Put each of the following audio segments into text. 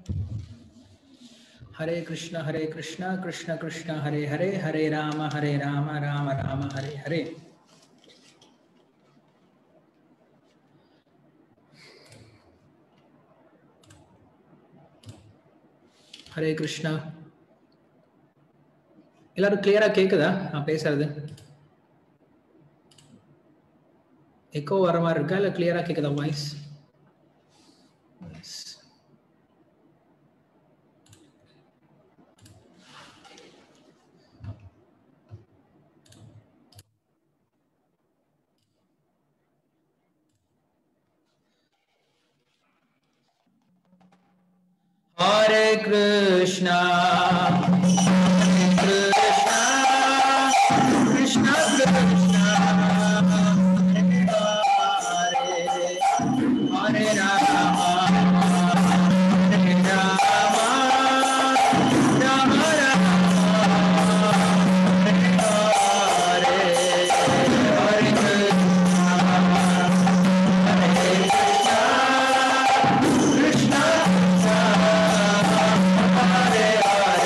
हरे कृष्ण हरे कृष्ण कृष्ण कृष्ण हरे हरे हरे राम हरे राम राम राम हरे हरे ஹரே கிருஷ்ணா எல்லாரும் கிளியரா கேக்குதா நான் பேசுறது எக்கோ வர மாதிரி இருக்கா இல்ல கிளியரா கேக்குதா voice Hare Krishna, Hare Krishna, Krishna Krishna, Hare Hare, Hare Rama, Hare Rama, Rama Rama, Hare Hare, Hare Krishna, Hare Krishna, Krishna Hare Hare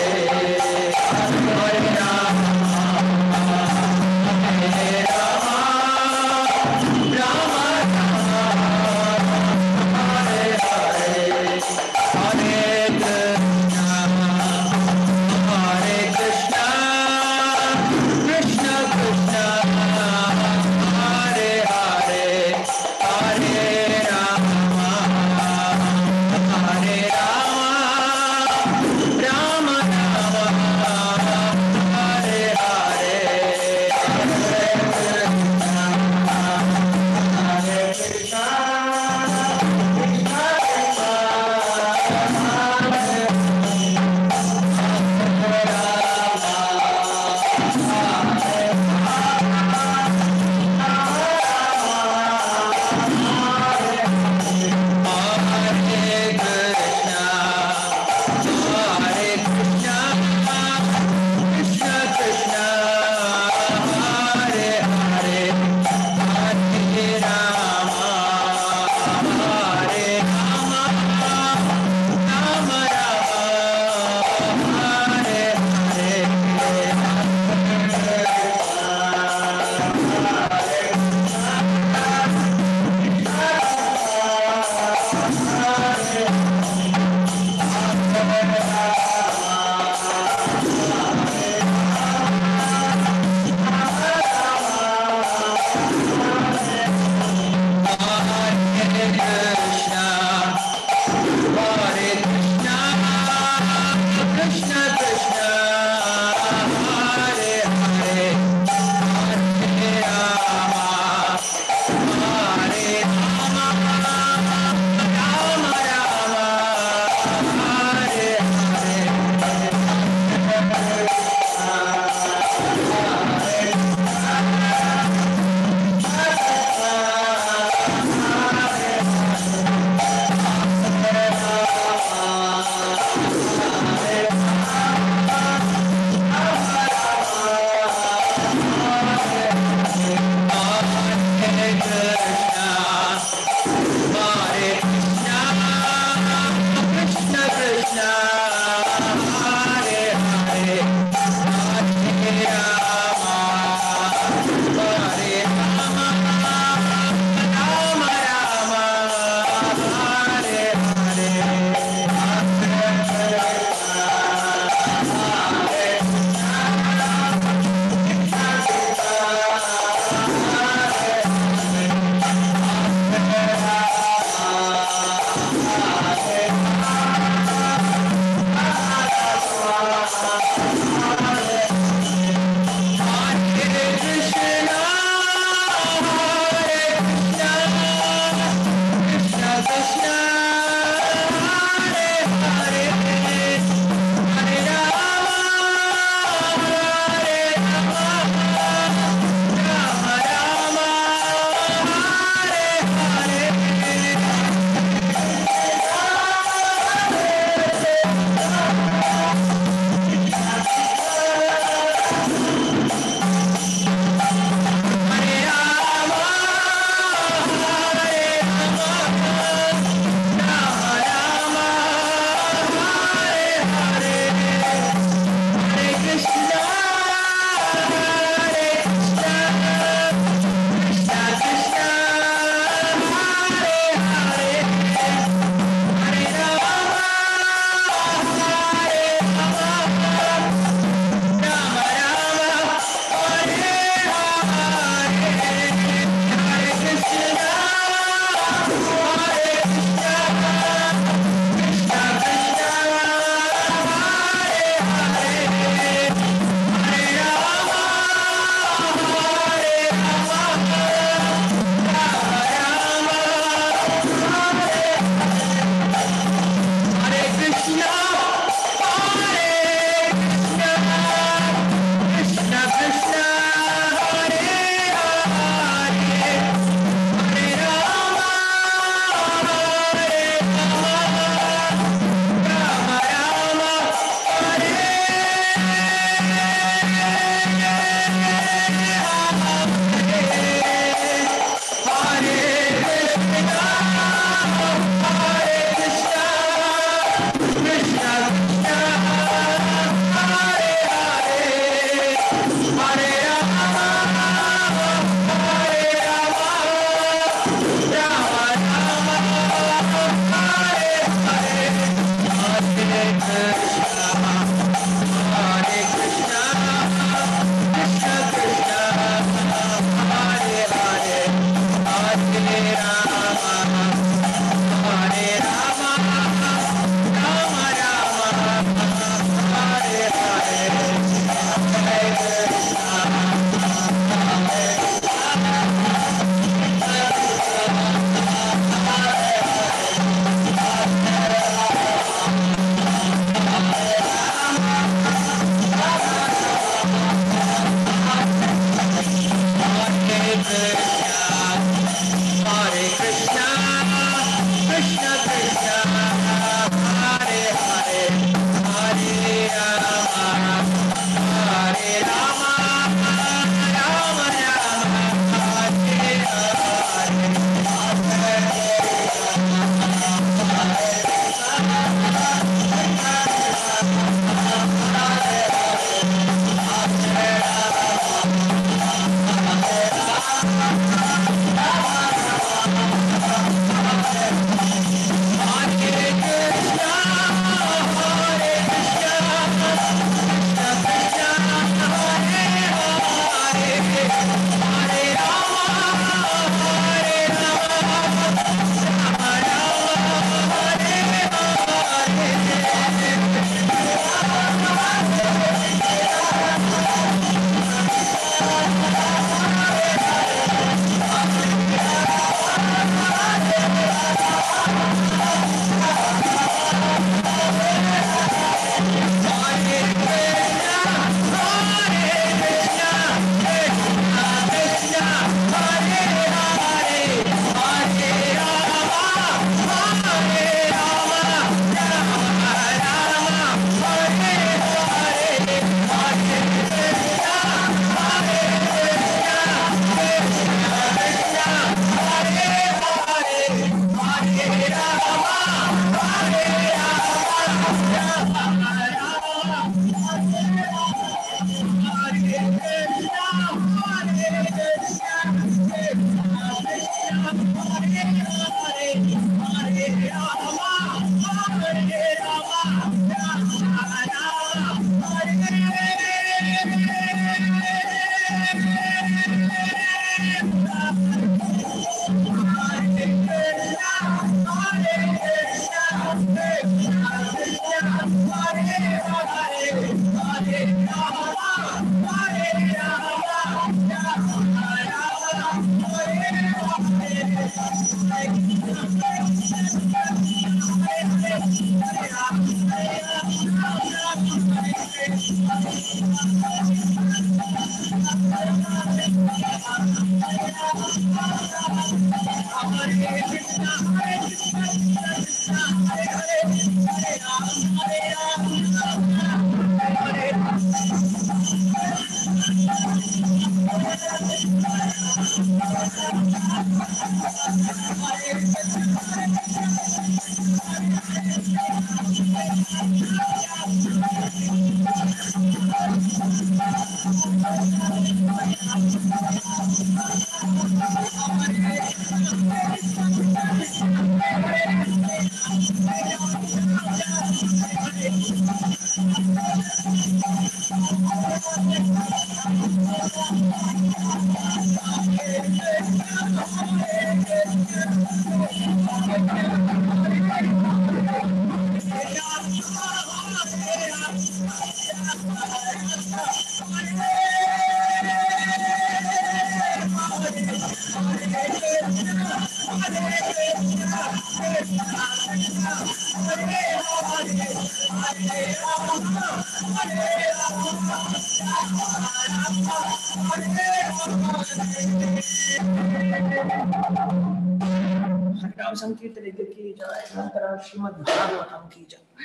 हरिनाम संकीर्तन यज्ञ की जय अनंतरा श्रीमद् भागवतम की जय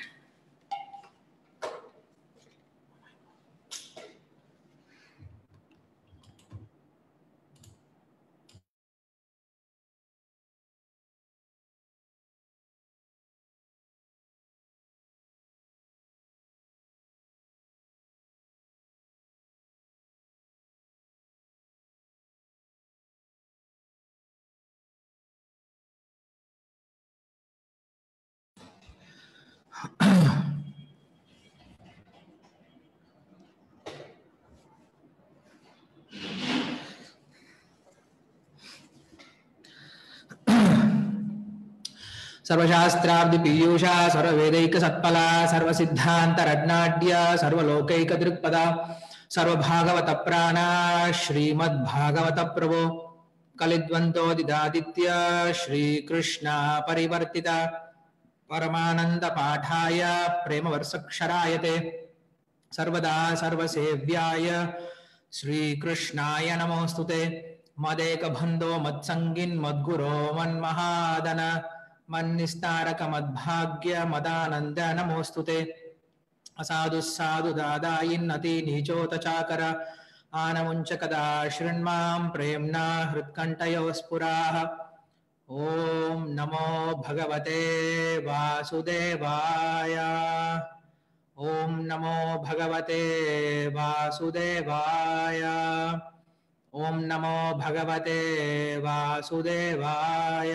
सर्वशास्त्राब्धि पीयूषा सर्ववेदैक सत्पला सर्वसिद्धांत रत्नाढ्य सर्वलोकैक दृक्पदा सर्वभागवत प्राणा श्रीमद्भागवत प्रभो कलिद्वंतो दिदादित्य श्रीकृष्ण परिवर्तिता परमानंद पाठाय प्रेम वर्षक्षराय ते सर्वदा सर्वसेव्याय श्रीकृष्णाय नमोऽस्तुते मदेकबन्धो मत्सङ्गिन् मद्गुरो मन्महादन मन्निस्तारक मद्भाग्य मदानन्द नमोऽस्तु ते असाधुः साधु दादायिन्नति नीचोतचाकर आनमुञ्च कदा शृण्मां प्रेम्णा हृत्कण्ठयो स्फुराः ॐ नमो भगवते वासुदेवाय ॐ नमो भगवते वासुदेवाय ॐ नमो भगवते वासुदेवाय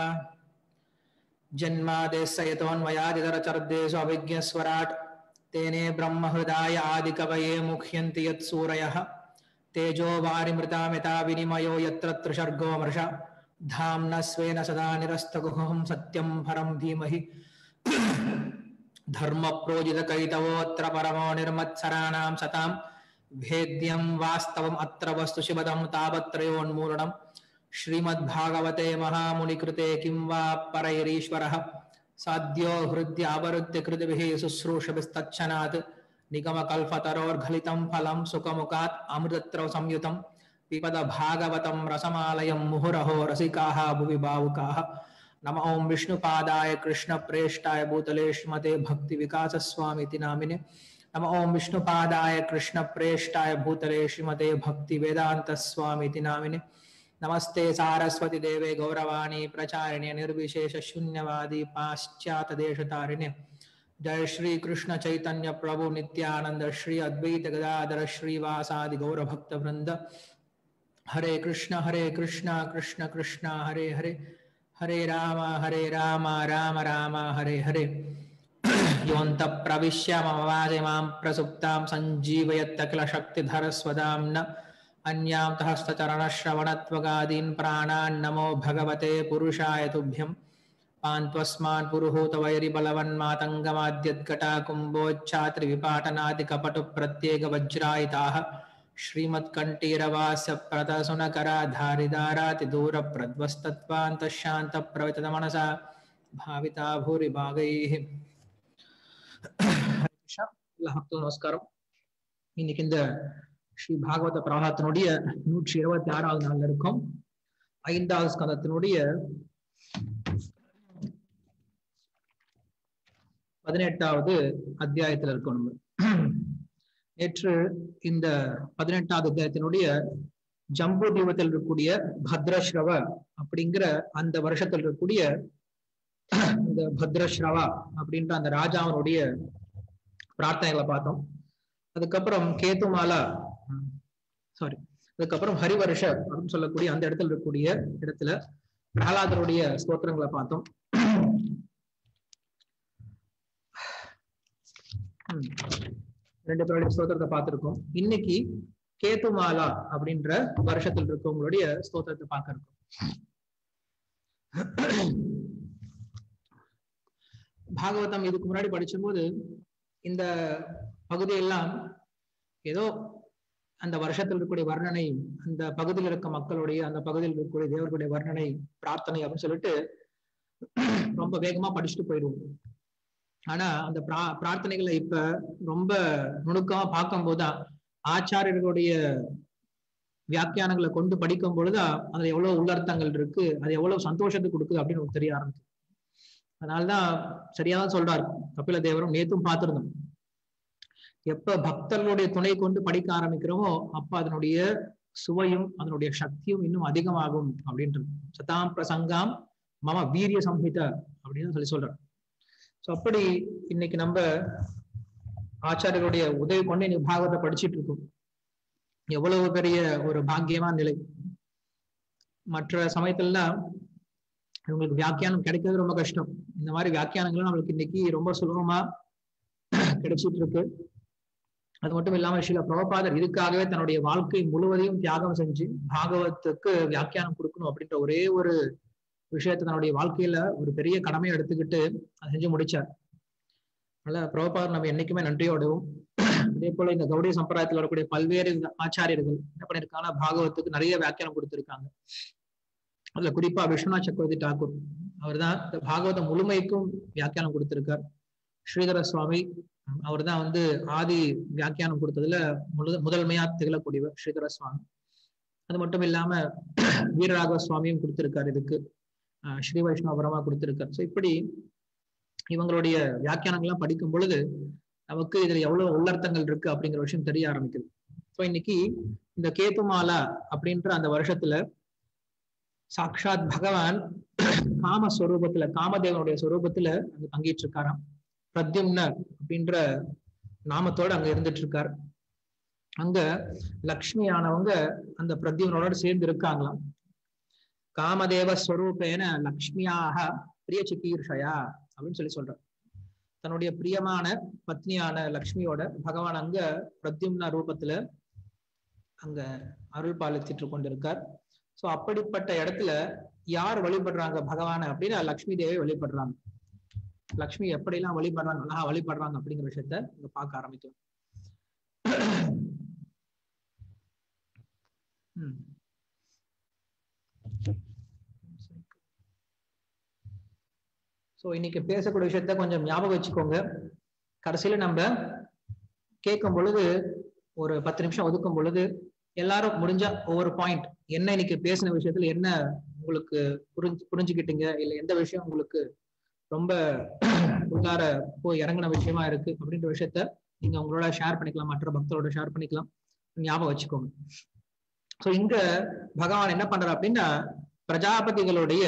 जन्मादेशयतोऽन्वयादितरचर्देषु अभिज्ञस्वराट् तेने ब्रह्महृदाय आदिकवये मुह्यन्ति यत्सूरयः तेजो वारिमृतामिता विनिमयो यत्र त्रिसर्गो मृषा धाम्न स्वेन सदा निरस्तगुहं सत्यं परं धीमहि धर्मप्रोजितकैतवोऽत्र परमो निर्मत्सराणां सतां भेद्यं वास्तवम् अत्र वस्तु शिवदं तावत्रयोन्मूलनम् श्रीमद्भागवते महामुनिकृते किं वा परैरीश्वरः साध्यो हृद्यावरुद्य कृतिभिः शुश्रूषभिस्तच्छनात् निगमकल्पतरोर्घलितं फलं सुखमुखात् अमृतत्रौ संयुतं पिबद भागवतं रसमालयं मुहुरहो रसिकाः भुवि भावुकाः नम ॐ विष्णुपादाय कृष्णप्रेष्ठाय भूतले श्रीमते भक्तिविकासस्वामीति नामिने नम ॐ विष्णुपादाय कृष्णप्रेष्ठाय भूतले श्रीमते भक्तिवेदान्तस्वामीति नामिने नमस्ते सारस्वती देवे गौरवाणी प्रचारिणे निर्विशेष शून्यवादी पाश्चात देश तारिणे जय श्री कृष्ण चैतन्य प्रभु नित्यानंद श्री अद्वैत गदाधर श्रीवासादि गौर भक्त वृंद हरे कृष्ण हरे कृष्ण कृष्ण कृष्ण हरे हरे हरे राम हरे राम राम राम हरे हरे योऽन्तः प्रविश्य मम वाजे मां प्रसुप्तां सञ्जीवयत्तकिलशक्तिधरस्वदाम्न अन्यां तः हस्तचरणश्रवणत्वगादीन् प्राणान् नमो भगवते पुरुषाय तुभ्यं पान्त्वस्मान् पुरुहूतवैरिबलवन्मातङ्गमाद्यद्घटाकुम्भोच्छात्रिविपाटनादिकपटुप्रत्येकवज्रायिताः श्रीमत्कण्ठीरवास्य प्रतसुनकराधारिदारातिदूरप्रध्वस्तत्वान्तशान्तप्रवितमनसा भाविता भूरिभागैः எல்லா பக்தர்களும் நமஸ்காரம் இன்னைக்கு இந்த ஸ்ரீ பாகவத பிரவாகத்தினுடைய நூற்றி இருபத்தி ஆறாவது நாள்ல இருக்கும் ஐந்தாவது ஸ்கந்தத்தினுடைய பதினெட்டாவது அத்தியாயத்துல இருக்கோம் நம்ம நேற்று இந்த பதினெட்டாவது அத்தியாயத்தினுடைய ஜம்பு தீபத்தில் இருக்கக்கூடிய பத்ரஸ்ரவ அப்படிங்கிற அந்த வருஷத்தில் இருக்கக்கூடிய இந்த பத்ரஸ்ரவா அப்படின்ற அந்த ராஜாவனுடைய பிரார்த்தனைகளை பார்த்தோம் அதுக்கப்புறம் கேத்துமாலா சாரி அதுக்கப்புறம் ஹரிவருஷ அப்படின்னு சொல்லக்கூடிய அந்த இடத்துல இருக்கக்கூடிய இடத்துல பிரகலாதருடைய ஸ்தோத்திரங்களை பார்த்தோம் ரெண்டு பேருடைய ஸ்தோத்திரத்தை பார்த்திருக்கோம் இன்னைக்கு கேத்துமாலா அப்படின்ற வருஷத்தில் இருக்கவங்களுடைய ஸ்தோத்திரத்தை பார்க்க இருக்கோம் பாகவதம் இதுக்கு முன்னாடி படிச்சும்போது இந்த பகுதியெல்லாம் ஏதோ அந்த வருஷத்தில் இருக்கக்கூடிய வர்ணனை அந்த பகுதியில் இருக்க மக்களுடைய அந்த பகுதியில் இருக்கக்கூடிய தேவர்களுடைய வர்ணனை பிரார்த்தனை அப்படின்னு சொல்லிட்டு ரொம்ப வேகமா படிச்சுட்டு போயிடுவோம் ஆனா அந்த பிரா பிரார்த்தனைகளை இப்ப ரொம்ப நுணுக்கமா பார்க்கும் போதுதான் ஆச்சாரியர்களுடைய வியாக்கியானங்களை கொண்டு படிக்கும் பொழுதுதான் அதுல எவ்வளவு உள்ளர்த்தங்கள் இருக்கு அது எவ்வளவு சந்தோஷத்தை கொடுக்குது அப்படின்னு நமக்கு தெரிய ஆரம்பிச்சு அதனாலதான் சரியாதான் சொல்றாரு கபில தேவரும் நேத்தும் பார்த்திருந்தோம் எப்ப பக்தர்களுடைய துணை கொண்டு படிக்க ஆரம்பிக்கிறோமோ அப்ப அதனுடைய சுவையும் அதனுடைய சக்தியும் இன்னும் அதிகமாகும் அப்படின்றது சதாம் பிரசங்காம் மம வீரிய சம்ஹித அப்படின்னு சொல்லி சொல்றார் ஸோ அப்படி இன்னைக்கு நம்ம ஆச்சாரியர்களுடைய உதவி கொண்டு இன்னைக்கு பாகவத்தை படிச்சுட்டு இருக்கோம் எவ்வளவு பெரிய ஒரு பாக்கியமான நிலை மற்ற சமயத்துலலாம் இவங்களுக்கு வியாக்கியானம் கிடைக்கிறது ரொம்ப கஷ்டம் இந்த மாதிரி வியாக்கியானங்களும் நம்மளுக்கு இன்னைக்கு ரொம்ப சுலபமா கிடைச்சிட்டு இருக்கு அது மட்டும் இல்லாம ஸ்ரீல பிரபபாதர் இதுக்காகவே தன்னுடைய வாழ்க்கை முழுவதையும் தியாகம் செஞ்சு பாகவத்துக்கு வியாக்கியானம் கொடுக்கணும் அப்படின்ற ஒரே ஒரு விஷயத்த தன்னுடைய வாழ்க்கையில ஒரு பெரிய கடமையை எடுத்துக்கிட்டு அதை செஞ்சு முடிச்சார் அதனால பிரபபாதர் நம்ம என்னைக்குமே நன்றியோடவும் அதே போல இந்த கௌடிய சம்பிரதாயத்தில் வரக்கூடிய பல்வேறு ஆச்சாரியர்கள் என்ன பண்ணிருக்காங்கன்னா பாகவத்துக்கு நிறைய வியாக்கியானம் கொடுத்திருக்காங்க அதுல குறிப்பா விஸ்வநாத் சக்கரவர்த்தி டாக்கூர் அவர் தான் இந்த பாகவதம் முழுமைக்கும் வியாக்கியானம் கொடுத்திருக்கார் ஸ்ரீதர சுவாமி அவர் தான் வந்து ஆதி வியாக்கியானம் கொடுத்ததுல முழு முதன்மையா திகழக்கூடியவர் ஸ்ரீதர சுவாமி அது மட்டும் இல்லாம வீரராகவ சுவாமியும் கொடுத்திருக்காரு இதுக்கு ஸ்ரீ வைஷ்ணவபுரமா கொடுத்திருக்காரு ஸோ இப்படி இவங்களுடைய வியாக்கியானங்கள்லாம் படிக்கும் பொழுது நமக்கு இதுல எவ்வளவு உள்ளர்த்தங்கள் இருக்கு அப்படிங்கிற விஷயம் தெரிய ஆரம்பிக்குது ஸோ இன்னைக்கு இந்த கேத்துமாலா அப்படின்ற அந்த வருஷத்துல சாக்ஷாத் பகவான் காமஸ்வரூபத்துல காமதேவனுடைய ஸ்வரூபத்துல அங்க தங்கிட்டு இருக்காராம் பிரத்யும்னர் அப்படின்ற நாமத்தோட அங்க இருந்துட்டு இருக்காரு அங்க லக்ஷ்மியானவங்க அந்த பிரத்யும்னோட சேர்ந்து இருக்காங்களாம் காமதேவ ஸ்வரூபேன லக்ஷ்மியாக பிரிய சிக்கீர்ஷயா அப்படின்னு சொல்லி சொல்றார் தன்னுடைய பிரியமான பத்னியான லக்ஷ்மியோட பகவான் அங்க பிரத்யும்ன ரூபத்துல அங்க அருள் பாலிச்சிட்டு கொண்டிருக்கார் சோ அப்படிப்பட்ட இடத்துல யார் வழிபடுறாங்க பகவான அப்படின்னா லக்ஷ்மி தேவி வழிபடுறாங்க லக்ஷ்மி எப்படிலாம் வழிபடுறாங்க அழகா வழிபடுறாங்க அப்படிங்கிற விஷயத்த இங்க பார்க்க ஆரம்பிக்கும் ஸோ இன்னைக்கு பேசக்கூடிய விஷயத்த கொஞ்சம் ஞாபகம் வச்சுக்கோங்க கடைசியில நம்ம கேட்கும் பொழுது ஒரு பத்து நிமிஷம் ஒதுக்கும் பொழுது எல்லாரும் முடிஞ்சா ஒவ்வொரு பாயிண்ட் என்ன இன்னைக்கு பேசின விஷயத்துல என்ன உங்களுக்கு புரிஞ்சு புரிஞ்சுக்கிட்டீங்க இல்ல எந்த விஷயம் உங்களுக்கு ரொம்ப உள்ளார போய் இறங்கின விஷயமா இருக்கு அப்படின்ற விஷயத்த நீங்க உங்களோட ஷேர் பண்ணிக்கலாம் மற்ற பக்தரோட ஷேர் பண்ணிக்கலாம் ஞாபகம் வச்சுக்கோங்க சோ இங்க பகவான் என்ன பண்றார் அப்படின்னா பிரஜாபதிகளுடைய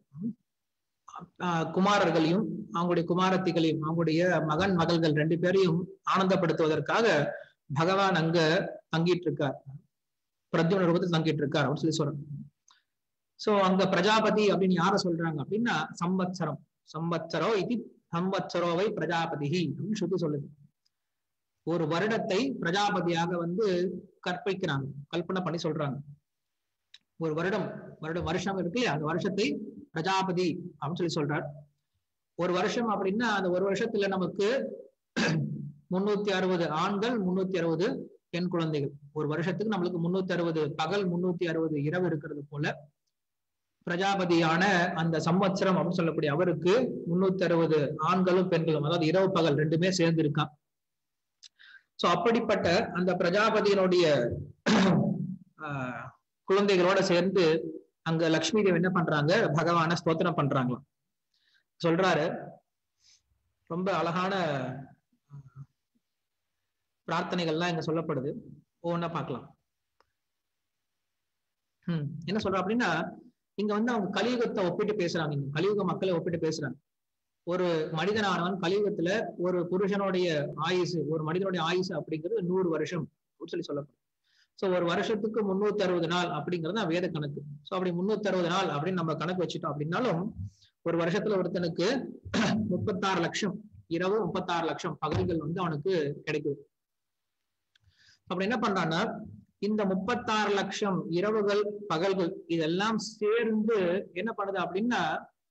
ஆஹ், குமாரர்களையும் அவங்களுடைய குமாரத்திகளையும் அவங்களுடைய மகன் மகள்கள் ரெண்டு பேரையும் ஆனந்தப்படுத்துவதற்காக பகவான் அங்க தங்கிட்டு இருக்கார் பிரத்யுன ரூபத்தில் தங்கிட்டு இருக்கார் அப்படின்னு சொல்லி சொல்றாங்க சோ அங்க பிரஜாபதி அப்படின்னு யார சொல்றாங்க அப்படின்னா சம்பத்சரம் சம்பத்சரோ இது சம்பத்சரோவை பிரஜாபதி அப்படின்னு ஸ்ருதி சொல்லுது ஒரு வருடத்தை பிரஜாபதியாக வந்து கற்பிக்கிறாங்க கல்பனை பண்ணி சொல்றாங்க ஒரு வருடம் வருடம் வருஷம் இருக்கு இல்லையா அந்த வருஷத்தை பிரஜாபதி அப்படின்னு சொல்லி சொல்றார் ஒரு வருஷம் அப்படின்னா அந்த ஒரு வருஷத்துல நமக்கு முன்னூத்தி அறுபது ஆண்கள் முன்னூத்தி அறுபது பெண் குழந்தைகள் ஒரு வருஷத்துக்கு நம்மளுக்கு முன்னூத்தி அறுபது பகல் முன்னூத்தி அறுபது இரவு இருக்கிறது போல பிரஜாபதியான அந்த சம்வத்சரம் அப்படின்னு சொல்லக்கூடிய அவருக்கு முன்னூத்தி அறுபது ஆண்களும் பெண்களும் அதாவது இரவு பகல் ரெண்டுமே சேர்ந்து இருக்கான் சோ அப்படிப்பட்ட அந்த பிரஜாபதியினுடைய ஆஹ், குழந்தைகளோட சேர்ந்து அங்க லக்ஷ்மி தேவி என்ன பண்றாங்க பகவான ஸ்தோத்திரம் பண்றாங்களாம் சொல்றாரு ரொம்ப அழகான ஆஹ், பிரார்த்தனைகள்லாம் இங்க சொல்லப்படுது ஒவ்வொன்றா பார்க்கலாம் ஹம் என்ன சொல்ற அப்படின்னா இங்க வந்து அவங்க கலியுகத்தை ஒப்பிட்டு பேசுறாங்க இங்க கலியுக மக்களை ஒப்பிட்டு பேசுறாங்க ஒரு மனிதனானவன் கலியுகத்துல ஒரு புருஷனுடைய ஆயுசு ஒரு மனிதனுடைய ஆயுசு அப்படிங்கிறது நூறு வருஷம் அப்படின்னு சொல்லி சொல்லப்படும் சோ ஒரு வருஷத்துக்கு முன்னூத்தி அறுபது நாள் அப்படிங்கிறது தான் வேத கணக்கு சோ அப்படி முன்னூத்தி அறுபது நாள் அப்படின்னு நம்ம கணக்கு வச்சுட்டோம் அப்படின்னாலும் ஒரு வருஷத்துல ஒருத்தனுக்கு முப்பத்தாறு லட்சம் இரவு முப்பத்தாறு லட்சம் பகல்கள் வந்து அவனுக்கு கிடைக்குது அப்படி என்ன பண்றான்னா இந்த முப்பத்தாறு லட்சம் இரவுகள் பகல்கள் இதெல்லாம் சேர்ந்து என்ன பண்ணுது அப்படின்னா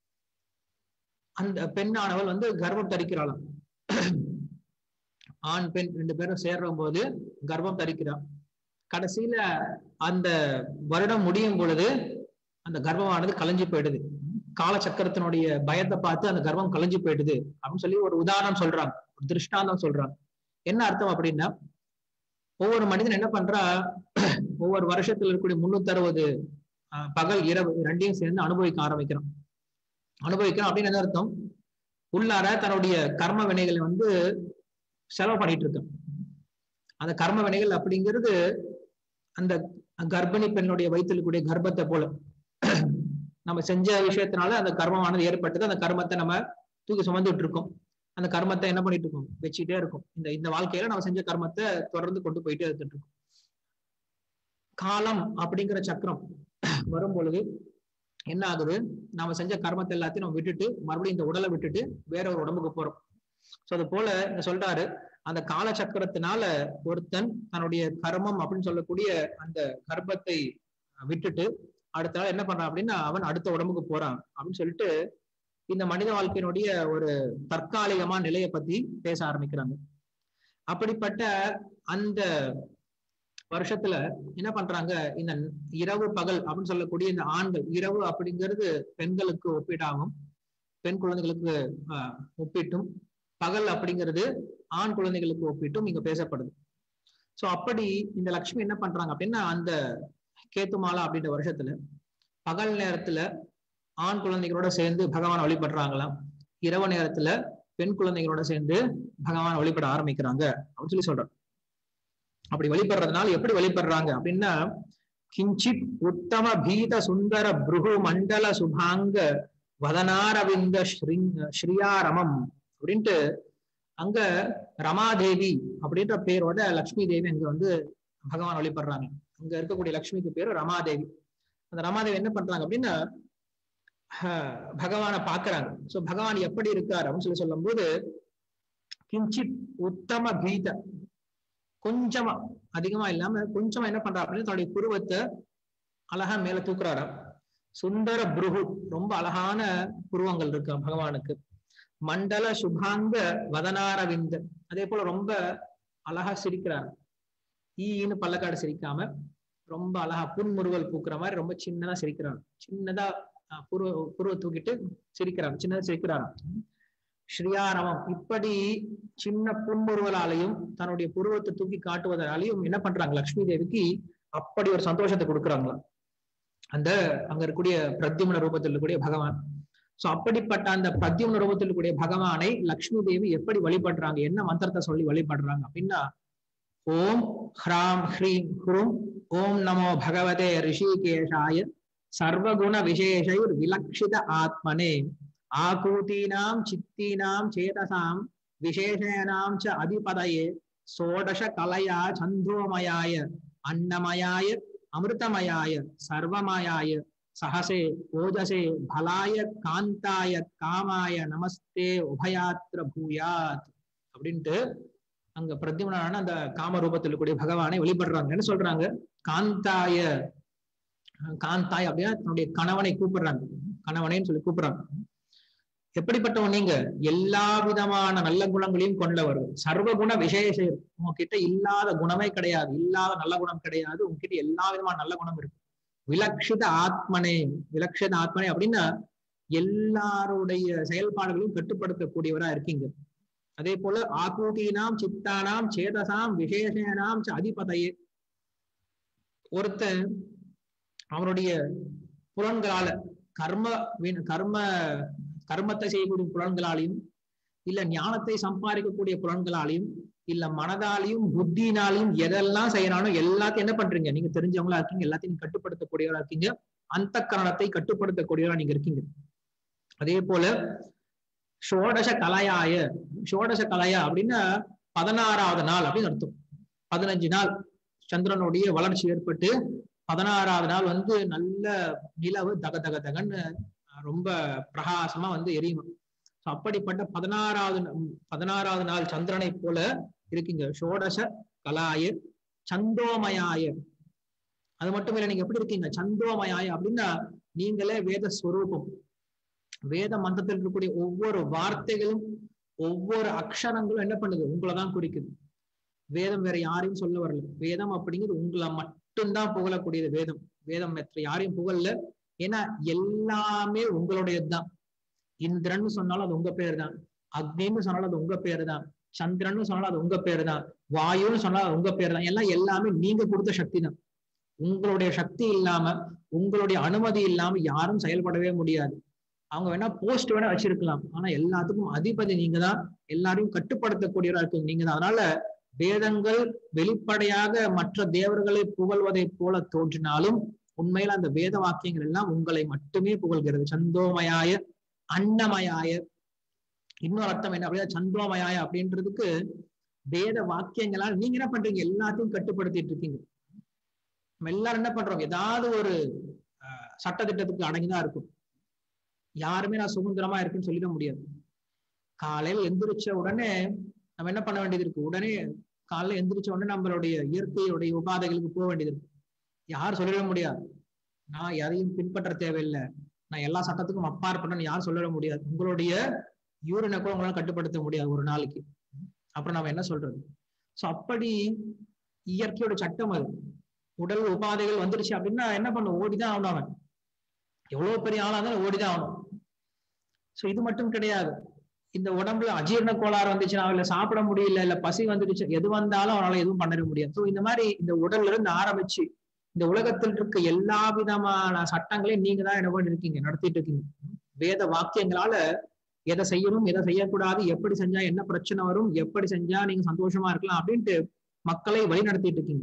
அந்த பெண்ணானவள் வந்து கர்ப்பம் தரிக்கிறாளாம் ஆண் பெண் ரெண்டு பேரும் சேர்ற போது கர்ப்பம் தரிக்கிறான் கடைசியில அந்த வருடம் முடியும் பொழுது அந்த கர்ப்பமானது கலைஞ்சு போயிடுது காலச்சக்கரத்தினுடைய பயத்தை பார்த்து அந்த கர்ப்பம் கலைஞ்சு போயிடுது அப்படின்னு சொல்லி ஒரு உதாரணம் சொல்றாங்க ஒரு திருஷ்டாந்தம் சொல்றாங்க என்ன அர்த்தம் அப்படின்னா ஒவ்வொரு மனிதன் என்ன பண்றா ஒவ்வொரு வருஷத்துல இருக்கக்கூடிய முன்னூத்தி அறுபது பகல் இரவு ரெண்டையும் சேர்ந்து அனுபவிக்க ஆரம்பிக்கிறான் அனுபவிக்கிறான் அப்படின்னு என்ன அர்த்தம் உள்ளார தன்னுடைய கர்ம வினைகளை வந்து செலவு பண்ணிட்டு இருக்கான் அந்த கர்ம வினைகள் அப்படிங்கிறது அந்த கர்ப்பிணி பெண்ணுடைய வயிற்றில் கூடிய கர்ப்பத்தை போல நம்ம செஞ்ச விஷயத்தினால அந்த கர்மமானது ஏற்பட்டது அந்த கர்மத்தை நம்ம தூக்கி சுமந்துட்டு இருக்கோம் அந்த கர்மத்தை என்ன பண்ணிட்டு இருக்கோம் வச்சுட்டே இருக்கும் இந்த இந்த வாழ்க்கையில நம்ம செஞ்ச கர்மத்தை தொடர்ந்து கொண்டு போயிட்டே இருந்துட்டு இருக்கோம் காலம் அப்படிங்கிற சக்கரம் வரும் பொழுது என்ன ஆகுது நாம செஞ்ச கர்மத்தை எல்லாத்தையும் நம்ம விட்டுட்டு மறுபடியும் இந்த உடலை விட்டுட்டு வேற ஒரு உடம்புக்கு போறோம் சோ அது போல இங்க சொல்றாரு அந்த கால சக்கரத்தினால ஒருத்தன் தன்னுடைய கர்மம் அப்படின்னு சொல்லக்கூடிய அந்த கர்ப்பத்தை விட்டுட்டு அடுத்த நாள் என்ன பண்றான் அப்படின்னா அவன் அடுத்த உடம்புக்கு போறான் அப்படின்னு சொல்லிட்டு இந்த மனித வாழ்க்கையினுடைய ஒரு தற்காலிகமான நிலையை பத்தி பேச ஆரம்பிக்கிறாங்க அப்படிப்பட்ட அந்த வருஷத்துல என்ன பண்றாங்க இந்த இரவு பகல் அப்படின்னு சொல்லக்கூடிய இந்த ஆண்கள் இரவு அப்படிங்கிறது பெண்களுக்கு ஒப்பீடாகும் பெண் குழந்தைகளுக்கு ஆஹ் ஒப்பிட்டும் பகல் அப்படிங்கிறது ஆண் குழந்தைகளுக்கு ஒப்பிட்டும் இங்க பேசப்படுது சோ அப்படி இந்த லக்ஷ்மி என்ன பண்றாங்க அப்படின்னா அந்த கேத்துமாலா அப்படின்ற வருஷத்துல பகல் நேரத்துல ஆண் குழந்தைகளோட சேர்ந்து பகவான் வழிபடுறாங்களாம் இரவு நேரத்துல பெண் குழந்தைகளோட சேர்ந்து பகவான் வழிபட ஆரம்பிக்கிறாங்க அப்படின்னு சொல்லி சொல்றாங்க அப்படி வழிபடுறதுனால எப்படி வழிபடுறாங்க அப்படின்னா கிஞ்சித் உத்தம பீத சுந்தர புருகு மண்டல சுபாங்க வதனாரவிந்த ஸ்ரீயாரமம் அப்படின்ட்டு அங்க ரமாதேவி அப்படின்ற பேரோட லக்ஷ்மி தேவி அங்க வந்து பகவான் வழிபடுறாங்க அங்க இருக்கக்கூடிய லக்ஷ்மிக்கு பேரு ரமாதேவி அந்த ரமாதேவி என்ன பண்றாங்க அப்படின்னா பகவானை பாக்குறாங்க சோ பகவான் எப்படி இருக்கார் அப்படின்னு சொல்லி சொல்லும் போது கிஞ்சித் உத்தம பீத கொஞ்சமா அதிகமா இல்லாம கொஞ்சமா என்ன பண்றா அப்படின்னு தன்னுடைய புருவத்தை அழகா மேல தூக்குறாரா சுந்தர புருகு ரொம்ப அழகான புருவங்கள் இருக்கு பகவானுக்கு மண்டல சுபாங்க வதனாரவிந்த அதே போல ரொம்ப அழகா சிரிக்கிறார் ஈன்னு பல்லக்காடு சிரிக்காம ரொம்ப அழகா புன்முறுவல் பூக்குற மாதிரி ரொம்ப சின்னதா சிரிக்கிறார் சின்னதா புருவ புருவ தூக்கிட்டு சிரிக்கிறார் சின்னதா சிரிக்கிறாராம் ஸ்ரீயாரமம் இப்படி சின்ன புன்முறுவலாலையும் தன்னுடைய புருவத்தை தூக்கி காட்டுவதாலையும் என்ன பண்றாங்க லக்ஷ்மி தேவிக்கு அப்படி ஒரு சந்தோஷத்தை கொடுக்குறாங்களாம் அந்த அங்க இருக்கக்கூடிய பிரத்யுமன ரூபத்தில் இருக்கக்கூடிய பகவான் சோ அப்படிப்பட்ட அந்த பிரத்யுமன ரூபத்தில் இருக்கக்கூடிய பகவானை லக்ஷ்மி தேவி எப்படி வழிபடுறாங்க என்ன மந்திரத்தை சொல்லி வழிபடுறாங்க அப்படின்னா ஓம் ஹ்ராம் ஹ்ரீம் ஹ்ரும் ஓம் நமோ பகவதே ரிஷிகேஷாய சர்வகுண விசேஷைர் விலக்ஷித ஆத்மனே ஆகூதீனாம் சித்தீனாம் சேதசாம் விசேஷேனாம் ச அதிபதயே சோடச கலையா சந்தோமயாய அன்னமயாய அமிர்தமயாய சர்வமயாய சஹசே ஓஜசே பலாய காந்தாய காமாய நமஸ்தே உபயாத்ர பூயாத் அப்படின்ட்டு அங்க பிரத்யுமனான அந்த காம ரூபத்தில் கூடிய பகவானை வழிபடுறாங்க என்ன சொல்றாங்க காந்தாய காந்தாய் அப்படின்னா தன்னுடைய கணவனை கூப்பிடுறாங்க கணவனேன்னு சொல்லி கூப்பிடுறாங்க எப்படிப்பட்டவன் நீங்க எல்லா விதமான நல்ல குணங்களையும் கொண்டவர் சர்வகுண விசேஷ உங்ககிட்ட இல்லாத குணமே கிடையாது இல்லாத நல்ல குணம் கிடையாது உங்ககிட்ட எல்லா விதமான நல்ல குணம் இருக்கு விலக்ஷித ஆத்மனே விலக்ஷித ஆத்மனே அப்படின்னா எல்லாருடைய செயல்பாடுகளையும் கட்டுப்படுத்தக்கூடியவரா இருக்கீங்க அதே போல ஆகூதீனாம் சித்தானாம் சேதசாம் விசேஷனாம் அதிபதையே ஒருத்தன் அவனுடைய புலன்களால கர்ம கர்ம கர்மத்தை செய்யக்கூடிய புலன்களாலையும் இல்ல ஞானத்தை சம்பாதிக்கக்கூடிய புலன்களாலையும் இல்ல மனதாலையும் புத்தினாலையும் எதெல்லாம் செய்யறானோ எல்லாத்தையும் என்ன பண்றீங்க நீங்க தெரிஞ்சவங்களா இருக்கீங்க எல்லாத்தையும் கட்டுப்படுத்தக்கூடியவரா இருக்கீங்க அந்த கரணத்தை கட்டுப்படுத்தக்கூடியவரா நீங்க இருக்கீங்க அதே போல ஷோடச கலையாய ஷோடச கலையா அப்படின்னா பதினாறாவது நாள் அப்படின்னு அர்த்தம் பதினஞ்சு நாள் சந்திரனுடைய வளர்ச்சி ஏற்பட்டு பதினாறாவது நாள் வந்து நல்ல நிலவு தக தக தகன்னு ரொம்ப பிரகாசமா வந்து எரியும் அப்படிப்பட்ட பதினாறாவது பதினாறாவது நாள் சந்திரனை போல இருக்கீங்க ஷோடச கலாய சந்தோமயாய அது மட்டும் இல்ல நீங்க எப்படி இருக்கீங்க சந்தோமயாய அப்படின்னா நீங்களே வேத ஸ்வரூபம் வேத மந்திரத்தில் இருக்கக்கூடிய ஒவ்வொரு வார்த்தைகளும் ஒவ்வொரு அக்ஷரங்களும் என்ன பண்ணுது உங்களை தான் குறிக்குது வேதம் வேற யாரையும் சொல்ல வரல வேதம் அப்படிங்கிறது உங்களை மட்டும்தான் புகழக்கூடியது வேதம் வேதம் மற்ற யாரையும் புகழல ஏன்னா எல்லாமே உங்களுடையதுதான் இந்திரன் சொன்னாலும் அது உங்க பேர் தான் அக்னின்னு சொன்னாலும் அது உங்க பேர் தான் சந்திரன் சொன்னாலும் அது உங்க பேர் தான் வாயுன்னு சொன்னாலும் அது உங்க பேர் தான் எல்லாம் எல்லாமே நீங்க கொடுத்த சக்தி தான் உங்களுடைய சக்தி இல்லாம உங்களுடைய அனுமதி இல்லாம யாரும் செயல்படவே முடியாது அவங்க வேணா போஸ்ட் வேணா வச்சிருக்கலாம் ஆனா எல்லாத்துக்கும் அதிபதி நீங்க தான் எல்லாரையும் கட்டுப்படுத்தக்கூடியவரா இருக்கு நீங்க தான் அதனால வேதங்கள் வெளிப்படையாக மற்ற தேவர்களை புகழ்வதை போல தோன்றினாலும் உண்மையில அந்த வேத வாக்கியங்கள் எல்லாம் உங்களை மட்டுமே புகழ்கிறது சந்தோமயாய அன்னமயாய இன்னொரு அர்த்தம் என்ன அப்படின்னா சந்தோமயாய அப்படின்றதுக்கு வேத வாக்கியங்களால் நீங்க என்ன பண்றீங்க எல்லாத்தையும் கட்டுப்படுத்திட்டு இருக்கீங்க நம்ம எல்லாரும் என்ன பண்றோம் ஏதாவது ஒரு சட்டத்திட்டத்துக்கு அடங்கிதான் இருக்கும் யாருமே நான் சுதந்திரமா இருக்குன்னு சொல்லிட முடியாது காலையில் எந்திரிச்ச உடனே நம்ம என்ன பண்ண வேண்டியது இருக்கு உடனே காலைல எந்திரிச்ச உடனே நம்மளுடைய இயற்கையுடைய உபாதைகளுக்கு போக வேண்டியது இருக்கு யார் சொல்லிட முடியாது நான் எதையும் பின்பற்ற தேவையில்லை நான் எல்லா சட்டத்துக்கும் அப்பாற்பட்டேன்னு யாரும் சொல்லிட முடியாது உங்களுடைய யூரினை கூட உங்களால கட்டுப்படுத்த முடியாது ஒரு நாளைக்கு அப்புறம் நம்ம என்ன சொல்றது சோ அப்படி இயற்கையோட சட்டம் அது உடல் உபாதைகள் வந்துருச்சு அப்படின்னா என்ன பண்ணும் ஓடிதான் ஆகணும் அவன் எவ்வளவு பெரிய ஆளா இருந்தாலும் ஓடிதான் ஆகணும் சோ இது மட்டும் கிடையாது இந்த உடம்புல அஜீரண கோளாறு வந்துச்சுன்னா இல்ல சாப்பிட முடியல இல்ல பசி வந்துடுச்சு எது வந்தாலும் அவனால எதுவும் பண்ண முடியாது சோ இந்த மாதிரி இந்த உடல்ல இருந்து ஆரம்பிச்சு இந்த உலகத்தில் இருக்க எல்லா விதமான சட்டங்களையும் நீங்க தான் என்ன பண்ணிருக்கீங்க நடத்திட்டு இருக்கீங்க வேத வாக்கியங்களால எதை செய்யணும் எதை செய்யக்கூடாது எப்படி செஞ்சா என்ன பிரச்சனை வரும் எப்படி செஞ்சா நீங்க சந்தோஷமா இருக்கலாம் அப்படின்ட்டு மக்களை வழி நடத்திட்டு இருக்கீங்க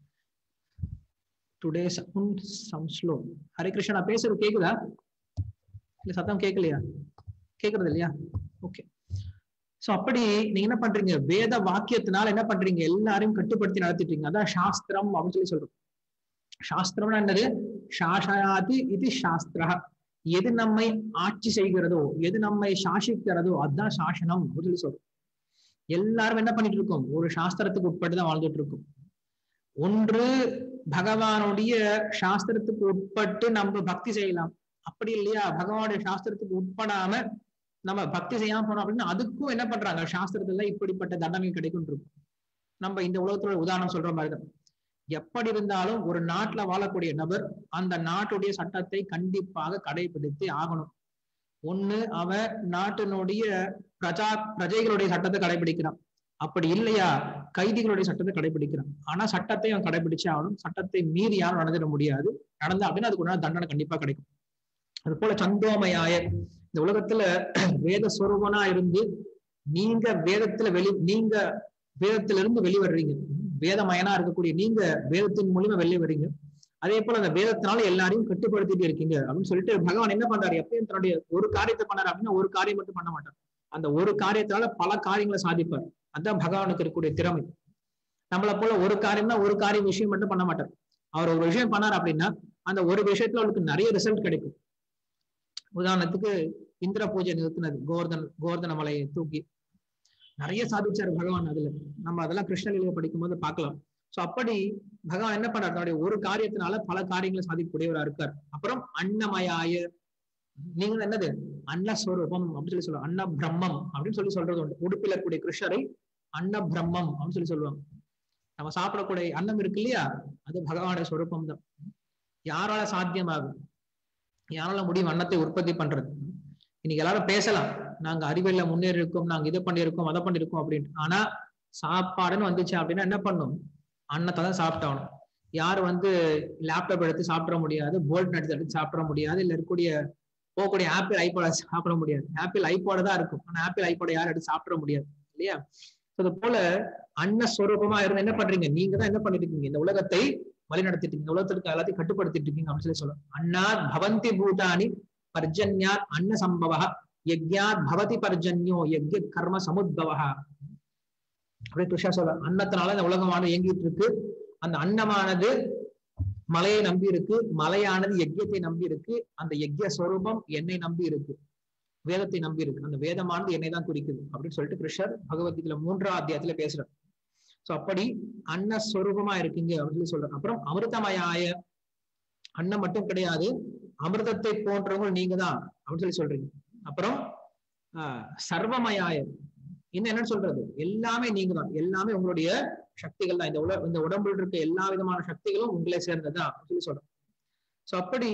today some slow Hare Krishna பேசுறது கேக்குதா இல்ல சத்தம் கேட்கலையா கேக்குறது இல்லையா ஓகே சோ அப்படி நீங்க என்ன பண்றீங்க வேத வாக்கியத்தினால என்ன பண்றீங்க எல்லாரையும் கட்டுப்படுத்தி நடத்திட்டு இருக்கீங்க அதான் சாஸ்திரம் அப்படின்னு சொல்லி சொல்றோம் சாஸ்திரம்னா என்னது சாஷயாதி இது சாஸ்திரா எது நம்மை ஆட்சி செய்கிறதோ எது நம்மை சாசிக்கிறதோ அதுதான் சாசனம் அப்படின்னு சொல்லி சொல்றோம் எல்லாரும் என்ன பண்ணிட்டு இருக்கோம் ஒரு சாஸ்திரத்துக்கு உட்பட்டு தான் வாழ்ந்துட்டு இருக்கோம் ஒன்று பகவானுடைய சாஸ்திரத்துக்கு உட்பட்டு நம்ம பக்தி செய்யலாம் அப்படி இல்லையா பகவானுடைய சாஸ்திரத்துக்கு உட்படாம நம்ம பக்தி செய்யாம போனோம் அப்படின்னா அதுக்கும் என்ன பண்றாங்க சாஸ்திரத்துல இப்படிப்பட்ட தண்டனை கிடைக்கும் இருக்கும் நம்ம இந்த உலகத்தோட உதாரணம் சொல்ற மாதிரிதான் எப்படி இருந்தாலும் ஒரு நாட்டுல வாழக்கூடிய நபர் அந்த நாட்டுடைய சட்டத்தை கண்டிப்பாக கடைபிடித்து ஆகணும் ஒண்ணு அவன் நாட்டினுடைய பிரஜா பிரஜைகளுடைய சட்டத்தை கடைபிடிக்கிறான் அப்படி இல்லையா கைதிகளுடைய சட்டத்தை கடைபிடிக்கிறான் ஆனா சட்டத்தை அவன் கடைபிடிச்சே ஆகணும் சட்டத்தை மீறி யாரும் நடந்துட முடியாது நடந்தா அப்படின்னா அதுக்கு ஒரு தண்டனை கண்டிப்பா கிடைக்கும் அது போல சந்தோமயாய இந்த உலகத்துல வேத சுரூபனா இருந்து நீங்க வேதத்துல வெளி நீங்க வேதத்துல இருந்து வெளிவர்றீங்க வேதமயனா இருக்கக்கூடிய நீங்க வேதத்தின் மூலியமா வெளியே வரீங்க அதே போல அந்த வேதத்தினால எல்லாரையும் கட்டுப்படுத்திட்டு இருக்கீங்க அப்படின்னு சொல்லிட்டு பகவான் என்ன பண்றாரு எப்பயும் தன்னுடைய ஒரு காரியத்தை பண்ணாரு அப்படின்னா ஒரு காரியம் மட்டும் பண்ண மாட்டார் அந்த ஒரு காரியத்தினால பல காரியங்களை சாதிப்பார் அதுதான் பகவானுக்கு இருக்கக்கூடிய திறமை நம்மளை போல ஒரு காரியம்னா ஒரு காரியம் விஷயம் மட்டும் பண்ண மாட்டார் அவர் ஒரு விஷயம் பண்ணார் அப்படின்னா அந்த ஒரு விஷயத்துல அவருக்கு நிறைய ரிசல்ட் கிடைக்கும் உதாரணத்துக்கு இந்திர பூஜை நிறுத்தினது கோவர்தன் கோவர்தன மலையை தூக்கி நிறைய சாதிச்சார் பகவான் அதுல நம்ம அதெல்லாம் கிருஷ்ணலீலையை படிக்கும் போது பார்க்கலாம் சோ அப்படி பகவான் என்ன பண்றாரு தன்னுடைய ஒரு காரியத்தினால பல காரியங்களை சாதிக்கக்கூடியவரா இருக்கார் அப்புறம் அன்னமயாய நீங்க என்னது அன்னஸ்வரூபம் அப்படின்னு சொல்லி சொல்லுவாங்க அன்ன பிரம்மம் அப்படின்னு சொல்லி சொல்றது உண்டு உடுப்பில் இருக்கக்கூடிய கிருஷ்ணரை அன்ன பிரம்மம் அப்படின்னு சொல்லி சொல்லுவாங்க நம்ம சாப்பிடக்கூடிய அன்னம் இருக்கு இல்லையா அது பகவானுடைய ஸ்வரூபம் தான் யாரால சாத்தியமாகும் யாரால முடியும் அன்னத்தை உற்பத்தி பண்றது இன்னைக்கு எல்லாரும் பேசலாம் நாங்க அறிவியல்ல முன்னேறி இருக்கோம் நாங்க இதை பண்ணியிருக்கோம் அதை பண்ணியிருக்கோம் அப்படின்ட்டு ஆனா சாப்பாடுன்னு வந்துச்சு அப்படின்னா என்ன பண்ணும் அன்னத்தை தான் சாப்பிட்டாகணும் யார் வந்து லேப்டாப் எடுத்து சாப்பிட முடியாது போல்ட் நட்ஸ் எடுத்து சாப்பிட முடியாது இல்ல இருக்கக்கூடிய போகக்கூடிய ஆப்பிள் ஐபோட சாப்பிட முடியாது ஆப்பிள் ஐபோட தான் இருக்கும் ஆனா ஆப்பிள் ஐபோட யாரும் எடுத்து சாப்பிட முடியாது இல்லையா அது போல அன்னஸ்வரூபமா இருந்து என்ன பண்றீங்க நீங்க தான் என்ன பண்ணிட்டு இருக்கீங்க இந்த உலகத்தை வழி நடத்திட்டு இருக்கீங்க உலகத்திற்கு எல்லாத்தையும் கட்டுப்படுத்திட்டு இருக்கீங்க அப்படின்னு சொல்லி சொல்லுவோம் அன்னாத் பவந்தி பூதானி பர்ஜன்யாத் அன்ன சம்பவ யக்யாத் பவதி பர்ஜன்யோ யக்ய கர்ம சமுத்பவா அப்படியே கிருஷ்ணா சொல்ல அன்னத்தினால இந்த உலகமானது இயங்கிட்டு இருக்கு அந்த அன்னமானது மலையை நம்பி இருக்கு மலையானது யஜ்யத்தை நம்பி இருக்கு அந்த யஜ்ய ஸ்வரூபம் என்னை நம்பி இருக்கு வேதத்தை நம்பி இருக்கு அந்த வேதமானது என்னை தான் குறிக்குது அப்படின்னு சொல்லிட்டு கிருஷ்ணர் பகவத்கீதையில மூன்றாம் அத்தியாயத்துல பேசுறார் சோ அப்படி அன்னஸ்வரூபமா இருக்கீங்க அப்படின்னு சொல்லி சொல்றாரு அப்புறம் அமிர்தமயாய அன்னம் மட்டும் கிடையாது அமிர்தத்தை போன்றவங்க நீங்க தான் அப்படின்னு சொல்லி சொல்றீங்க அப்புறம் ஆஹ் சர்வமயாய இன்னும் என்ன சொல்றது எல்லாமே நீங்க தான் எல்லாமே உங்களுடைய சக்திகள் தான் இந்த உல இந்த உடம்புல இருக்க எல்லா விதமான சக்திகளும் உங்களை சேர்ந்ததுதான் அப்படின்னு சொல்லி சொல்றோம் சோ அப்படி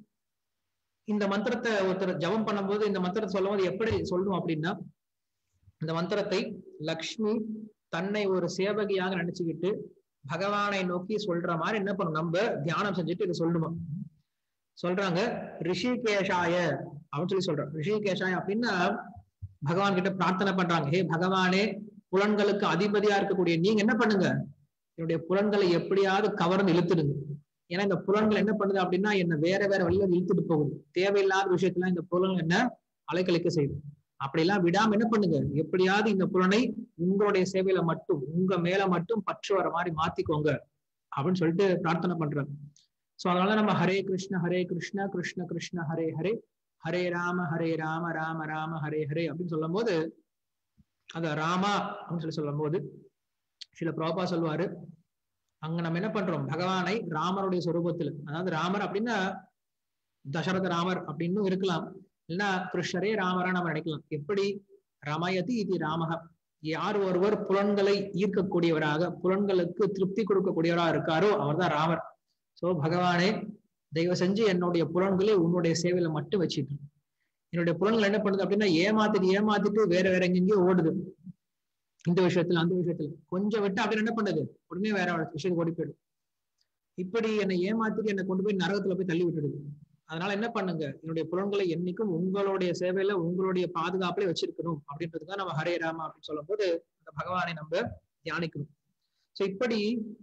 இந்த மந்திரத்தை ஒருத்தர் ஜபம் பண்ணும்போது இந்த மந்திரத்தை சொல்லும் போது எப்படி சொல்லணும் அப்படின்னா இந்த மந்திரத்தை லக்ஷ்மி தன்னை ஒரு சேவகியாக நினைச்சுக்கிட்டு பகவானை நோக்கி சொல்ற மாதிரி என்ன பண்ணும் நம்ம தியானம் செஞ்சுட்டு இதை சொல்லணுமா சொல்றாங்க ரிஷிகேஷாய அப்படின்னு சொல்லி சொல்றோம் ரிஷிகேஷாய அப்படின்னா பகவான் கிட்ட பிரார்த்தனை பண்றாங்க ஹே பகவானே புலன்களுக்கு அதிபதியா இருக்கக்கூடிய நீங்க என்ன பண்ணுங்க என்னுடைய புலன்களை எப்படியாவது கவர்ந்து இழுத்துடுங்க ஏன்னா இந்த புலன்கள் என்ன பண்ணுது அப்படின்னா என்ன வேற வேற வழியில இழுத்துட்டு போகுது தேவையில்லாத விஷயத்துல இந்த புலன்கள் என்ன அலைக்கழிக்க செய்யுது அப்படியெல்லாம் விடாம என்ன பண்ணுங்க எப்படியாவது இந்த புலனை உங்களுடைய சேவையில மட்டும் உங்க மேல மட்டும் பற்று வர மாதிரி மாத்திக்கோங்க அப்படின்னு சொல்லிட்டு பிரார்த்தனை பண்றாங்க சோ அதனால நம்ம ஹரே கிருஷ்ண ஹரே கிருஷ்ண கிருஷ்ண கிருஷ்ண ஹரே ஹரே ஹரே ராம ஹரே ராம ராம ராம ஹரே ஹரே அப்படின்னு சொல்லும் போது அந்த ராமா அப்படின்னு சொல்லி சொல்லும் போது சில ப்ரோபா சொல்லுவாரு அங்க நம்ம என்ன பண்றோம் பகவானை ராமருடைய சொரூபத்துல அதாவது ராமர் அப்படின்னா தசரத ராமர் அப்படின்னு இருக்கலாம் இல்லைன்னா கிருஷ்ணரே ராமரா நம்ம நினைக்கலாம் எப்படி ரமயதி இது ராமக யார் ஒருவர் புலன்களை ஈர்க்கக்கூடியவராக புலன்களுக்கு திருப்தி கொடுக்கக்கூடியவராக இருக்காரோ அவர்தான் ராமர் சோ பகவானே தயவு செஞ்சு என்னுடைய புலன்களை உன்னுடைய சேவையில மட்டும் வச்சுட்டு என்னுடைய புலன்கள் என்ன பண்ணுது அப்படின்னா ஏமாத்திட்டு ஏமாத்திட்டு வேற வேற எங்கெங்கயோ ஓடுது இந்த விஷயத்துல அந்த விஷயத்துல கொஞ்சம் விட்டு அப்படின்னு என்ன பண்ணுது உடனே வேற விஷயத்துக்கு ஓடி போயிடும் இப்படி என்னை ஏமாத்திட்டு என்னை கொண்டு போய் நரகத்துல போய் தள்ளி விட்டுடுது அதனால என்ன பண்ணுங்க என்னுடைய புலன்களை என்னைக்கும் உங்களுடைய சேவையில உங்களுடைய பாதுகாப்புல வச்சிருக்கணும் அப்படின்றதுக்காக நம்ம ஹரே ராமா அப்படின்னு சொல்லும் போது அந்த பகவானை நம்ம தியானிக்கணும் சோ இப்படி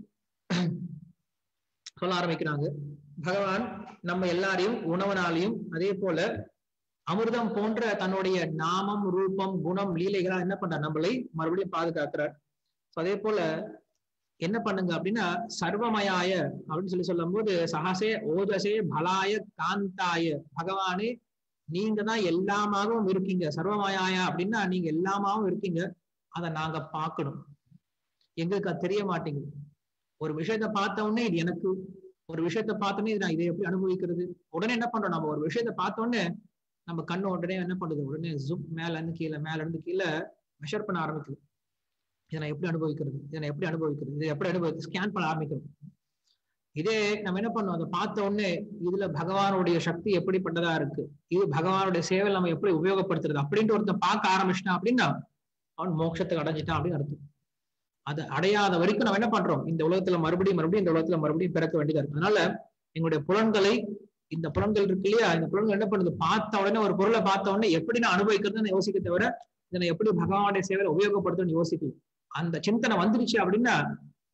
சொல்ல ஆரம்பிக்கிறாங்க பகவான் நம்ம எல்லாரையும் உணவனாலையும் அதே போல அமிர்தம் போன்ற தன்னுடைய நாமம் ரூபம் குணம் லீலைகளா என்ன பண்றார் நம்மளை மறுபடியும் பாதுகாக்கிறார் அதே போல என்ன பண்ணுங்க அப்படின்னா சர்வமயாய அப்படின்னு சொல்லி சொல்லும் போது சகசே ஓஜசே பலாய காந்தாய பகவானே நீங்க தான் எல்லாமாகவும் இருக்கீங்க சர்வமயாய அப்படின்னா நீங்க எல்லாமாவும் இருக்கீங்க அதை நாங்க பார்க்கணும் எங்களுக்கு அது தெரிய மாட்டேங்குது ஒரு விஷயத்த பார்த்த உடனே இது எனக்கு ஒரு விஷயத்த பார்த்தோன்னே இது நான் இதை எப்படி அனுபவிக்கிறது உடனே என்ன பண்றோம் நம்ம ஒரு விஷயத்த பார்த்த உடனே நம்ம கண்ணு உடனே என்ன பண்ணுது உடனே ஜுப் மேல இருந்து கீழே மேல இருந்து கீழே மெஷர் பண்ண ஆரம்பிக்குது இதை நான் எப்படி அனுபவிக்கிறது இதை நான் எப்படி அனுபவிக்கிறது இதை எப்படி அனுபவி ஸ்கேன் பண்ண ஆரம்பிக்கிறது இதே நம்ம என்ன பண்ணோம் அதை பார்த்த உடனே இதுல பகவானுடைய சக்தி எப்படிப்பட்டதா இருக்கு இது பகவானுடைய சேவை நம்ம எப்படி உபயோகப்படுத்துறது அப்படின்ட்டு ஒருத்தன் பார்க்க ஆரம்பிச்சிட்டான் அப்படின்னா அவன் மோட்சத்துக்கு அடைஞ்சிட்டான் அப்படின்னு அர்த்தம் அது அடையாத வரைக்கும் நம்ம என்ன பண்றோம் இந்த உலகத்துல மறுபடியும் மறுபடியும் இந்த உலகத்துல மறுபடியும் பிறக்க வேண்டியதா இருக்கு அதனால எங்களுடைய புலன்களை இந்த புலன்கள் இருக்கு இல்லையா இந்த புலன்கள் என்ன பண்ணுது பார்த்த உடனே ஒரு பொருளை பார்த்த உடனே எப்படி நான் அனுபவிக்கிறதுன்னு யோசிக்க தவிர இதனை எப்படி பகவானுடைய சேவையில உபயோகப்படுத்தணும்னு யோசிக்கணும் அந்த சிந்தனை வந்துருச்சு அப்படின்னா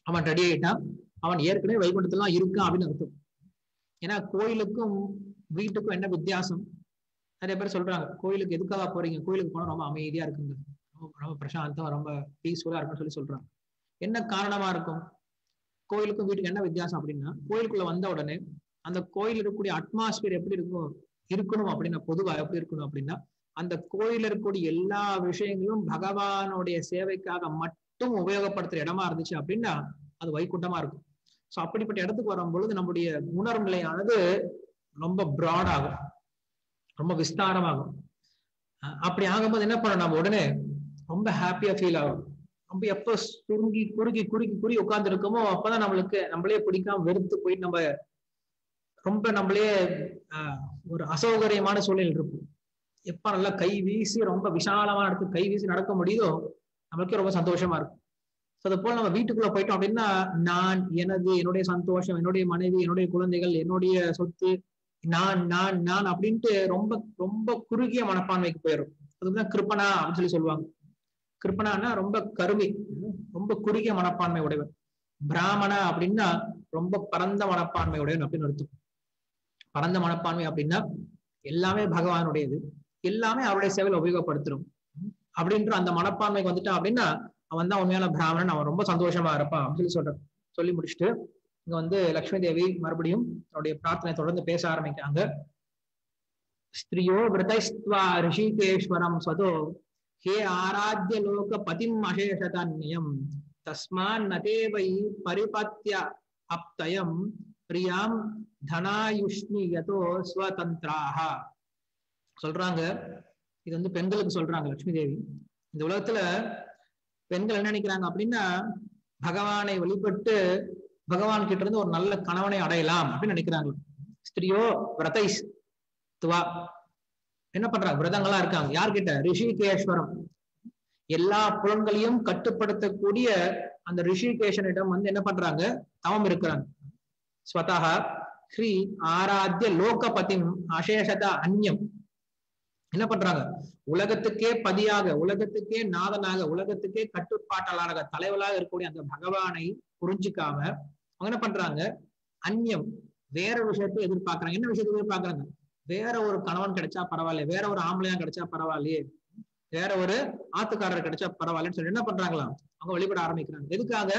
அவன் ரெடி ஆயிட்டான் அவன் ஏற்கனவே வைகுண்டத்துலாம் இருக்கான் அப்படின்னு அர்த்தம் ஏன்னா கோயிலுக்கும் வீட்டுக்கும் என்ன வித்தியாசம் நிறைய பேர் சொல்றாங்க கோயிலுக்கு எதுக்காக போறீங்க கோயிலுக்கு போனா ரொம்ப அமைதியா இருக்குங்க ரொம்ப ரொம்ப பிரசாந்தம் ரொம்ப பீஸ்ஃபுல்லா இருக்குன்னு சொல்லி சொல்றாங்க என்ன காரணமா இருக்கும் கோயிலுக்கும் வீட்டுக்கு என்ன வித்தியாசம் அப்படின்னா கோயிலுக்குள்ள வந்த உடனே அந்த கோயில் இருக்கக்கூடிய அட்மாஸ்பியர் எப்படி இருக்கும் இருக்கணும் அப்படின்னா பொதுவா எப்படி இருக்கணும் அப்படின்னா அந்த கோயில இருக்கக்கூடிய எல்லா விஷயங்களும் பகவானுடைய சேவைக்காக மட்டும் உபயோகப்படுத்துற இடமா இருந்துச்சு அப்படின்னா அது வைகுண்டமா இருக்கும் சோ அப்படிப்பட்ட இடத்துக்கு வரும் பொழுது நம்முடைய உணர்வு நிலையானது ரொம்ப பிராட் ஆகும் ரொம்ப விஸ்தாரமாகும் அப்படி ஆகும்போது என்ன பண்ணணும் நம்ம உடனே ரொம்ப ஹாப்பியா ஃபீல் ஆகும் ரொம்ப எப்போ சுருங்கி குறுகி குறுகி குறுகி உட்கார்ந்து இருக்கோமோ அப்பதான் நம்மளுக்கு நம்மளே பிடிக்காம வெறுத்து போயிட்டு நம்ம ரொம்ப நம்மளே ஒரு அசௌகரியமான சூழ்நிலை இருக்கும் எப்ப நல்லா கை வீசி ரொம்ப விசாலமான இடத்துக்கு கை வீசி நடக்க முடியுதோ நம்மளுக்கே ரொம்ப சந்தோஷமா இருக்கும் ஸோ அது போல நம்ம வீட்டுக்குள்ள போயிட்டோம் அப்படின்னா நான் எனது என்னுடைய சந்தோஷம் என்னுடைய மனைவி என்னுடைய குழந்தைகள் என்னுடைய சொத்து நான் நான் நான் அப்படின்ட்டு ரொம்ப ரொம்ப குறுகிய மனப்பான்மைக்கு போயிடும் அதுதான் கிருப்பனா அப்படின்னு சொல்லி சொல்லுவாங்க கிருப்பனானா ரொம்ப கருமை ரொம்ப குறுகிய மனப்பான்மை உடையவன் பிராமணா அப்படின்னா ரொம்ப பரந்த மனப்பான்மை உடையவன் அப்படின்னு அர்த்தம் பரந்த மனப்பான்மை அப்படின்னா எல்லாமே பகவானுடையது எல்லாமே அவருடைய சேவையில் உபயோகப்படுத்துறோம் அப்படின்ற அந்த மனப்பான்மைக்கு வந்துட்டான் அப்படின்னா அவன் தான் உண்மையான பிராமணன் அவன் ரொம்ப சந்தோஷமா இருப்பான் அப்படின்னு சொல்லி சொல்றான் சொல்லி முடிச்சுட்டு இங்க வந்து லக்ஷ்மி தேவி மறுபடியும் அவருடைய பிரார்த்தனை தொடர்ந்து பேச ஆரம்பிக்கிறாங்க ஸ்திரியோ விரதைஸ்துவா ரிஷிகேஸ்வரம் ஸ்வதோ ஹே ஆராத்திய லோக பதிம் அசேஷதன்யம் தஸ்மான் நதே வை பரிபத்திய அப்தயம் பிரியாம் தனாயுஷ்ணி யதோ ஸ்வதந்திராக சொல்றாங்க இது வந்து பெண்களுக்கு சொல்றாங்க லட்சுமி தேவி இந்த உலகத்துல பெண்கள் என்ன நினைக்கிறாங்க அப்படின்னா பகவானை வழிபட்டு பகவான் கிட்ட இருந்து ஒரு நல்ல கணவனை அடையலாம் அப்படின்னு நினைக்கிறாங்க ஸ்திரியோ விரதைஸ் துவா என்ன பண்றாங்க விரதங்களா இருக்காங்க யார்கிட்ட ரிஷிகேஸ்வரம் எல்லா புலன்களையும் கட்டுப்படுத்தக்கூடிய அந்த ரிஷிகேஷனிடம் வந்து என்ன பண்றாங்க தவம் இருக்கிறாங்க ஸ்வதா ஸ்ரீ ஆராத்திய லோகபதிம் அசேஷத அந்யம் என்ன பண்றாங்க உலகத்துக்கே பதியாக உலகத்துக்கே நாதனாக உலகத்துக்கே கட்டுப்பாட்டாளராக தலைவராக இருக்கக்கூடிய அந்த பகவானை புரிஞ்சுக்காம அவங்க என்ன பண்றாங்க அந்நியம் வேற விஷயத்தை எதிர்பார்க்கறாங்க என்ன விஷயத்தை எதிர்பார்க்கறாங்க வேற ஒரு கணவன் கிடைச்சா பரவாயில்ல வேற ஒரு ஆம்பளையா கிடைச்சா பரவாயில்லையே வேற ஒரு ஆத்துக்காரர் கிடைச்சா பரவாயில்லன்னு சொல்லி என்ன பண்றாங்களாம் அவங்க வழிபட ஆரம்பிக்கிறாங்க எதுக்காக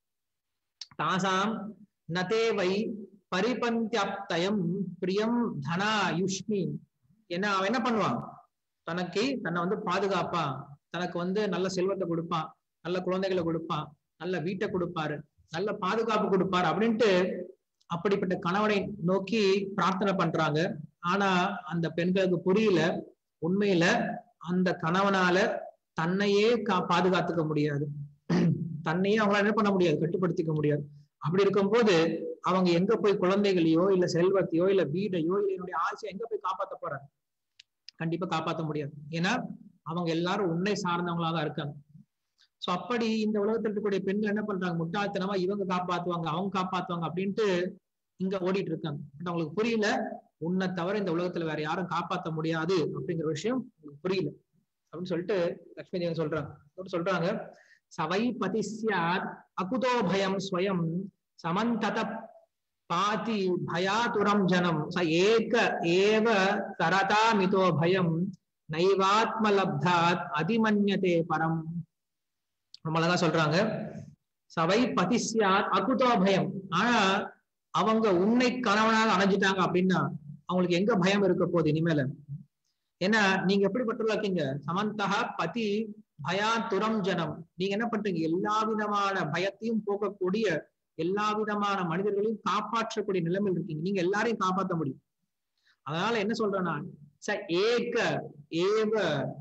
தாசாம் நதேவை பரிபந்தியப்தயம் பிரியம் தனா யுஷ்மி என்ன அவன் என்ன பண்ணுவான் தனக்கு தன்னை வந்து பாதுகாப்பான் தனக்கு வந்து நல்ல செல்வத்தை கொடுப்பான் நல்ல குழந்தைகளை கொடுப்பான் நல்ல வீட்டை கொடுப்பாரு நல்ல பாதுகாப்பு கொடுப்பாரு அப்படின்ட்டு அப்படிப்பட்ட கணவனை நோக்கி பிரார்த்தனை பண்றாங்க ஆனா அந்த பெண்களுக்கு புரியல உண்மையில அந்த கணவனால தன்னையே கா பாதுகாத்துக்க முடியாது தன்னையே அவங்களால என்ன பண்ண முடியாது கட்டுப்படுத்திக்க முடியாது அப்படி இருக்கும்போது அவங்க எங்க போய் குழந்தைகளையோ இல்ல செல்வத்தையோ இல்ல வீடையோ இல்ல என்னுடைய ஆசையை எங்க போய் காப்பாத்த போறாங்க கண்டிப்பா காப்பாத்த முடியாது ஏன்னா அவங்க எல்லாரும் உன்னை சார்ந்தவங்களா தான் இருக்காங்க சோ அப்படி இந்த உலகத்தில் இருக்கக்கூடிய பெண்கள் என்ன பண்றாங்க முட்டாள்தனமா இவங்க காப்பாத்துவாங்க அவங்க காப்பாத்துவாங்க அப்படின்ட்டு இங்க ஓடிட்டு இருக்காங்க பட் அவங்களுக்கு புரியல உன்னை தவிர இந்த உலகத்துல வேற யாரும் காப்பாத்த முடியாது அப்படிங்கிற விஷயம் உங்களுக்கு புரியல அப்படின்னு சொல்லிட்டு லட்சுமி தேவன் சொல்றாங்க சொல்றாங்க சவை பதிஸ்யாத் அகுதோ பயம் ஸ்வயம் சமந்தத பாதி பயாதுரம் ஜனம் ச ஏக ஏவ தரதாமிதோ பயம் நைவாத்மலப்தாத் அதிமன்யதே பரம் ரொம்ப அழகா சொல்றாங்க சவை பதிஸ்யாத் அகுதோ பயம் ஆனா அவங்க உன்னை கணவனாக அணைஞ்சிட்டாங்க அப்படின்னா அவங்களுக்கு எங்க பயம் இருக்க போகுது இனிமேல ஏன்னா நீங்க எப்படிப்பட்டவர்களா இருக்கீங்க சமந்தகா பதி பயாத்துரம் ஜனம் நீங்க என்ன பண்றீங்க எல்லா விதமான பயத்தையும் போக்கக்கூடிய எல்லா விதமான மனிதர்களையும் காப்பாற்றக்கூடிய நிலைமையில் இருக்கீங்க நீங்க எல்லாரையும் காப்பாற்ற முடியும் அதனால என்ன சொல்றேன் நான் ச ஏக ஏவ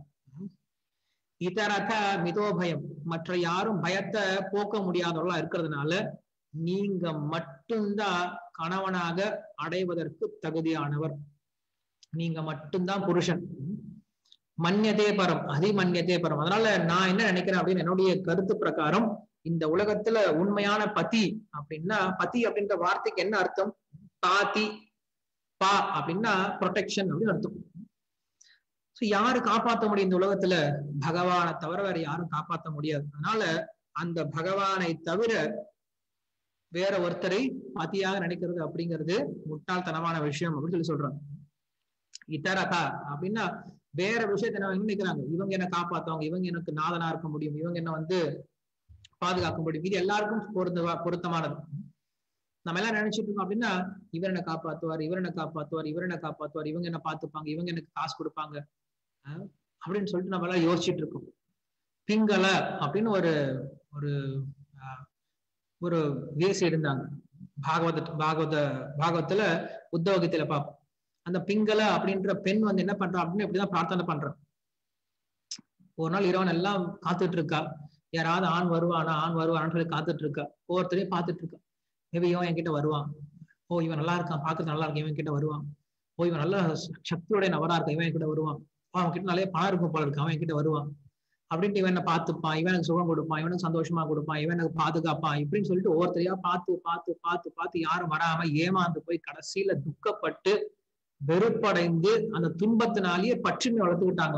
இதரத மிதோபயம் மற்ற யாரும் பயத்தை போக்க முடியாதவர்களா இருக்கிறதுனால நீங்க மட்டும்தான் கணவனாக அடைவதற்கு தகுதியானவர் நீங்க மட்டும்தான் புருஷன் மன்யதே பரம் அதிமன்யதே பரம் அதனால நான் என்ன நினைக்கிறேன் அப்படின்னு என்னுடைய கருத்து பிரகாரம் இந்த உலகத்துல உண்மையான பதி அப்படின்னா பதி அப்படின்ற வார்த்தைக்கு என்ன அர்த்தம் பாதி பா அப்படின்னா ப்ரொடெக்ஷன் அப்படின்னு அர்த்தம் சோ யாரு காப்பாத்த முடியும் இந்த உலகத்துல பகவானை தவிர வேற யாரும் காப்பாத்த முடியாது அதனால அந்த பகவானை தவிர வேற ஒருத்தரை பதியாக நினைக்கிறது அப்படிங்கிறது முட்டாள்தனமான விஷயம் அப்படின்னு சொல்லி சொல்றாங்க இதரகா அப்படின்னா வேற விஷயத்த என்ன நினைக்கிறாங்க இவங்க என்ன காப்பாத்துவாங்க இவங்க எனக்கு நாதனா இருக்க முடியும் இவங்க என்ன வந்து பாதுகாக்க முடியும் இது எல்லாருக்கும் பொருந்த பொருத்தமானது நம்ம எல்லாம் நினைச்சிட்டு இருக்கோம் அப்படின்னா இவர் என்ன காப்பாத்துவார் இவர் என்ன காப்பாத்துவார் இவர் என்ன காப்பாத்துவார் இவங்க என்ன பாத்துப்பாங்க இவங்க எனக்கு காசு கொடுப்பாங்க அப்படின்னு சொல்லிட்டு நம்ம எல்லாம் யோசிச்சுட்டு இருக்கோம் பிங்கள அப்படின்னு ஒரு ஒரு ஒரு வேசி இருந்தாங்க பாகவத பாகவத பாகவத்துல உத்தவகத்துல பார்ப்போம் அந்த பிங்கள அப்படின்ற பெண் வந்து என்ன பண்றா அப்படின்னு இப்படிதான் பிரார்த்தனை பண்றான் ஒரு நாள் இரவன் எல்லாம் காத்துட்டு இருக்கா யாராவது ஆண் வருவானா ஆண் வருவானான்னு சொல்லி காத்துட்டு இருக்கா ஒவ்வொருத்தரையும் பார்த்துட்டு இருக்கா மேபி இவன் என்கிட்ட வருவான் ஓ இவன் நல்லா இருக்கான் பாக்குறது நல்லா இருக்கு இவன் கிட்ட வருவான் ஓ இவன் நல்ல சக்தியோட நபரா இருக்கான் இவன் என்கிட்ட வருவான் அவன் கிட்ட நிறைய பணம் இருக்கும் போல இருக்கு அவன் என்கிட்ட வருவான் அப்படின்ட்டு இவன் பார்த்துப்பான் இவனுக்கு சுகம் கொடுப்பான் இவனுக்கு சந்தோஷமா கொடுப்பான் இவனுக்கு பாதுகாப்பான் இப்படின்னு சொல்லிட்டு ஒவ்வொருத்தரையா பார்த்து பார்த்து பார்த்து பார்த்து யாரும் வராம ஏமாந்து போய் கடைசியில துக்கப்பட்டு வெறுப்படைந்து அந்த துன்பத்தினாலேயே பற்றின்மை வளர்த்துக்கிட்டாங்க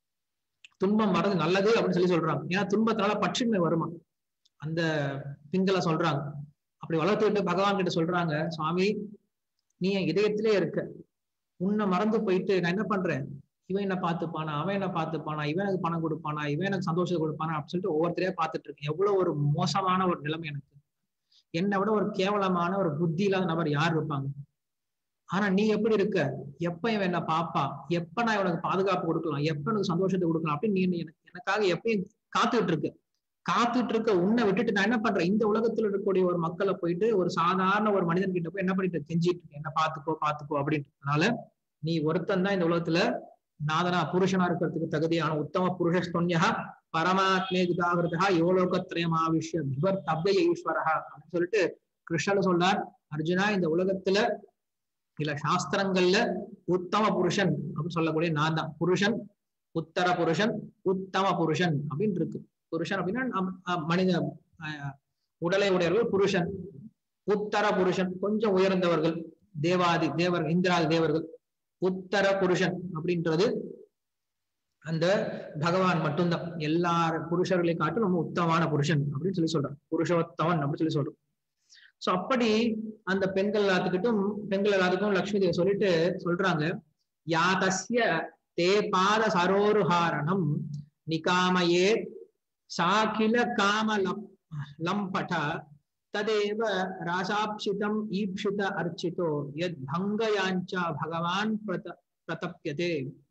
துன்பம் வர்றது நல்லது அப்படின்னு சொல்லி சொல்றாங்க ஏன்னா துன்பத்தினால பற்றின்மை வருமா அந்த பிங்களை சொல்றாங்க அப்படி வளர்த்துக்கிட்டு பகவான் கிட்ட சொல்றாங்க சுவாமி நீ என் இதயத்திலே இருக்க உன்னை மறந்து போயிட்டு நான் என்ன பண்றேன் இவன் என்ன பார்த்துப்பானா அவன் என்ன பார்த்துப்பானா இவன் எனக்கு பணம் கொடுப்பானா இவன் எனக்கு சந்தோஷத்தை கொடுப்பானா அப்படின்னு சொல்லிட்டு ஒவ்வொருத்தரையா பார்த்துட்டு இருக்கேன் எவ்வளவு ஒரு மோசமான ஒரு நிலைமை எனக்கு என்னை விட ஒரு கேவலமான ஒரு புத்தி இல்லாத நபர் யார் இருப்பாங்க ஆனா நீ எப்படி இருக்க எப்ப இவன் என்ன பாப்பா எப்ப நான் இவனுக்கு பாதுகாப்பு கொடுக்கலாம் எப்ப எனக்கு சந்தோஷத்தை கொடுக்கலாம் அப்படின்னு நீ எனக்கு எனக்காக எப்பயும் காத்துட்டு இருக்கு காத்துட்டு இருக்க உன்னை விட்டுட்டு நான் என்ன பண்றேன் இந்த உலகத்துல இருக்கக்கூடிய ஒரு மக்களை போயிட்டு ஒரு சாதாரண ஒரு மனிதன் கிட்ட போய் என்ன பண்ணிட்டு கெஞ்சிட்டு இருக்கேன் என்ன பாத்துக்கோ பாத்துக்கோ அப்படின்ட்டு அதனால நீ ஒருத்தன் தான் இந்த உலகத்துல நாதனா புருஷனா இருக்கிறதுக்கு தகுதியான உத்தம புருஷ ஸ்தொன்யா பரமாத்மே குதாகிருதா யோலோகத்திரயம் ஆவிஷ்ய விவர் தப்ய ஈஸ்வரா அப்படின்னு சொல்லிட்டு கிருஷ்ணன் சொல்றார் அர்ஜுனா இந்த உலகத்துல இல்ல சாஸ்திரங்கள்ல உத்தம புருஷன் அப்படின்னு சொல்லக்கூடிய நான் தான் புருஷன் உத்தர புருஷன் உத்தம புருஷன் அப்படின்னு இருக்கு புருஷன் அப்படின்னா மனித உடலை உடையவர்கள் புருஷன் உத்தர புருஷன் கொஞ்சம் உயர்ந்தவர்கள் தேவாதி தேவர் இந்திராதி தேவர்கள் உத்தர புருஷன் அப்படின்றது அந்த பகவான் மட்டும்தான் எல்லா புருஷர்களை காட்டும் நம்ம உத்தமான புருஷன் அப்படின்னு சொல்லி சொல்றோம் புருஷோத்தவன் அப்படின்னு சொல்லி சொல்றோம் சோ அப்படி அந்த பெண்கள் எல்லாத்துக்கிட்டும் பெண்கள் எல்லாத்துக்கும் லட்சுமி தேவி சொல்லிட்டு சொல்றாங்க யாதஸ்ய தே பாத சரோருஹாரணம் நிகாமயே சாகில காம லம்பட ததேவ ராசாப்சிதம் ஈப்சித அர்ச்சிதோ யத் பங்கயாஞ்சா பகவான் பிரத பிரதப்பியதே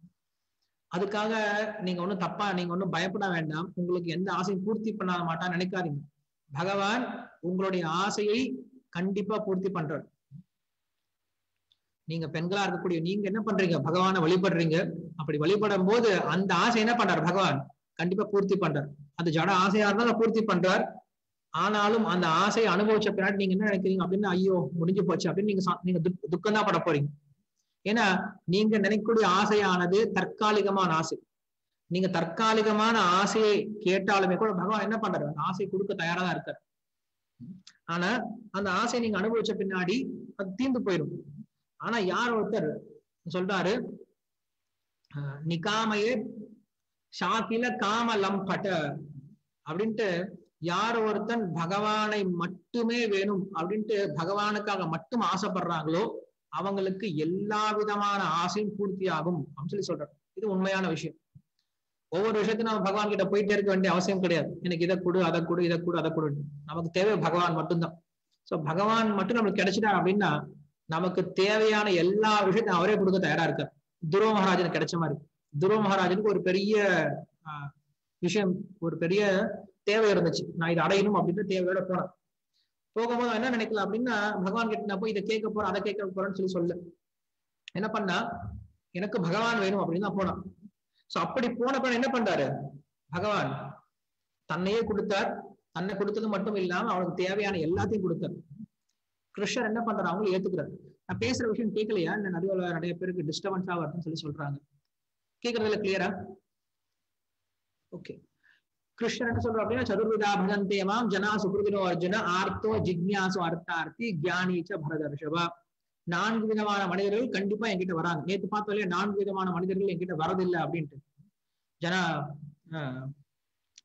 அதுக்காக நீங்க ஒண்ணும் தப்பா நீங்க ஒண்ணும் பயப்பட வேண்டாம் உங்களுக்கு எந்த ஆசையும் பூர்த்தி பண்ண மாட்டா நினைக்காதீங்க பகவான் உங்களுடைய ஆசையை கண்டிப்பா பூர்த்தி பண்றார் நீங்க பெண்களா இருக்கக்கூடிய நீங்க என்ன பண்றீங்க பகவானை வழிபடுறீங்க அப்படி வழிபடும் போது அந்த ஆசை என்ன பண்றார் பகவான் கண்டிப்பா பூர்த்தி பண்றார் அது ஜட ஆசையா இருந்தாலும் பூர்த்தி பண்றார் ஆனாலும் அந்த ஆசையை அனுபவிச்ச பின்னாடி நீங்க என்ன நினைக்கிறீங்க அப்படின்னு ஐயோ முடிஞ்சு போச்சு அப்படின்னு நீங்க நீங்க துக்கம் தான் பட போறீங்க ஏன்னா நீங்க நினைக்கக்கூடிய ஆசையானது தற்காலிகமான ஆசை நீங்க தற்காலிகமான ஆசையை கேட்டாலுமே கூட பகவான் என்ன பண்றாரு அந்த ஆசை கொடுக்க தயாரா தான் இருக்காரு ஆனா அந்த ஆசையை நீங்க அனுபவிச்ச பின்னாடி அது தீர்ந்து போயிடும் ஆனா யார் ஒருத்தர் சொல்றாரு நிகாமையே ஷாக்கில காம லம்பட்ட அப்படின்ட்டு யார் ஒருத்தன் பகவானை மட்டுமே வேணும் அப்படின்ட்டு பகவானுக்காக மட்டும் ஆசைப்படுறாங்களோ அவங்களுக்கு எல்லா விதமான ஆசையும் பூர்த்தி ஆகும் அப்படின்னு சொல்லி சொல்றாரு இது உண்மையான விஷயம் ஒவ்வொரு விஷயத்தையும் நம்ம பகவான் கிட்ட போயிட்டே இருக்க வேண்டிய அவசியம் கிடையாது எனக்கு இதை கொடு அதை கொடு இதை கொடு அதை கொடு நமக்கு தேவை பகவான் மட்டும்தான் சோ பகவான் மட்டும் நம்மளுக்கு கிடைச்சிட்டார் அப்படின்னா நமக்கு தேவையான எல்லா விஷயத்தையும் அவரே கொடுக்க தயாரா இருக்கார் துருவ மகாராஜனுக்கு கிடைச்ச மாதிரி துருவ மகாராஜனுக்கு ஒரு பெரிய விஷயம் ஒரு பெரிய தேவை இருந்துச்சு நான் இதை அடையணும் அப்படின்ற தேவையோட போனேன் போகும்போது என்ன நினைக்கல அப்படின்னா பகவான் கிட்ட நான் போய் இதை கேட்க போறேன் அதை கேட்க போறேன்னு சொல்லி சொல்ல என்ன பண்ணா எனக்கு பகவான் வேணும் அப்படின்னு தான் போனான் சோ அப்படி போன பிறகு என்ன பண்றாரு பகவான் தன்னையே கொடுத்தார் தன்னை கொடுத்தது மட்டும் இல்லாம அவனுக்கு தேவையான எல்லாத்தையும் கொடுத்தார் கிருஷ்ணர் என்ன பண்றாரு அவங்களும் ஏத்துக்கிறாரு நான் பேசுற விஷயம் கேட்கலையா இந்த நடுவில் நிறைய பேருக்கு டிஸ்டர்பன்ஸா வருதுன்னு சொல்லி சொல்றாங்க கேட்கறதுல கிளியரா ஓகே கிருஷ்ணர் என்ன சொல்ற அப்படின்னா சதுர்விதா பகந்தேமாம் ஜனா சுகிருதினோ அர்ஜுன ஆர்த்தோ ஜிக்யாசு அர்த்தார்த்தி ஜானீச்ச பரதர்ஷபா நான்கு விதமான மனிதர்கள் கண்டிப்பா என்கிட்ட வராங்க நேத்து பார்த்தோம் இல்லையா நான்கு விதமான மனிதர்கள் என்கிட்ட வரதில்லை அப்படின்ட்டு ஜனா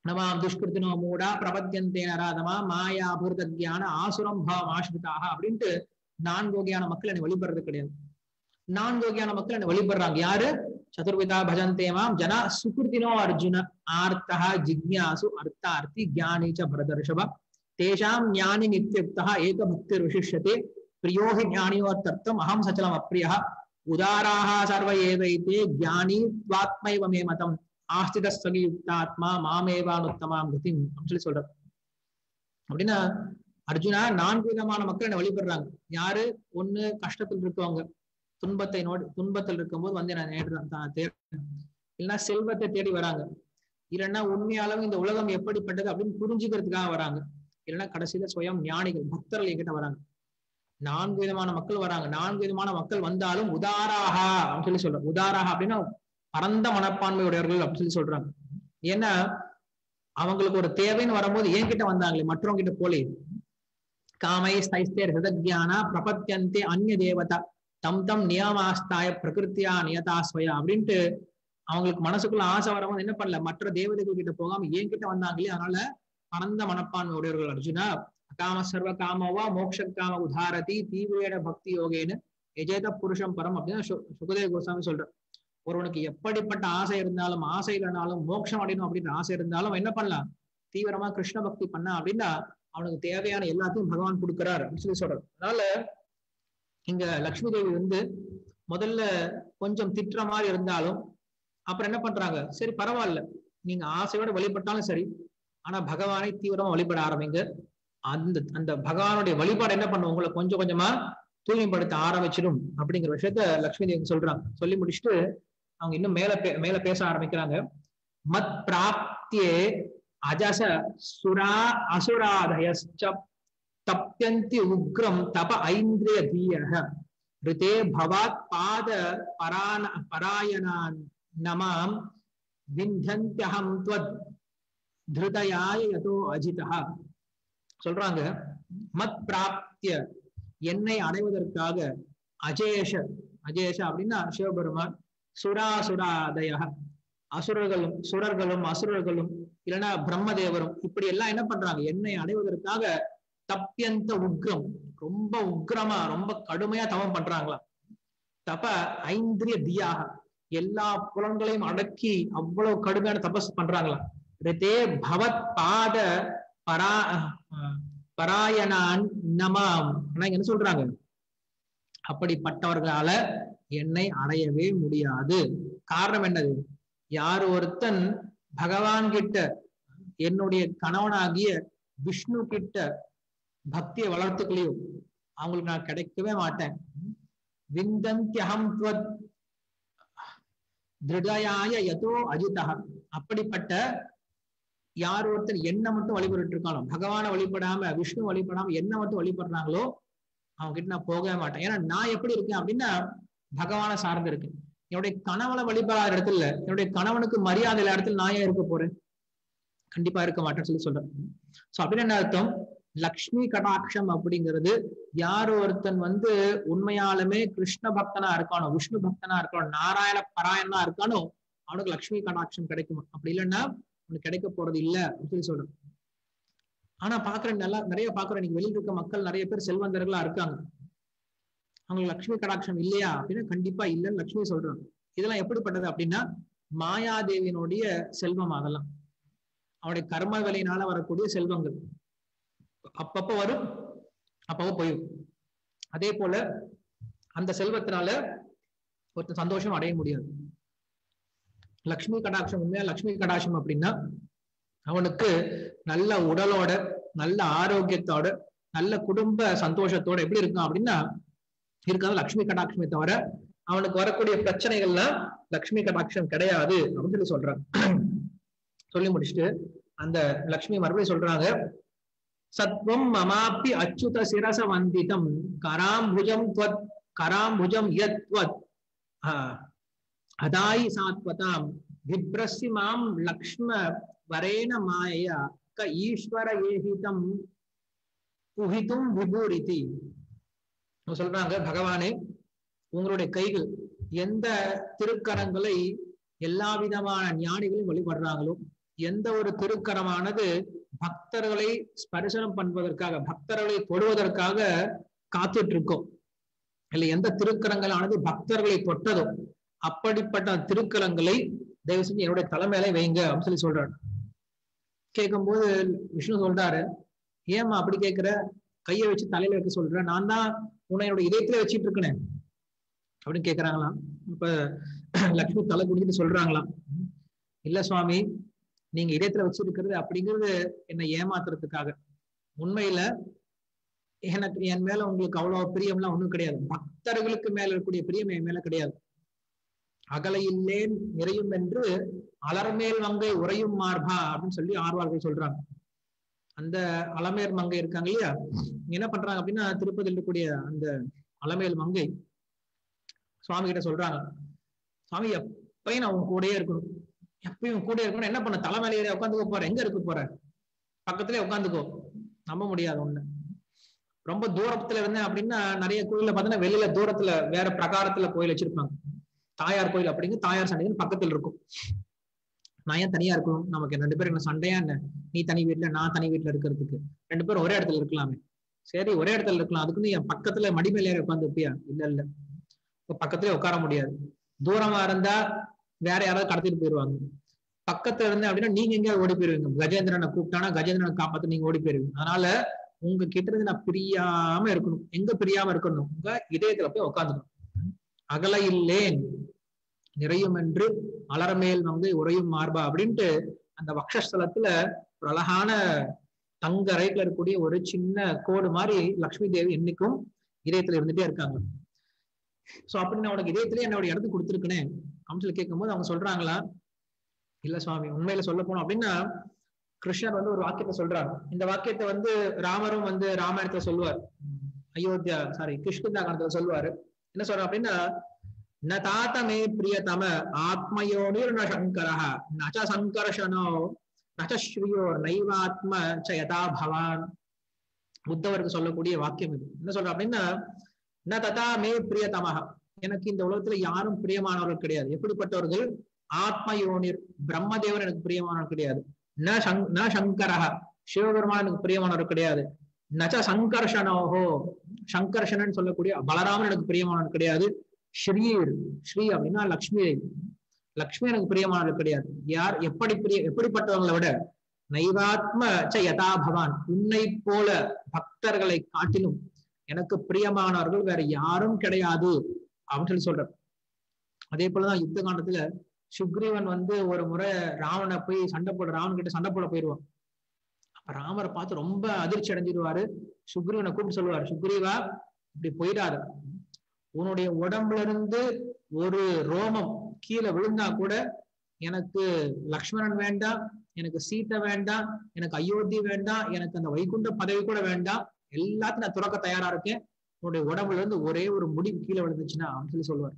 நமாம் துஷ்கிருத்தினோ மூடா பிரபத்தியந்தே நராதமா மாயா பூர்த ஜான ஆசுரம் பாவம் ஆசிரிதாக அப்படின்ட்டு நான்கு வகையான மக்கள் என்னை வழிபடுறது கிடையாது நான்கு வகையான மக்கள் என்னை வழிபடுறாங்க யாரு சதுர்விதா பஜந்தே மாம் ஜனா சுகிருத்தினோ அர்ஜுன ஆர்த்தா ஜிக்யாசு அர்த்தார்த்தி ஜானி ச பரதர்ஷப தேஷாம் ஞானி நித்யுக்தா ஏக பக்திர் விசிஷ்யதே பிரியோ ஹி ஞானியோத்தர்த்தம் அகம் சச்சலம் அப்பிரியா உதாராக சர்வ ஏவைத்தே ஜானி துவாத்மைவ மே மதம் ஆஸ்திதஸ்வகி யுக்தாத்மா மாமேவானுத்தமாம் கதிம் அப்படின்னு சொல்லி சொல்ற அப்படின்னா அர்ஜுனா நான்கு விதமான மக்கள் என்ன வழிபடுறாங்க யாரு ஒண்ணு கஷ்டத்தில் இருக்கவங்க துன்பத்தை நோடி துன்பத்தில் இருக்கும்போது வந்து என்ன நேடுறான் தேடுறாங்க இல்லைன்னா செல்வத்தை தேடி வராங்க இல்லைன்னா உண்மையாலும் இந்த உலகம் எப்படிப்பட்டது அப்படின்னு புரிஞ்சுக்கிறதுக்காக வராங்க இல்லைன்னா கடைசியில சுயம் ஞானிகள் பக்தர்கள் என்கிட்ட வராங்க நான்கு விதமான மக்கள் வராங்க நான்கு விதமான மக்கள் வந்தாலும் உதாராகா அப்படின்னு சொல்லி சொல்றாங்க உதாராகா அப்படின்னா பரந்த மனப்பான்மை உடையவர்கள் அப்படின்னு சொல்லி சொல்றாங்க ஏன்னா அவங்களுக்கு ஒரு தேவைன்னு வரும்போது என்கிட்ட வந்தாங்களே மற்றவங்க கிட்ட போலே காமை ஸ்தைஸ்தேர் ஹிருதஜானா பிரபத்தியந்தே அந்நிய தேவதா தம் தம் நியமாஸ்தாய பிரகிருத்தியா நியதாஸ்வயா அப்படின்ட்டு அவங்களுக்கு மனசுக்குள்ள ஆசை வரும்போது என்ன பண்ணல மற்ற தேவதைகள் கிட்ட போகாம என்கிட்ட வந்தாங்களே அதனால பரந்த மனப்பான்மை உடையவர்கள் அர்ஜுனா காம சர்வ காமவா மோக்ஷ காம உதாரதி தீவிர பக்தி யோகேன்னு எஜேத புருஷம் பரம் அப்படின்னு சுகதேவ கோசாமி சொல்ற ஒருவனுக்கு எப்படிப்பட்ட ஆசை இருந்தாலும் ஆசை இல்லைனாலும் மோட்சம் அடையணும் அப்படின்ற ஆசை இருந்தாலும் என்ன பண்ணலாம் தீவிரமா கிருஷ்ண பக்தி பண்ண அப்படின்னா அவனுக்கு தேவையான எல்லாத்தையும் பகவான் கொடுக்கிறார் அப்படின்னு சொல்லி சொல்றாரு அதனால இங்க லக்ஷ்மி தேவி வந்து முதல்ல கொஞ்சம் திட்டுற மாதிரி இருந்தாலும் அப்புறம் என்ன பண்றாங்க சரி பரவாயில்ல நீங்க ஆசையோட வழிபட்டாலும் சரி ஆனா பகவானை தீவிரமா வழிபட ஆரம்பிங்க அந்த அந்த பகவானுடைய வழிபாடு என்ன பண்ணும் உங்களை கொஞ்சம் கொஞ்சமா தூய்மைப்படுத்த ஆரம்பிச்சிடும் அப்படிங்கிற விஷயத்த லக்ஷ்மி தேவி சொல்றாங்க சொல்லி முடிச்சுட்டு அவங்க இன்னும் மேல பே மேல பேச ஆரம்பிக்கிறாங்க மத் பிராப்தியே அஜச சுரா அசுராதயச்ச தப்யந்தி உக்ரம் தப ஐந்திரிய தீயக ரிதே பவாத் பாத பரான பராயணான் நமாம் விந்தந்தியகம் துவத் திருதயாய யதோ அஜிதா சொல்றாங்க மத் பிராப்திய என்னை அடைவதற்காக அஜேஷ அஜேஷ அப்படின்னா சிவபெருமான் சுராசுராதய அசுரர்களும் சுரர்களும் அசுரர்களும் இல்லைன்னா பிரம்மதேவரும் இப்படி எல்லாம் என்ன பண்றாங்க என்னை அடைவதற்காக தப்பியந்த உக்ரம் ரொம்ப உக்ரமா ரொம்ப கடுமையா தவம் பண்றாங்களாம் தப ஐந்திரிய தியாக எல்லா புலன்களையும் அடக்கி அவ்வளவு கடுமையான தபஸ் பண்றாங்களாம் ரிதே பவத் பாத பரா பராயணான் நமாம் ஆனா என்ன சொல்றாங்க அப்படிப்பட்டவர்களால என்னை அடையவே முடியாது காரணம் என்னது யார் ஒருத்தன் பகவான் கிட்ட என்னுடைய கணவனாகிய விஷ்ணு கிட்ட பக்தியை வளர்த்துக்கலையோ அவங்களுக்கு நான் கிடைக்கவே மாட்டேன் விந்தந்தியகம் திருடயாய யதோ அஜிதா அப்படிப்பட்ட யார் ஒருத்தர் என்ன மட்டும் வழிபட்டு இருக்கானோ பகவானை வழிபடாம விஷ்ணு வழிபடாம என்ன மட்டும் வழிபடுறாங்களோ அவங்க கிட்ட நான் போகவே மாட்டேன் ஏன்னா நான் எப்படி இருக்கேன் அப்படின்னா பகவானை சார்ந்து இருக்கேன் என்னுடைய கணவனை வழிபடாத இடத்துல என்னுடைய கணவனுக்கு மரியாதை இல்லாத இடத்துல நான் ஏன் இருக்க போறேன் கண்டிப்பா இருக்க மாட்டேன்னு சொல்லி சொல்றேன் சோ அப்படின்னு என்ன அர்த்தம் லக்ஷ்மி கடாட்சம் அப்படிங்கிறது யார் ஒருத்தன் வந்து உண்மையாலுமே கிருஷ்ண பக்தனா இருக்கானோ விஷ்ணு பக்தனா இருக்கானோ நாராயண பராயணனா இருக்கானோ அவனுக்கு லக்ஷ்மி கடாட்சம் கிடைக்குமா அப்படி இல்லைன்னா அவனுக்கு கிடைக்க போறது இல்ல அப்படின்னு சொல்லி சொல்றேன் ஆனா பாக்குறேன் நல்லா நிறைய பாக்குறேன் நீங்க வெளியில் இருக்க மக்கள் நிறைய பேர் செல்வந்தர்களா இருக்காங்க அவங்களுக்கு லக்ஷ்மி கடாட்சம் இல்லையா அப்படின்னா கண்டிப்பா இல்லைன்னு லக்ஷ்மி சொல்றாங்க இதெல்லாம் எப்படிப்பட்டது அப்படின்னா மாயாதேவியினுடைய செல்வம் அதெல்லாம் அவனுடைய கர்ம விலையினால வரக்கூடிய செல்வங்கள் அப்பப்ப வரும் அப்பப்போ போயிடும் அதே போல அந்த செல்வத்தினால ஒருத்தர் சந்தோஷம் அடைய முடியாது லக்ஷ்மி கடாட்சம் உண்மையா லக்ஷ்மி கடாட்சம் அப்படின்னா அவனுக்கு நல்ல உடலோட நல்ல ஆரோக்கியத்தோட நல்ல குடும்ப சந்தோஷத்தோட எப்படி இருக்கும் அப்படின்னா இருக்காது லக்ஷ்மி கடாட்சமே தவிர அவனுக்கு வரக்கூடிய பிரச்சனைகள்லாம் லக்ஷ்மி கடாட்சம் கிடையாது அப்படின்னு சொல்லி சொல்றாங்க சொல்லி முடிச்சுட்டு அந்த லக்ஷ்மி மறுபடியும் சொல்றாங்க சத்வம் மமாப்பி அச்சுத சிரச வந்திதம் கராம்புஜம் துவத் கராம்புஜம் யத்வத் அதாயி சாத்வதாம் விப்ரஸ்தி மாம் லக்ஷ்ம வரேன மாயையா க ஈஸ்வர ஏகிதம் புகிதும் விபூரிதி சொல்றாங்க பகவானே உங்களுடைய கைகள் எந்த திருக்கரங்களை எல்லா விதமான ஞானிகளும் வழிபடுறாங்களோ எந்த ஒரு திருக்கரமானது பக்தர்களை ஸ்பரிசனம் பண்ணுவதற்காக பக்தர்களை தொடுவதற்காக காத்துட்டு இருக்கோம் இல்ல எந்த திருக்கரங்களானது பக்தர்களை தொட்டதோ அப்படிப்பட்ட திருக்கரங்களை தயவு செஞ்சு என்னுடைய தலைமையில வைங்க அப்படின்னு சொல்லி சொல்றாரு கேட்கும்போது விஷ்ணு சொல்றாரு ஏமா அப்படி கேட்கிற கையை வச்சு தலையில வைக்க சொல்ற நான் தான் உன்னை என்னோட இதயத்துல வச்சிட்டு இருக்கேன் அப்படின்னு கேக்குறாங்களாம் இப்ப லக்ஷ்மி தலை குடிக்கிட்டு சொல்றாங்களாம் இல்ல சுவாமி நீங்க இதயத்துல வச்சிருக்கிறது அப்படிங்கிறது என்னை ஏமாத்துறதுக்காக உண்மையில எனக்கு என் மேல உங்களுக்கு அவ்வளவு பிரியம்லாம் ஒண்ணும் கிடையாது பக்தர்களுக்கு மேல இருக்கக்கூடிய பிரியம் என் மேல கிடையாது அகலையில்லேன் நிறையும் என்று அலர்மேல் மங்கை உறையும் மார்பா அப்படின்னு சொல்லி ஆர்வார்கள் சொல்றாங்க அந்த அலமேல் மங்கை இருக்காங்க இல்லையா என்ன பண்றாங்க அப்படின்னா திருப்பதியில் இருக்கக்கூடிய அந்த அலமேல் மங்கை சுவாமி கிட்ட சொல்றாங்க சுவாமி எப்பயும் நான் உன் கூடயே இருக்கணும் எப்பயும் கூட இருக்கணும் என்ன பண்ண தலைமையில ஏறி உட்காந்துக்க போற எங்க இருக்க போற பக்கத்துலயே உட்காந்துக்கோ நம்ப முடியாது ஒண்ணு ரொம்ப தூரத்துல இருந்தேன் அப்படின்னா நிறைய கோயில்ல பாத்தீங்கன்னா வெளியில தூரத்துல வேற பிரகாரத்துல கோயில் வச்சிருப்பாங்க தாயார் கோயில் அப்படிங்க தாயார் சண்டைன்னு பக்கத்துல இருக்கும் நான் ஏன் தனியா இருக்கணும் நமக்கு ரெண்டு பேரும் என்ன சண்டையா என்ன நீ தனி வீட்டுல நான் தனி வீட்டுல இருக்கிறதுக்கு ரெண்டு பேரும் ஒரே இடத்துல இருக்கலாமே சரி ஒரே இடத்துல இருக்கலாம் அதுக்குன்னு என் பக்கத்துல மடி மேல ஏறி உட்காந்து இருப்பியா இல்ல இல்ல இப்ப பக்கத்துலயே உட்கார முடியாது தூரமா இருந்தா வேற யாராவது கடத்திட்டு போயிருவாங்க பக்கத்துல இருந்தேன் அப்படின்னா நீங்க எங்கேயாவது ஓடி போயிருவீங்க கஜேந்திரனை கூப்பிட்டானா கஜேந்திரனை காப்பாத்து நீங்க ஓடி போயிருவீங்க அதனால உங்க கிட்ட இருந்து நான் பிரியாம இருக்கணும் எங்க பிரியாம இருக்கணும் உங்க இதயத்துல போய் உட்காந்துக்கணும் அகல இல்லேன் நிறையும் என்று அலரமேல் வந்து உறையும் மார்பா அப்படின்ட்டு அந்த வக்ஷஸ்தலத்துல ஒரு அழகான தங்க ரைட்ல இருக்கக்கூடிய ஒரு சின்ன கோடு மாதிரி லக்ஷ்மி தேவி என்னைக்கும் இதயத்துல இருந்துட்டே இருக்காங்க சோ அப்படி நான் உனக்கு இதயத்திலே என்னோட இடத்துக்கு கொடுத்துருக்கேன் அப்படின்னு சொல்லி கேட்கும்போது அவங்க சொல்றாங்களா இல்ல சுவாமி உண்மையில சொல்ல போனோம் அப்படின்னா கிருஷ்ணர் வந்து ஒரு வாக்கியத்தை சொல்றாரு இந்த வாக்கியத்தை வந்து ராமரும் வந்து ராமாயணத்துல சொல்லுவார் அயோத்தியா சாரி கிருஷ்ணதா காலத்துல சொல்லுவாரு என்ன சொல்ற அப்படின்னா ந தாத்த மே பிரியதம ஆத்மயோனிர் ந சங்கரஹ நச்ச சங்கர்ஷனோ நச்ச ஸ்ரீயோ நைவாத்ம ச யதா பவான் புத்தவருக்கு சொல்லக்கூடிய வாக்கியம் இது என்ன சொல்ற அப்படின்னா ந ததா மே பிரியதமஹ எனக்கு இந்த உலகத்துல யாரும் பிரியமானவர்கள் கிடையாது எப்படிப்பட்டவர்கள் ஆத்மயோனிர் பிரம்மதேவன் எனக்கு பிரியமானவர் கிடையாது ந சங் ந சங்கரஹ சிவபெருமான் எனக்கு பிரியமானவர் கிடையாது நச்ச சங்கர்ஷனோஹோ சங்கர்ஷனன் சொல்லக்கூடிய பலராமன் எனக்கு பிரியமானவர் கிடையாது ஸ்ரீர் ஸ்ரீ அப்படின்னா லக்ஷ்மி லக்ஷ்மி எனக்கு பிரியமானவர் கிடையாது யார் எப்படி பிரிய எப்படிப்பட்டவங்களை விட நைவாத்ம ச யதா பவான் உன்னை போல பக்தர்களை காட்டிலும் எனக்கு பிரியமானவர்கள் வேற யாரும் கிடையாது அப்படின்னு சொல்லி சொல்ற அதே போலதான் யுத்த காண்டத்துல சுக்ரீவன் வந்து ஒரு முறை ராவனை போய் சண்டை போட ராவன் கிட்ட சண்டை போட போயிடுவான் அப்ப ராமரை பார்த்து ரொம்ப அதிர்ச்சி அடைஞ்சிடுவாரு சுக்ரீவனை கூப்பிட்டு சொல்லுவாரு சுக்ரீவா இப்படி போயிடாத உன்னுடைய உடம்புல இருந்து ஒரு ரோமம் கீழே விழுந்தா கூட எனக்கு லக்ஷ்மணன் வேண்டாம் எனக்கு சீத்தை வேண்டாம் எனக்கு அயோத்தி வேண்டாம் எனக்கு அந்த வைகுண்ட பதவி கூட வேண்டாம் எல்லாத்தையும் நான் துறக்க தயாரா இருக்கேன் உன்னுடைய உடம்புல இருந்து ஒரே ஒரு முடிவு கீழே விழுந்துச்சுன்னா அப்படின்னு சொல்லி சொல்லுவார்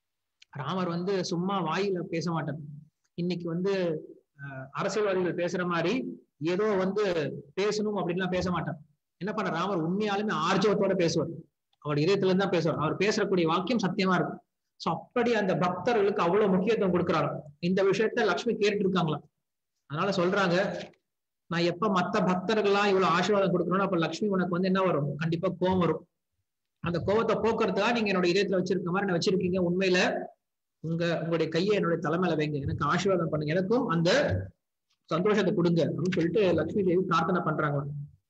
ராமர் வந்து சும்மா வாயில பேச மாட்டார் இன்னைக்கு வந்து அரசியல்வாதிகள் பேசுற மாதிரி ஏதோ வந்து பேசணும் அப்படின்லாம் பேச மாட்டார் என்ன பண்ண ராமர் உண்மையாலுமே ஆர்ஜவத்தோட பேசுவார் அவர் இதயத்துல இருந்து தான் பேசுவார் அவர் பேசக்கூடிய வாக்கியம் சத்தியமா இருக்கும் சோ அப்படி அந்த பக்தர்களுக்கு அவ்வளவு முக்கியத்துவம் கொடுக்குறாரு இந்த விஷயத்த லக்ஷ்மி கேட்டு இருக்காங்களா அதனால சொல்றாங்க நான் எப்ப மத்த பக்தர்கள்லாம் இவ்வளவு ஆசீர்வாதம் கொடுக்கணும் அப்ப லக்ஷ்மி உனக்கு வந்து என்ன வரும் கண்டிப்பா கோவம் வரும் அந்த கோவத்தை போக்குறதுக்காக நீங்க என்னோட இதயத்துல வச்சிருக்க மாதிரி நான் வச்சிருக்கீங்க உண்மையில உங்க உங்களுடைய கையை என்னுடைய தலைமையில வைங்க எனக்கு ஆசீர்வாதம் பண்ணுங்க எனக்கும் அந்த சந்தோஷத்தை கொடுங்க அப்படின்னு சொல்லிட்டு லக்ஷ்மி தேவி பிரார்த்தனை பண்றாங்க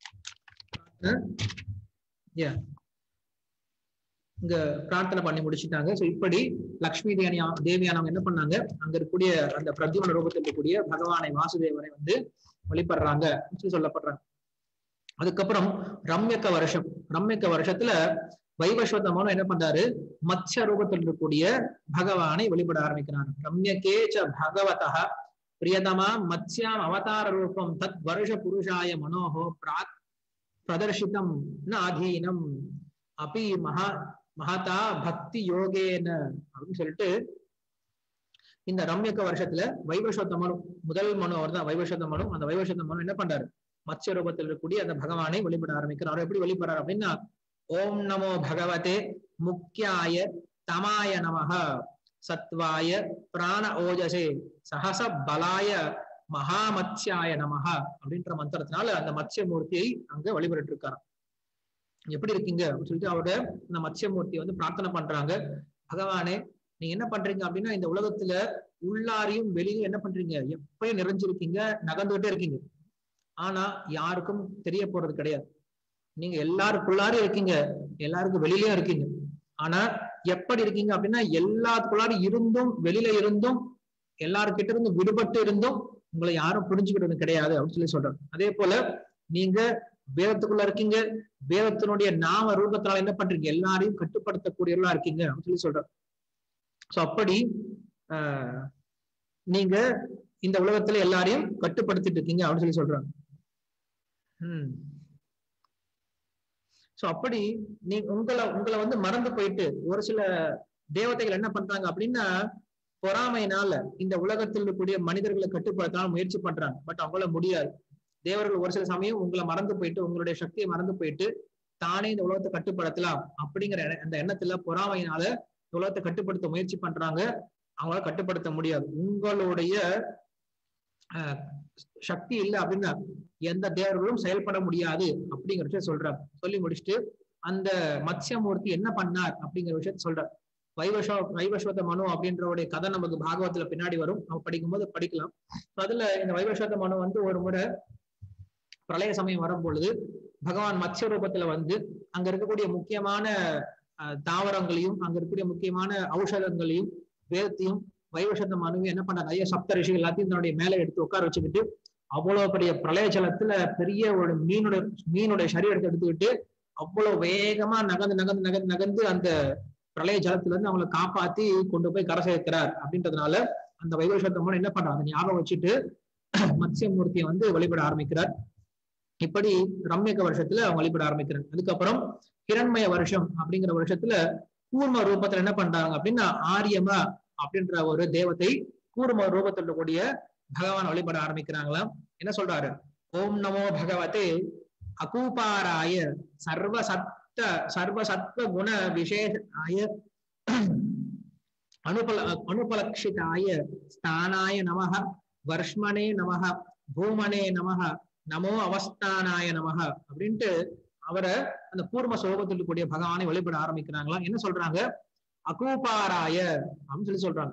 இங்க பிரார்த்தனை பண்ணி முடிச்சுட்டாங்க சோ இப்படி லக்ஷ்மி தேவியா தேவியானவங்க என்ன பண்ணாங்க அங்க இருக்கக்கூடிய அந்த பிரத்யுமன ரூபத்தில் இருக்கக்கூடிய பகவானை வாசுதேவனை வந்து வழிபடுறாங்க சொல்லி சொல்லப்படுறாங்க அதுக்கப்புறம் ரம்யக்க வருஷம் ரம்யக்க வருஷத்துல வைவஸ்வதமனும் என்ன பண்றாரு மத்ய ரூபத்தில் இருக்கக்கூடிய பகவானை வழிபட ஆரம்பிக்கிறாங்க ரம்யக்கே ச பகவதா பிரியதமா மத்யாம் அவதார ரூபம் தத் வருஷ புருஷாய மனோகோ பிராக் பிரதர்ஷிதம் ஆதீனம் அப்பி மகா மகதா பக்தி யோகேன அப்படின்னு சொல்லிட்டு இந்த ரம்யக்க வருஷத்துல வைவஸ்வத்த மனு முதல் மனு அவர் தான் வைவஸ்வத்த மனு அந்த வைவஸ்வத்த மனு என்ன பண்றாரு மத்ய ரூபத்தில் இருக்கக்கூடிய அந்த பகவானை வழிபட ஆரம்பிக்கிறார் அவர் எப்படி வழிபடுறாரு அப்படின்னா ஓம் நமோ பகவதே முக்கியாய தமாய நமக சத்வாய பிராண ஓஜசே சஹச பலாய மகாமத்யாய நமஹ அப்படின்ற மந்திரத்தினால அந்த மத்ஸ்யமூர்த்தியை அங்க வழிபட்டு இருக்காராம் எப்படி இருக்கீங்க அப்படின்னு சொல்லிட்டு அவரோட அந்த மத்ஸ்யமூர்த்தியை வந்து பிரார்த்தனை பண்றாங்க பகவானே நீங்க என்ன பண்றீங்க அப்படின்னா இந்த உலகத்துல உள்ளாரையும் வெளியும் என்ன பண்றீங்க எப்பயும் நிறைஞ்சிருக்கீங்க நகர்ந்துகிட்டே இருக்கீங்க ஆனா யாருக்கும் தெரிய போறது கிடையாது நீங்க எல்லாருக்குள்ளாரும் இருக்கீங்க எல்லாருக்கும் வெளியிலயும் இருக்கீங்க ஆனா எப்படி இருக்கீங்க அப்படின்னா எல்லாத்துக்குள்ளாரும் இருந்தும் வெளியில இருந்தும் எல்லாருக்கிட்ட இருந்து விடுபட்டு இருந்தும் உங்களை யாரும் புரிஞ்சுக்கிறது கிடையாது அப்படின்னு சொல்லி சொல்றாங்க அதே போல நீங்க வேதத்துக்குள்ள இருக்கீங்க வேதத்தினுடைய நாம ரூபத்தினால என்ன பண்றீங்க எல்லாரையும் கட்டுப்படுத்தக்கூடியவர்களா இருக்கீங்க அப்படின்னு சொல்லி சொல்றாங்க சோ அப்படி ஆஹ் நீங்க இந்த உலகத்துல எல்லாரையும் கட்டுப்படுத்திட்டு இருக்கீங்க அப்படின்னு சொல்லி சொல்றாங்க உம் சோ அப்படி நீ உங்களை உங்களை வந்து மறந்து போயிட்டு ஒரு சில தேவதைகள் என்ன பண்றாங்க அப்படின்னா பொறாமையினால இந்த உலகத்தில் இருக்கக்கூடிய மனிதர்களை கட்டுப்படுத்தாம முயற்சி பண்றாங்க பட் அவங்கள முடியாது தேவர்கள் ஒரு சில சமயம் உங்களை மறந்து போயிட்டு உங்களுடைய சக்தியை மறந்து போயிட்டு தானே இந்த உலகத்தை கட்டுப்படுத்தலாம் அப்படிங்கிற அந்த எண்ணத்துல பொறாமையினால இந்த உலகத்தை கட்டுப்படுத்த முயற்சி பண்றாங்க அவங்களால கட்டுப்படுத்த முடியாது உங்களுடைய சக்தி இல்லை அப்படின்னா எந்த தேவர்களும் செயல்பட முடியாது அப்படிங்கிற விஷயம் சொல்றாங்க சொல்லி முடிச்சுட்டு அந்த மத்ஸ்யமூர்த்தி என்ன பண்ணார் அப்படிங்கிற விஷயத்த சொல்றார் வைவஸ்வ வைவஸ்வத மனு அப்படின்றவுடைய கதை நமக்கு பாகவத்துல பின்னாடி வரும் நம்ம படிக்கும்போது படிக்கலாம் அதுல இந்த வைவஸ்வத மனு வந்து ஒரு முறை பிரளய சமயம் வரும் பொழுது பகவான் மத்ஸ்ய ரூபத்துல வந்து அங்க இருக்கக்கூடிய முக்கியமான தாவரங்களையும் அங்க இருக்கக்கூடிய முக்கியமான ஔஷதங்களையும் வேதத்தையும் வைவசத்த மனுவையும் என்ன பண்ணாங்க ஐயா சப்த ரிஷிகள் எல்லாத்தையும் தன்னுடைய மேல எடுத்து உட்கார வச்சுக்கிட்டு அவ்வளவு பெரிய பிரளய ஜலத்துல பெரிய ஒரு மீனுடைய மீனுடைய சரீரத்தை எடுத்துக்கிட்டு அவ்வளவு வேகமா நகர்ந்து நகர்ந்து நகர்ந்து நகர்ந்து அந்த பிரளய ஜலத்துல இருந்து அவங்களை காப்பாத்தி கொண்டு போய் கரை சேர்க்கிறார் அப்படின்றதுனால அந்த வைவசத்த மூலம் என்ன பண்றாங்க ஞாபகம் வச்சுட்டு மத்ஸ்யமூர்த்தியை வந்து வழிபட ஆரம்பிக்கிறார் இப்படி ரம்யக வருஷத்துல அவங்க வழிபட ஆரம்பிக்கிறாங்க அதுக்கப்புறம் கிரண்மய வருஷம் அப்படிங்கிற வருஷத்துல கூர்ம ரூபத்துல என்ன பண்றாங்க அப்படின்னா ஆரியமா அப்படின்ற ஒரு தேவத்தை கூர்ம ரூபத்துல கூடிய பகவான் வழிபட ஆரம்பிக்கிறாங்களாம் என்ன சொல்றாரு ஓம் நமோ பகவதே அகூபாராய சர்வ சத்த சர்வ சத்வ குண விசேஷாய அனுபல அனுபலக்ஷிதாய ஸ்தானாய நமக வர்ஷ்மனே நமக பூமனே நமக நமோ அவஸ்தானாய நமக அப்படின்ட்டு அவரை அந்த கூர்ம சோகத்தில் கூடிய பகவானை வழிபட ஆரம்பிக்கிறாங்களா என்ன சொல்றாங்க அகூபாராய அப்படின்னு சொல்லி சொல்றாங்க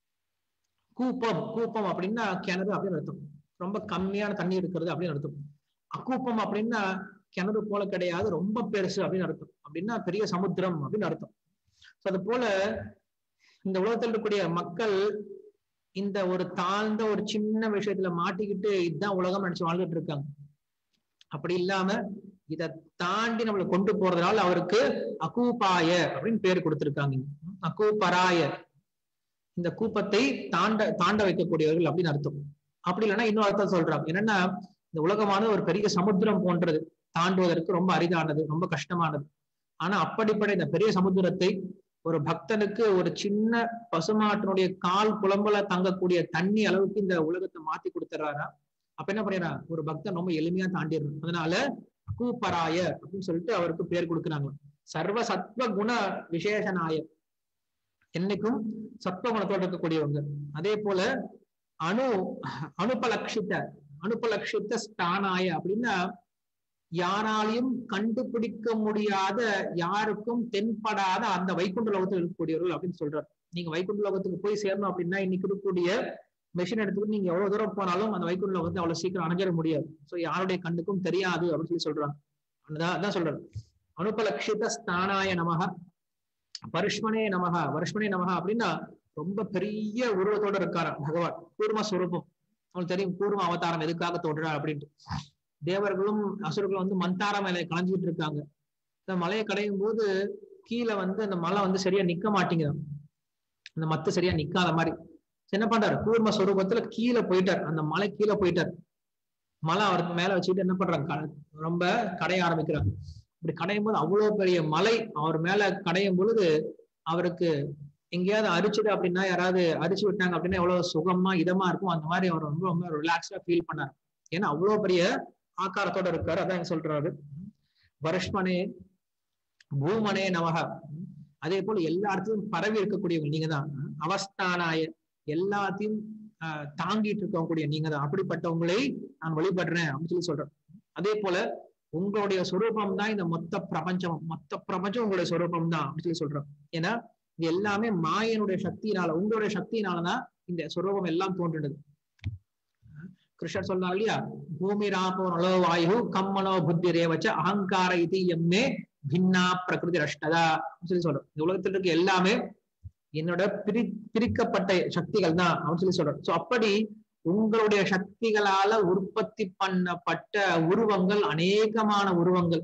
கூப்பம் கூப்பம் அப்படின்னா கிணறு அப்படின்னு அர்த்தம் ரொம்ப கம்மியான தண்ணி இருக்கிறது அப்படின்னு அர்த்தம் அக்கூப்பம் அப்படின்னா கிணறு போல கிடையாது ரொம்ப பெருசு அப்படின்னு அர்த்தம் அப்படின்னா பெரிய சமுத்திரம் அப்படின்னு அர்த்தம் அது போல இந்த உலகத்தில் இருக்கக்கூடிய மக்கள் இந்த ஒரு தாழ்ந்த ஒரு சின்ன விஷயத்துல மாட்டிக்கிட்டு இதுதான் உலகம் நினைச்சு வாழ்ந்துட்டு இருக்காங்க அப்படி இல்லாம இதை தாண்டி நம்மளை கொண்டு போறதுனால அவருக்கு அகூபாய அப்படின்னு பேர் கொடுத்திருக்காங்க அகூபராய இந்த கூப்பத்தை தாண்ட தாண்ட வைக்கக்கூடியவர்கள் அப்படின்னு அர்த்தம் அப்படி இல்லைன்னா இன்னொரு அர்த்தம் சொல்றாங்க என்னன்னா இந்த உலகமானது ஒரு பெரிய சமுத்திரம் போன்றது தாண்டுவதற்கு ரொம்ப அரிதானது ரொம்ப கஷ்டமானது ஆனா அப்படிப்பட்ட இந்த பெரிய சமுத்திரத்தை ஒரு பக்தனுக்கு ஒரு சின்ன பசுமாட்டினுடைய கால் குழம்புல தங்கக்கூடிய தண்ணி அளவுக்கு இந்த உலகத்தை மாத்தி கொடுத்துறாரா அப்ப என்ன பண்ணிடுறா ஒரு பக்தன் ரொம்ப எளிமையா தாண்டிடுறான் அதனால கூப்பராய அப்படின்னு சொல்லிட்டு அவருக்கு பேர் கொடுக்குறாங்க சர்வ சத்வ குண விசேஷனாய என்னைக்கும் சத்வ குணத்தோடு இருக்கக்கூடியவங்க அதே போல அணு அனுபலக்ஷித்த அனுபலக்ஷித்த ஸ்தானாய அப்படின்னா யாராலையும் கண்டுபிடிக்க முடியாத யாருக்கும் தென்படாத அந்த வைகுண்ட லோகத்தில் இருக்கக்கூடியவர்கள் அப்படின்னு சொல்றாரு நீங்க வைகுண்ட லோகத்துக்கு போய் சேரணும் அப்படின்னா இன்னைக்கு இருக்கக்கூடிய மெஷின் எடுத்துக்கிட்டு நீங்க எவ்வளவு தூரம் போனாலும் அந்த வைகுண்ட லோகத்தை அவ்வளவு சீக்கிரம் அணைஞ்சிட முடியாது சோ யாருடைய கண்ணுக்கும் தெரியாது அப்படின்னு சொல்லி சொல்றாங்க அதான் சொல்றாரு அனுபலக்ஷித ஸ்தானாய நமக வருஷ்மனே நமக வருஷ்மனே நமக அப்படின்னா ரொம்ப பெரிய உருவத்தோட இருக்காரா பகவான் கூர்ம சுரூபம் அவங்களுக்கு தெரியும் கூர்ம அவதாரம் எதுக்காக தோன்றார் அப்படின்ட்டு தேவர்களும் அசுரர்களும் வந்து மந்தார மலையை களைஞ்சிட்டு இருக்காங்க இந்த மலையை கடையும் போது கீழே வந்து அந்த மலை வந்து சரியா நிக்க மாட்டேங்குது அந்த மத்து சரியா நிக்காத மாதிரி என்ன பண்றாரு கூர்ம சொரூபத்துல கீழே போயிட்டார் அந்த மலை கீழே போயிட்டார் மலை அவருக்கு மேல வச்சுக்கிட்டு என்ன பண்றாங்க ரொம்ப கடைய ஆரம்பிக்கிறாங்க இப்படி கடையும் போது அவ்வளவு பெரிய மலை அவர் மேல கடையும் பொழுது அவருக்கு எங்கேயாவது அரிச்சுது அப்படின்னா யாராவது அரிச்சு விட்டாங்க அப்படின்னா எவ்வளவு சுகமா இதமா இருக்கும் அந்த மாதிரி அவர் ரொம்ப ரொம்ப ரிலாக்ஸ்டா ஃபீல் பண்ணார் ஏன்னா அவ்வளவு பெரிய ஆக்காரத்தோட இருக்காரு அதான் சொல்றாரு வருஷ்மனே பூமனே நமக அதே போல எல்லா இடத்துலயும் பரவி இருக்கக்கூடியவங்க நீங்க தான் அவஸ்தானாய எல்லாத்தையும் ஆஹ் தாங்கிட்டு இருக்கக்கூடிய நீங்க தான் அப்படிப்பட்டவங்களை நான் வழிபடுறேன் அப்படின்னு சொல்லி சொல்றேன் அதே போல உங்களுடைய சொரூபம் தான் இந்த மொத்த பிரபஞ்சம் மொத்த பிரபஞ்சம் உங்களுடைய சொரூபம் தான் அப்படின்னு சொல்லி சொல்றோம் ஏன்னா இது எல்லாமே மாயனுடைய சக்தியினால உங்களுடைய சக்தியினாலதான் இந்த சொரூபம் எல்லாம் தோன்றினது கிருஷ்ணர் சொல்றாரு இல்லையா பூமி ராபோ நலோ வாயு கம்மனோ புத்தி ரேவச்ச அகங்கார இது எம்மே பின்னா பிரகிருதி ரஷ்டதா சொல்லி சொல்றோம் இந்த உலகத்தில் இருக்க எல்லாமே என்னோட பிரி பிரிக்கப்பட்ட சக்திகள் தான் அப்படின்னு சொல்லி சொல்றோம் சோ அப்படி உங்களுடைய சக்திகளால உற்பத்தி பண்ணப்பட்ட உருவங்கள் அநேகமான உருவங்கள்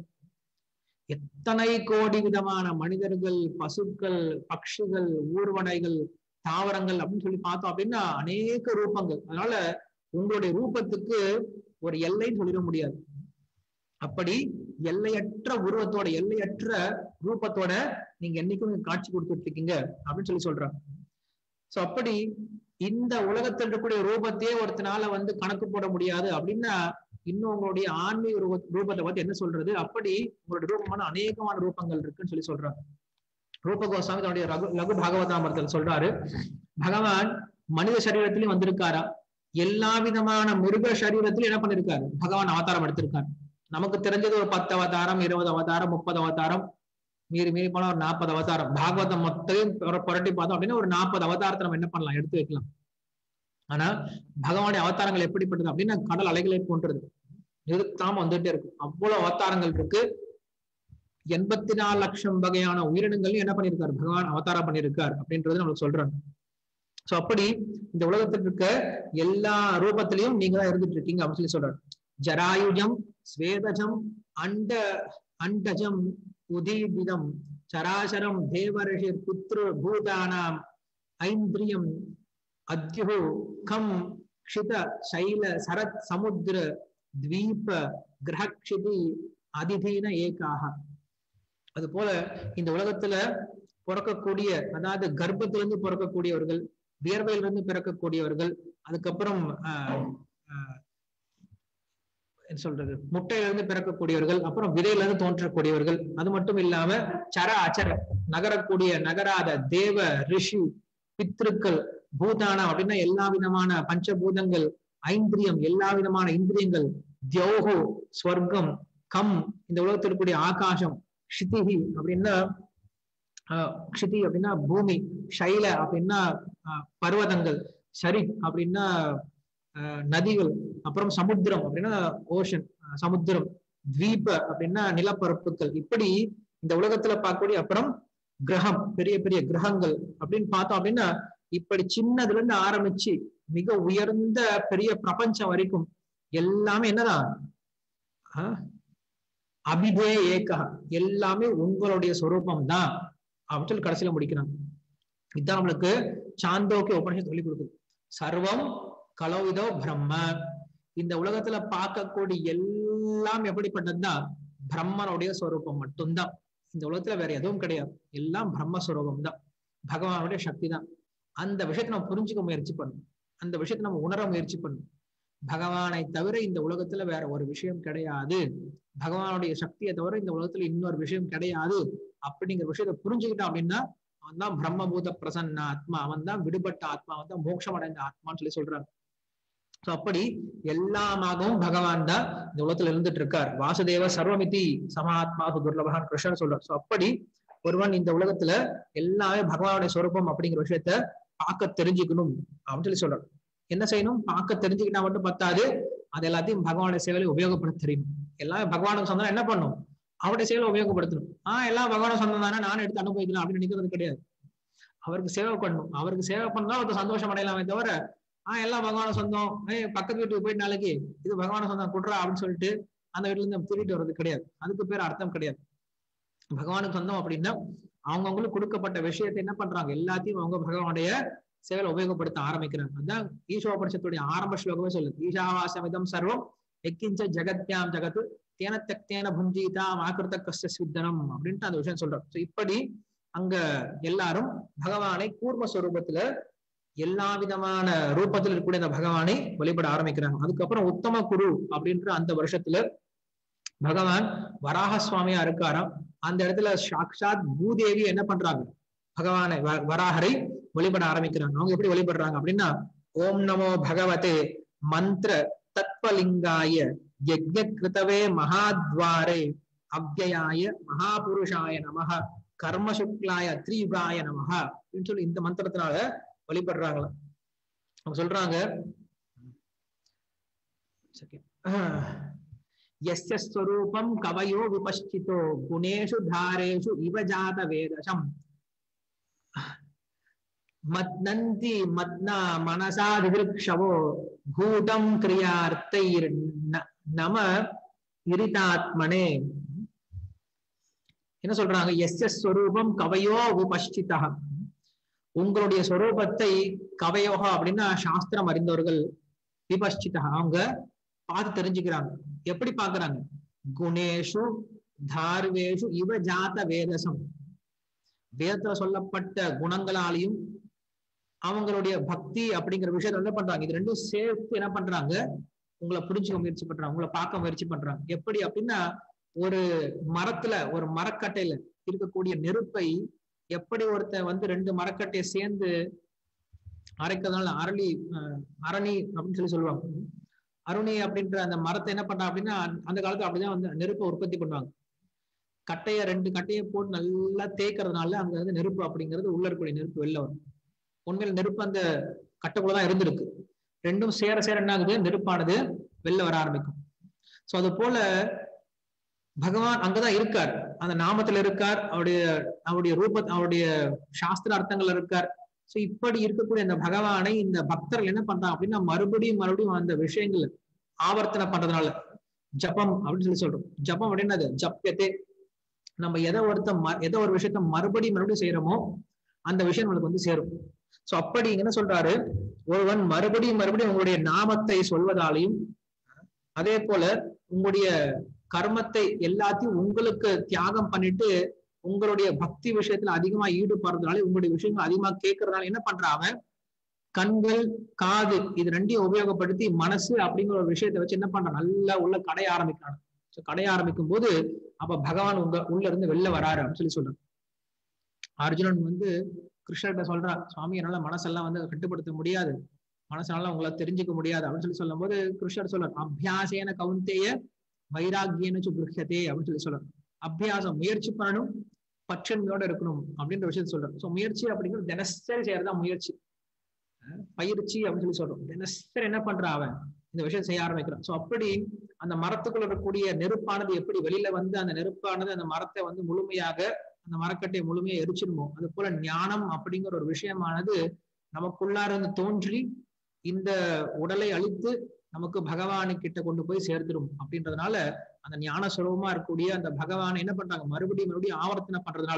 எத்தனை கோடி விதமான மனிதர்கள் பசுக்கள் பட்சிகள் ஊர்வனைகள் தாவரங்கள் அப்படின்னு சொல்லி பார்த்தோம் அப்படின்னா அநேக ரூபங்கள் அதனால உங்களுடைய ரூபத்துக்கு ஒரு எல்லைன்னு சொல்லிட முடியாது அப்படி எல்லையற்ற உருவத்தோட எல்லையற்ற ரூபத்தோட நீங்க என்னைக்கும் காட்சி கொடுத்துட்டு இருக்கீங்க அப்படின்னு சொல்லி சொல்றாங்க சோ அப்படி இந்த உலகத்தில் இருக்கக்கூடிய ரூபத்தையே ஒருத்தனால வந்து கணக்கு போட முடியாது அப்படின்னா இன்னும் உங்களுடைய ஆன்மீக ரூப ரூபத்தை பத்தி என்ன சொல்றது அப்படி உங்களுடைய ரூபமான அநேகமான ரூபங்கள் இருக்குன்னு சொல்லி சொல்றாங்க ரூப கோசாமி தன்னுடைய ரகு லகு பாகவதாமரத்தில் சொல்றாரு பகவான் மனித சரீரத்திலையும் வந்திருக்காரா எல்லா விதமான மிருக சரீரத்திலும் என்ன பண்ணிருக்காரு பகவான் அவதாரம் எடுத்திருக்காரு நமக்கு தெரிஞ்சது ஒரு பத்து அவதாரம் இருபது அவதாரம் முப்பது அவதாரம் மீறி மீறி போனா ஒரு நாற்பது அவதாரம் பாகவதம் மொத்தையும் புரட்டி பார்த்தோம் அப்படின்னா ஒரு நாற்பது அவதாரத்தை நம்ம என்ன பண்ணலாம் எடுத்து வைக்கலாம் ஆனா பகவானுடைய அவதாரங்கள் எப்படிப்பட்டது அப்படின்னா கடல் அலைகளை போன்றது நிறுத்தாம வந்துட்டே இருக்கும் அவ்வளவு அவதாரங்கள் இருக்கு எண்பத்தி நாலு லட்சம் வகையான உயிரினங்களையும் என்ன பண்ணியிருக்காரு பகவான் அவதாரம் பண்ணியிருக்கார் அப்படின்றது நம்மளுக்கு சொல்றாங்க சோ அப்படி இந்த உலகத்தில் இருக்க எல்லா ரூபத்திலையும் நீங்க தான் இருந்துட்டு இருக்கீங்க அப்படின்னு சொல்லி சொல்றாரு ஜராயுஜம் ஸ்வேதஜம் அண்ட அண்டஜம் உதீபிதம் சராசரம் தேவரிஷி புத்திர பூதானாம் ஐந்திரியம் அத்யு கம் க்ஷித சைல சரத் சமுத்திர தீப கிரகக்ஷிதி அதிதீன ஏகாக அது போல இந்த உலகத்துல பிறக்கக்கூடிய அதாவது கர்ப்பத்திலிருந்து பிறக்கக்கூடியவர்கள் வியர்வையிலிருந்து பிறக்கக்கூடியவர்கள் அதுக்கப்புறம் ஆஹ் என்ன சொல்றது முட்டையிலிருந்து பிறக்கக்கூடியவர்கள் அப்புறம் விதையிலிருந்து தோன்றக்கூடியவர்கள் அது மட்டும் இல்லாம சர அச்சர நகரக்கூடிய நகராத தேவ ரிஷி பித்ருக்கள் பூதானம் அப்படின்னா எல்லா விதமான பஞ்சபூதங்கள் ஐந்திரியம் எல்லா விதமான இந்திரியங்கள் தியோகு ஸ்வர்க்கம் கம் இந்த உலகத்தில் இருக்கக்கூடிய ஆகாசம் க்ஷிதிகி அப்படின்னா க்ஷிதி அப்படின்னா பூமி ஷைல அப்படின்னா பர்வதங்கள் சரி அப்படின்னா நதிகள் அப்புறம் சமுத்திரம் அப்படின்னா ஓஷன் சமுத்திரம் தீப அப்படின்னா நிலப்பரப்புகள் இப்படி இந்த உலகத்துல பார்க்கக்கூடிய அப்புறம் கிரகம் பெரிய பெரிய கிரகங்கள் அப்படின்னு பார்த்தோம் அப்படின்னா இப்படி சின்னதுல இருந்து ஆரம்பிச்சு மிக உயர்ந்த பெரிய பிரபஞ்சம் வரைக்கும் எல்லாமே என்னதான் அபிதே ஏகா எல்லாமே உங்களுடைய சொரூபம் தான் அப்படின்னு சொல்லி கடைசியில முடிக்கிறாங்க இதுதான் நம்மளுக்கு சாந்தோக்கிய உபனிஷம் சொல்லி கொடுக்குது சர்வம் கலோவிதோ பிரம்ம இந்த உலகத்துல பார்க்கக்கூடிய எல்லாம் எப்படிப்பட்டதுதான் பிரம்மனுடைய ஸ்வரூபம் மட்டும்தான் இந்த உலகத்துல வேற எதுவும் கிடையாது எல்லாம் பிரம்மஸ்வரூபம் தான் பகவானுடைய சக்தி தான் அந்த விஷயத்தை நம்ம புரிஞ்சுக்க முயற்சி பண்ணணும் அந்த விஷயத்தை நம்ம உணர முயற்சி பண்ணணும் பகவானை தவிர இந்த உலகத்துல வேற ஒரு விஷயம் கிடையாது பகவானுடைய சக்தியை தவிர இந்த உலகத்துல இன்னொரு விஷயம் கிடையாது அப்படிங்கிற விஷயத்த புரிஞ்சுக்கிட்டான் அப்படின்னா அவன் தான் பிரம்மபூத பிரசன்ன ஆத்மா அவன் தான் விடுபட்ட ஆத்மா அவன் தான் மோட்சம் அடைந்த ஆத்மான்னு சொல்லி சொல்றாங்க சோ அப்படி எல்லாமாகவும் பகவான் தான் இந்த உலகத்துல இருந்துட்டு இருக்கார் வாசுதேவ சர்வமிதி சமாத்மா துர்லபகான் கிருஷ்ணன் சொல்றார் சோ அப்படி ஒருவன் இந்த உலகத்துல எல்லாமே பகவானுடைய சொரூபம் அப்படிங்கிற விஷயத்த பார்க்க தெரிஞ்சுக்கணும் அப்படின்னு சொல்லி சொல்றாரு என்ன செய்யணும் பார்க்க தெரிஞ்சுக்கிட்டா மட்டும் பத்தாது அது எல்லாத்தையும் பகவானுடைய சேவையில உபயோகப்படுத்த தெரியும் எல்லாமே பகவானுக்கு சொந்தம் என்ன பண்ணும் அவருடைய சேவையில உபயோகப்படுத்தணும் ஆஹ் எல்லாம் பகவான சொந்தம் தானே நானும் எடுத்து அனுபவிக்கலாம் அப்படின்னு நினைக்கிறது கிடையாது அவருக்கு சேவை பண்ணணும் அவருக்கு சேவை பண்ணா அவருக்கு சந்தோஷம் அடையலாமே தவிர ஆஹ் எல்லாம் பகவான சொந்தம் ஏய் பக்கத்து வீட்டுக்கு போயிட்டு நாளைக்கு இது பகவான சொந்தம் குடுறா அப்படின்னு சொல்லிட்டு அந்த வீட்டுல இருந்து திருட்டு வர்றது கிடையாது அதுக்கு பேர் அர்த்தம் கிடையாது பகவானுக்கு சொந்தம் அப்படின்னா அவங்கவுங்களுக்கு கொடுக்கப்பட்ட விஷயத்தை என்ன பண்றாங்க எல்லாத்தையும் அவங்க பகவானுடைய சேவையில உபயோகப்படுத்த ஆரம்பிக்கிறாங்க அதுதான் ஈஸ்வரபரிஷத்துடைய ஆரம்ப ஸ்லோகமே சொல்லுது ஈஷாவாசமிதம் சர்வம் எக்கிஞ்ச ஜெகத்யாம் ஜகத்து தேன தக்தேன புஞ்சீதாம் ஆக்கிருத்த கஷ்ட சித்தனம் அப்படின்ட்டு அந்த விஷயம் சொல்றோம் ஸோ இப்படி அங்க எல்லாரும் பகவானை கூர்ம ஸ்வரூபத்துல எல்லா விதமான ரூபத்தில் இருக்கக்கூடிய அந்த பகவானை வழிபட ஆரம்பிக்கிறாங்க அதுக்கப்புறம் உத்தம குரு அப்படின்ற அந்த வருஷத்துல பகவான் வராக சுவாமியா இருக்காராம் அந்த இடத்துல சாக்ஷாத் பூதேவி என்ன பண்றாங்க பகவானை வராகரை வழிபட ஆரம்பிக்கிறாங்க அவங்க எப்படி வழிபடுறாங்க அப்படின்னா ஓம் நமோ பகவதே மந்திர தத்வலிங்காய யஜ்ஞகிருதவே மகாத்வாரே அவ்யயாய மகாபுருஷாய நமக கர்ம சுக்லாய த்ரீயுகாய நமக அப்படின்னு சொல்லி இந்த மந்திரத்தினால வழிபடுறாங்களாம் அவங்க சொல்றாங்க எஸ்ய ஸ்வரூபம் கவயோ விபஷ்டிதோ குணேஷு தாரேஷு இவ ஜாத வேதசம் மத்னந்தி மத்னா மனசா விதிருக்ஷவோ பூதம் கிரியார்த்தைர் நம இரிதாத்மனே என்ன சொல்றாங்க எஸ்ய ஸ்வரூபம் கவயோ விபஷ்டிதா உங்களுடைய ஸ்வரூபத்தை கவயோகா அப்படின்னா சாஸ்திரம் அறிந்தவர்கள் விபஷ்டிதா அவங்க பார்த்து தெரிஞ்சுக்கிறாங்க எப்படி பாக்குறாங்க குணேஷு தார்வேஷு இவ ஜாத வேதசம் வேதத்துல சொல்லப்பட்ட குணங்களாலையும் அவங்களுடைய பக்தி அப்படிங்கிற விஷயத்த என்ன பண்றாங்க இது ரெண்டும் சேர்த்து என்ன பண்றாங்க உங்களை புரிஞ்சுக்க முயற்சி பண்றாங்க உங்களை பார்க்க முயற்சி பண்றாங்க எப்படி அப்படின்னா ஒரு மரத்துல ஒரு மரக்கட்டையில இருக்கக்கூடிய நெருப்பை எப்படி ஒருத்தன் வந்து ரெண்டு மரக்கட்டையை சேர்ந்து அரைக்கிறதுனால அரளி அரணி அப்படின்னு சொல்லி சொல்லுவாங்க அருணி அப்படின்ற அந்த மரத்தை என்ன பண்றாங்க அப்படின்னா அந்த காலத்துல அப்படிதான் வந்து நெருப்பை உற்பத்தி பண்ணுவாங்க கட்டைய ரெண்டு கட்டையை போட்டு நல்லா தேய்க்கிறதுனால அங்க வந்து நெருப்பு அப்படிங்கிறது உள்ள இருக்கக்கூடிய நெருப்பு வெளில வரும் உண்மையில் நெருப்பு அந்த கட்டைக்குள்ளதான் இருந்திருக்கு ரெண்டும் சேர சேர என்ன ஆகுது நெருப்பானது வெளில வர ஆரம்பிக்கும் சோ அது போல பகவான் அங்கதான் இருக்கார் அந்த நாமத்துல இருக்கார் அவருடைய அவருடைய ரூப அவருடைய சாஸ்திர அர்த்தங்கள் இருக்கார் சோ இப்படி இருக்கக்கூடிய அந்த பகவானை இந்த பக்தர்கள் என்ன பண்றாங்க அப்படின்னா மறுபடியும் மறுபடியும் அந்த விஷயங்கள் ஆவர்த்தனை பண்றதுனால ஜபம் அப்படின்னு சொல்லி சொல்றோம் ஜபம் அப்படின்னது ஜப்பியத்தே நம்ம எதை ஒருத்த எதை ஒரு விஷயத்த மறுபடியும் மறுபடியும் செய்யறோமோ அந்த விஷயம் நம்மளுக்கு வந்து சேரும் சோ அப்படி என்ன சொல்றாரு ஒருவன் மறுபடியும் மறுபடியும் உங்களுடைய நாமத்தை சொல்வதாலையும் அதே போல உங்களுடைய கர்மத்தை எல்லாத்தையும் உங்களுக்கு தியாகம் பண்ணிட்டு உங்களுடைய பக்தி விஷயத்துல அதிகமா ஈடுபடுறதுனால உங்களுடைய விஷயங்கள் அதிகமா கேட்கறதுனால என்ன பண்றான் அவன் கண்கள் காது இது ரெண்டையும் உபயோகப்படுத்தி மனசு அப்படிங்கிற ஒரு விஷயத்த வச்சு என்ன பண்றான் நல்லா உள்ள கடைய ஆரம்பிக்கிறான் ஸோ கடைய ஆரம்பிக்கும் போது அப்ப பகவான் உங்க உள்ள இருந்து வெளில வராரு அப்படின்னு சொல்லி சொல்றான் அர்ஜுனன் வந்து கிருஷ்ணர்கிட்ட சொல்றான் சுவாமி என்னால மனசெல்லாம் வந்து கட்டுப்படுத்த முடியாது மனசனால உங்களை தெரிஞ்சுக்க முடியாது அப்படின்னு சொல்லி சொல்லும் போது கிருஷ்ணர் சொல்றார் அபியாசேன கவுந்தேய வைராகியனு கிருஹ்யதே அப்படின்னு சொல்லி சொல்றாரு அபியாசம் முயற்சி பண்ணணும் பற்றன்மையோட இருக்கணும் அப்படின்ற விஷயத்த சொல்றாரு சோ முயற்சி அப்படிங்கிறது தினசரி செய்யறதா முயற்சி பயிற்சி அப்படின்னு சொல்லி சொல்றோம் தினசரி என்ன பண்றான் அவன் இந்த விஷயம் செய்ய ஆரம்பிக்கிறான் சோ அப்படி அந்த மரத்துக்குள்ள இருக்கக்கூடிய நெருப்பானது எப்படி வெளியில வந்து அந்த நெருப்பானது அந்த மரத்தை வந்து முழுமையாக அந்த மரக்கட்டை முழுமையா எரிச்சிருமோ அது போல ஞானம் அப்படிங்கிற ஒரு விஷயமானது நமக்குள்ளார இருந்து தோன்றி இந்த உடலை அழித்து நமக்கு பகவானு கிட்ட கொண்டு போய் சேர்த்துடும் அப்படின்றதுனால அந்த ஞான சுலபமா இருக்கக்கூடிய அந்த பகவானை என்ன பண்றாங்க மறுபடியும் மறுபடியும் ஆவர்த்தனை பண்றதுனால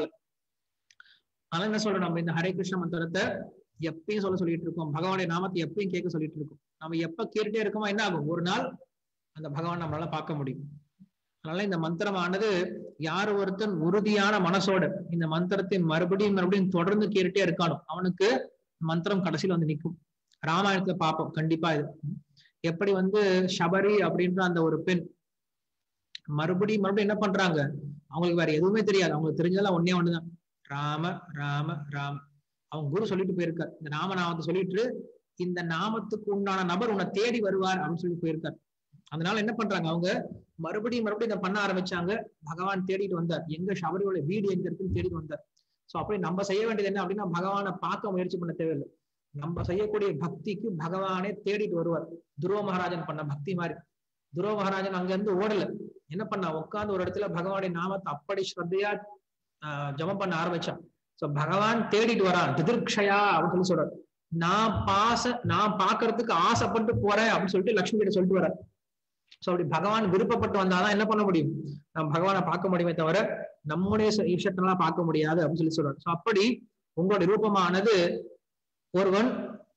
அதனால என்ன சொல்றோம் நம்ம இந்த ஹரே கிருஷ்ண மந்திரத்தை எப்பயும் சொல்ல சொல்லிட்டு இருக்கோம் பகவானுடைய நாமத்தை எப்பயும் கேட்க சொல்லிட்டு இருக்கோம் நம்ம எப்ப கேட்டுட்டே இருக்கோமோ என்ன ஆகும் ஒரு நாள் அந்த பகவான் நம்மளால பார்க்க முடியும் அதனால இந்த மந்திரமானது யார் ஒருத்தன் உறுதியான மனசோட இந்த மந்திரத்தை மறுபடியும் மறுபடியும் தொடர்ந்து கேட்டுட்டே இருக்கானோ அவனுக்கு மந்திரம் கடைசியில் வந்து நிற்கும் ராமாயணத்துல பார்ப்போம் கண்டிப்பா இது எப்படி வந்து சபரி அப்படின்ற அந்த ஒரு பெண் மறுபடியும் மறுபடியும் என்ன பண்றாங்க அவங்களுக்கு வேற எதுவுமே தெரியாது அவங்களுக்கு தெரிஞ்சதெல்லாம் ஒன்னே ஒண்ணுதான் ராம ராம ராம அவங்க குரு சொல்லிட்டு போயிருக்கார் இந்த நாம நாமத்தை சொல்லிட்டு இந்த நாமத்துக்கு உண்டான நபர் உன்னை தேடி வருவார் அப்படின்னு சொல்லி போயிருக்கார் அதனால என்ன பண்றாங்க அவங்க மறுபடியும் மறுபடியும் இதை பண்ண ஆரம்பிச்சாங்க பகவான் தேடிட்டு வந்தார் எங்க சபரியோட வீடு எங்க இருக்குன்னு தேடிட்டு வந்தார் சோ அப்படி நம்ம செய்ய வேண்டியது என்ன அப்படின்னா பகவானை பார்க்க முயற்சி பண்ண தேவையில்லை நம்ம செய்யக்கூடிய பக்திக்கு பகவானே தேடிட்டு வருவார் துருவ மகாராஜன் பண்ண பக்தி மாதிரி துருவ மகாராஜன் அங்க இருந்து ஓடல என்ன பண்ணா உட்கார்ந்து ஒரு இடத்துல பகவானுடைய நாமத்தை அப்படி ஸ்ரத்தையா ஆஹ் ஜபம் பண்ண ஆரம்பிச்சான் சோ பகவான் தேடிட்டு வரான் திதிர்க்ஷயா அப்படின்னு சொல்லி சொல்றாரு நான் பாச நான் பாக்குறதுக்கு ஆசைப்பட்டு போறேன் அப்படின்னு சொல்லிட்டு லட்சுமி கிட்ட சொல்லிட்டு வர சோ அப்படி பகவான் விருப்பப்பட்டு வந்தாதான் என்ன பண்ண முடியும் நம்ம பகவானை பார்க்க முடியுமே தவிர நம்முடைய விஷயத்தினால பார்க்க முடியாது அப்படின்னு சொல்லி சொல்றாரு சோ அப்படி உங்களுடைய ரூபமானது ஒருவன்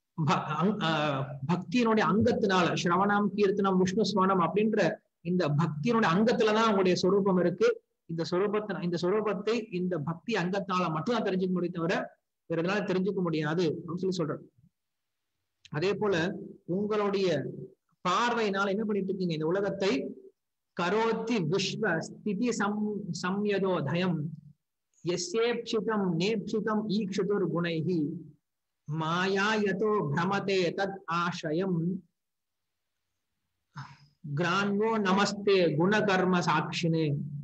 பக்தியினுடைய அங்கத்தினால ஸ்ரவணம் கீர்த்தனம் விஷ்ணு ஸ்வனம் அப்படின்ற இந்த பக்தியினுடைய அங்கத்துலதான் உங்களுடைய சொரூபம் இருக்கு இந்த சொரூபத்தை இந்த சொரூபத்தை இந்த பக்தி அங்கத்தினால மட்டும்தான் தெரிஞ்சுக்க முடியும் தவிர வேற எதனால தெரிஞ்சுக்க முடியாது அப்படின்னு சொல்லி சொல்றாரு அதே போல உங்களுடைய பார்வையினால என்ன பண்ணிட்டு இருக்கீங்க இந்த உலகத்தை கரோத்தி விஸ்வ ஸ்திதி சம் சம்யதோதயம் எஸ்ஏப்சிதம் நேப்சிதம் ஈக்ஷுதுர் குணைஹி மாயா யதோ பிரமதே தத் ஆசயம் கிரான்வோ நமஸ்தே குணகர்ம சாட்சினே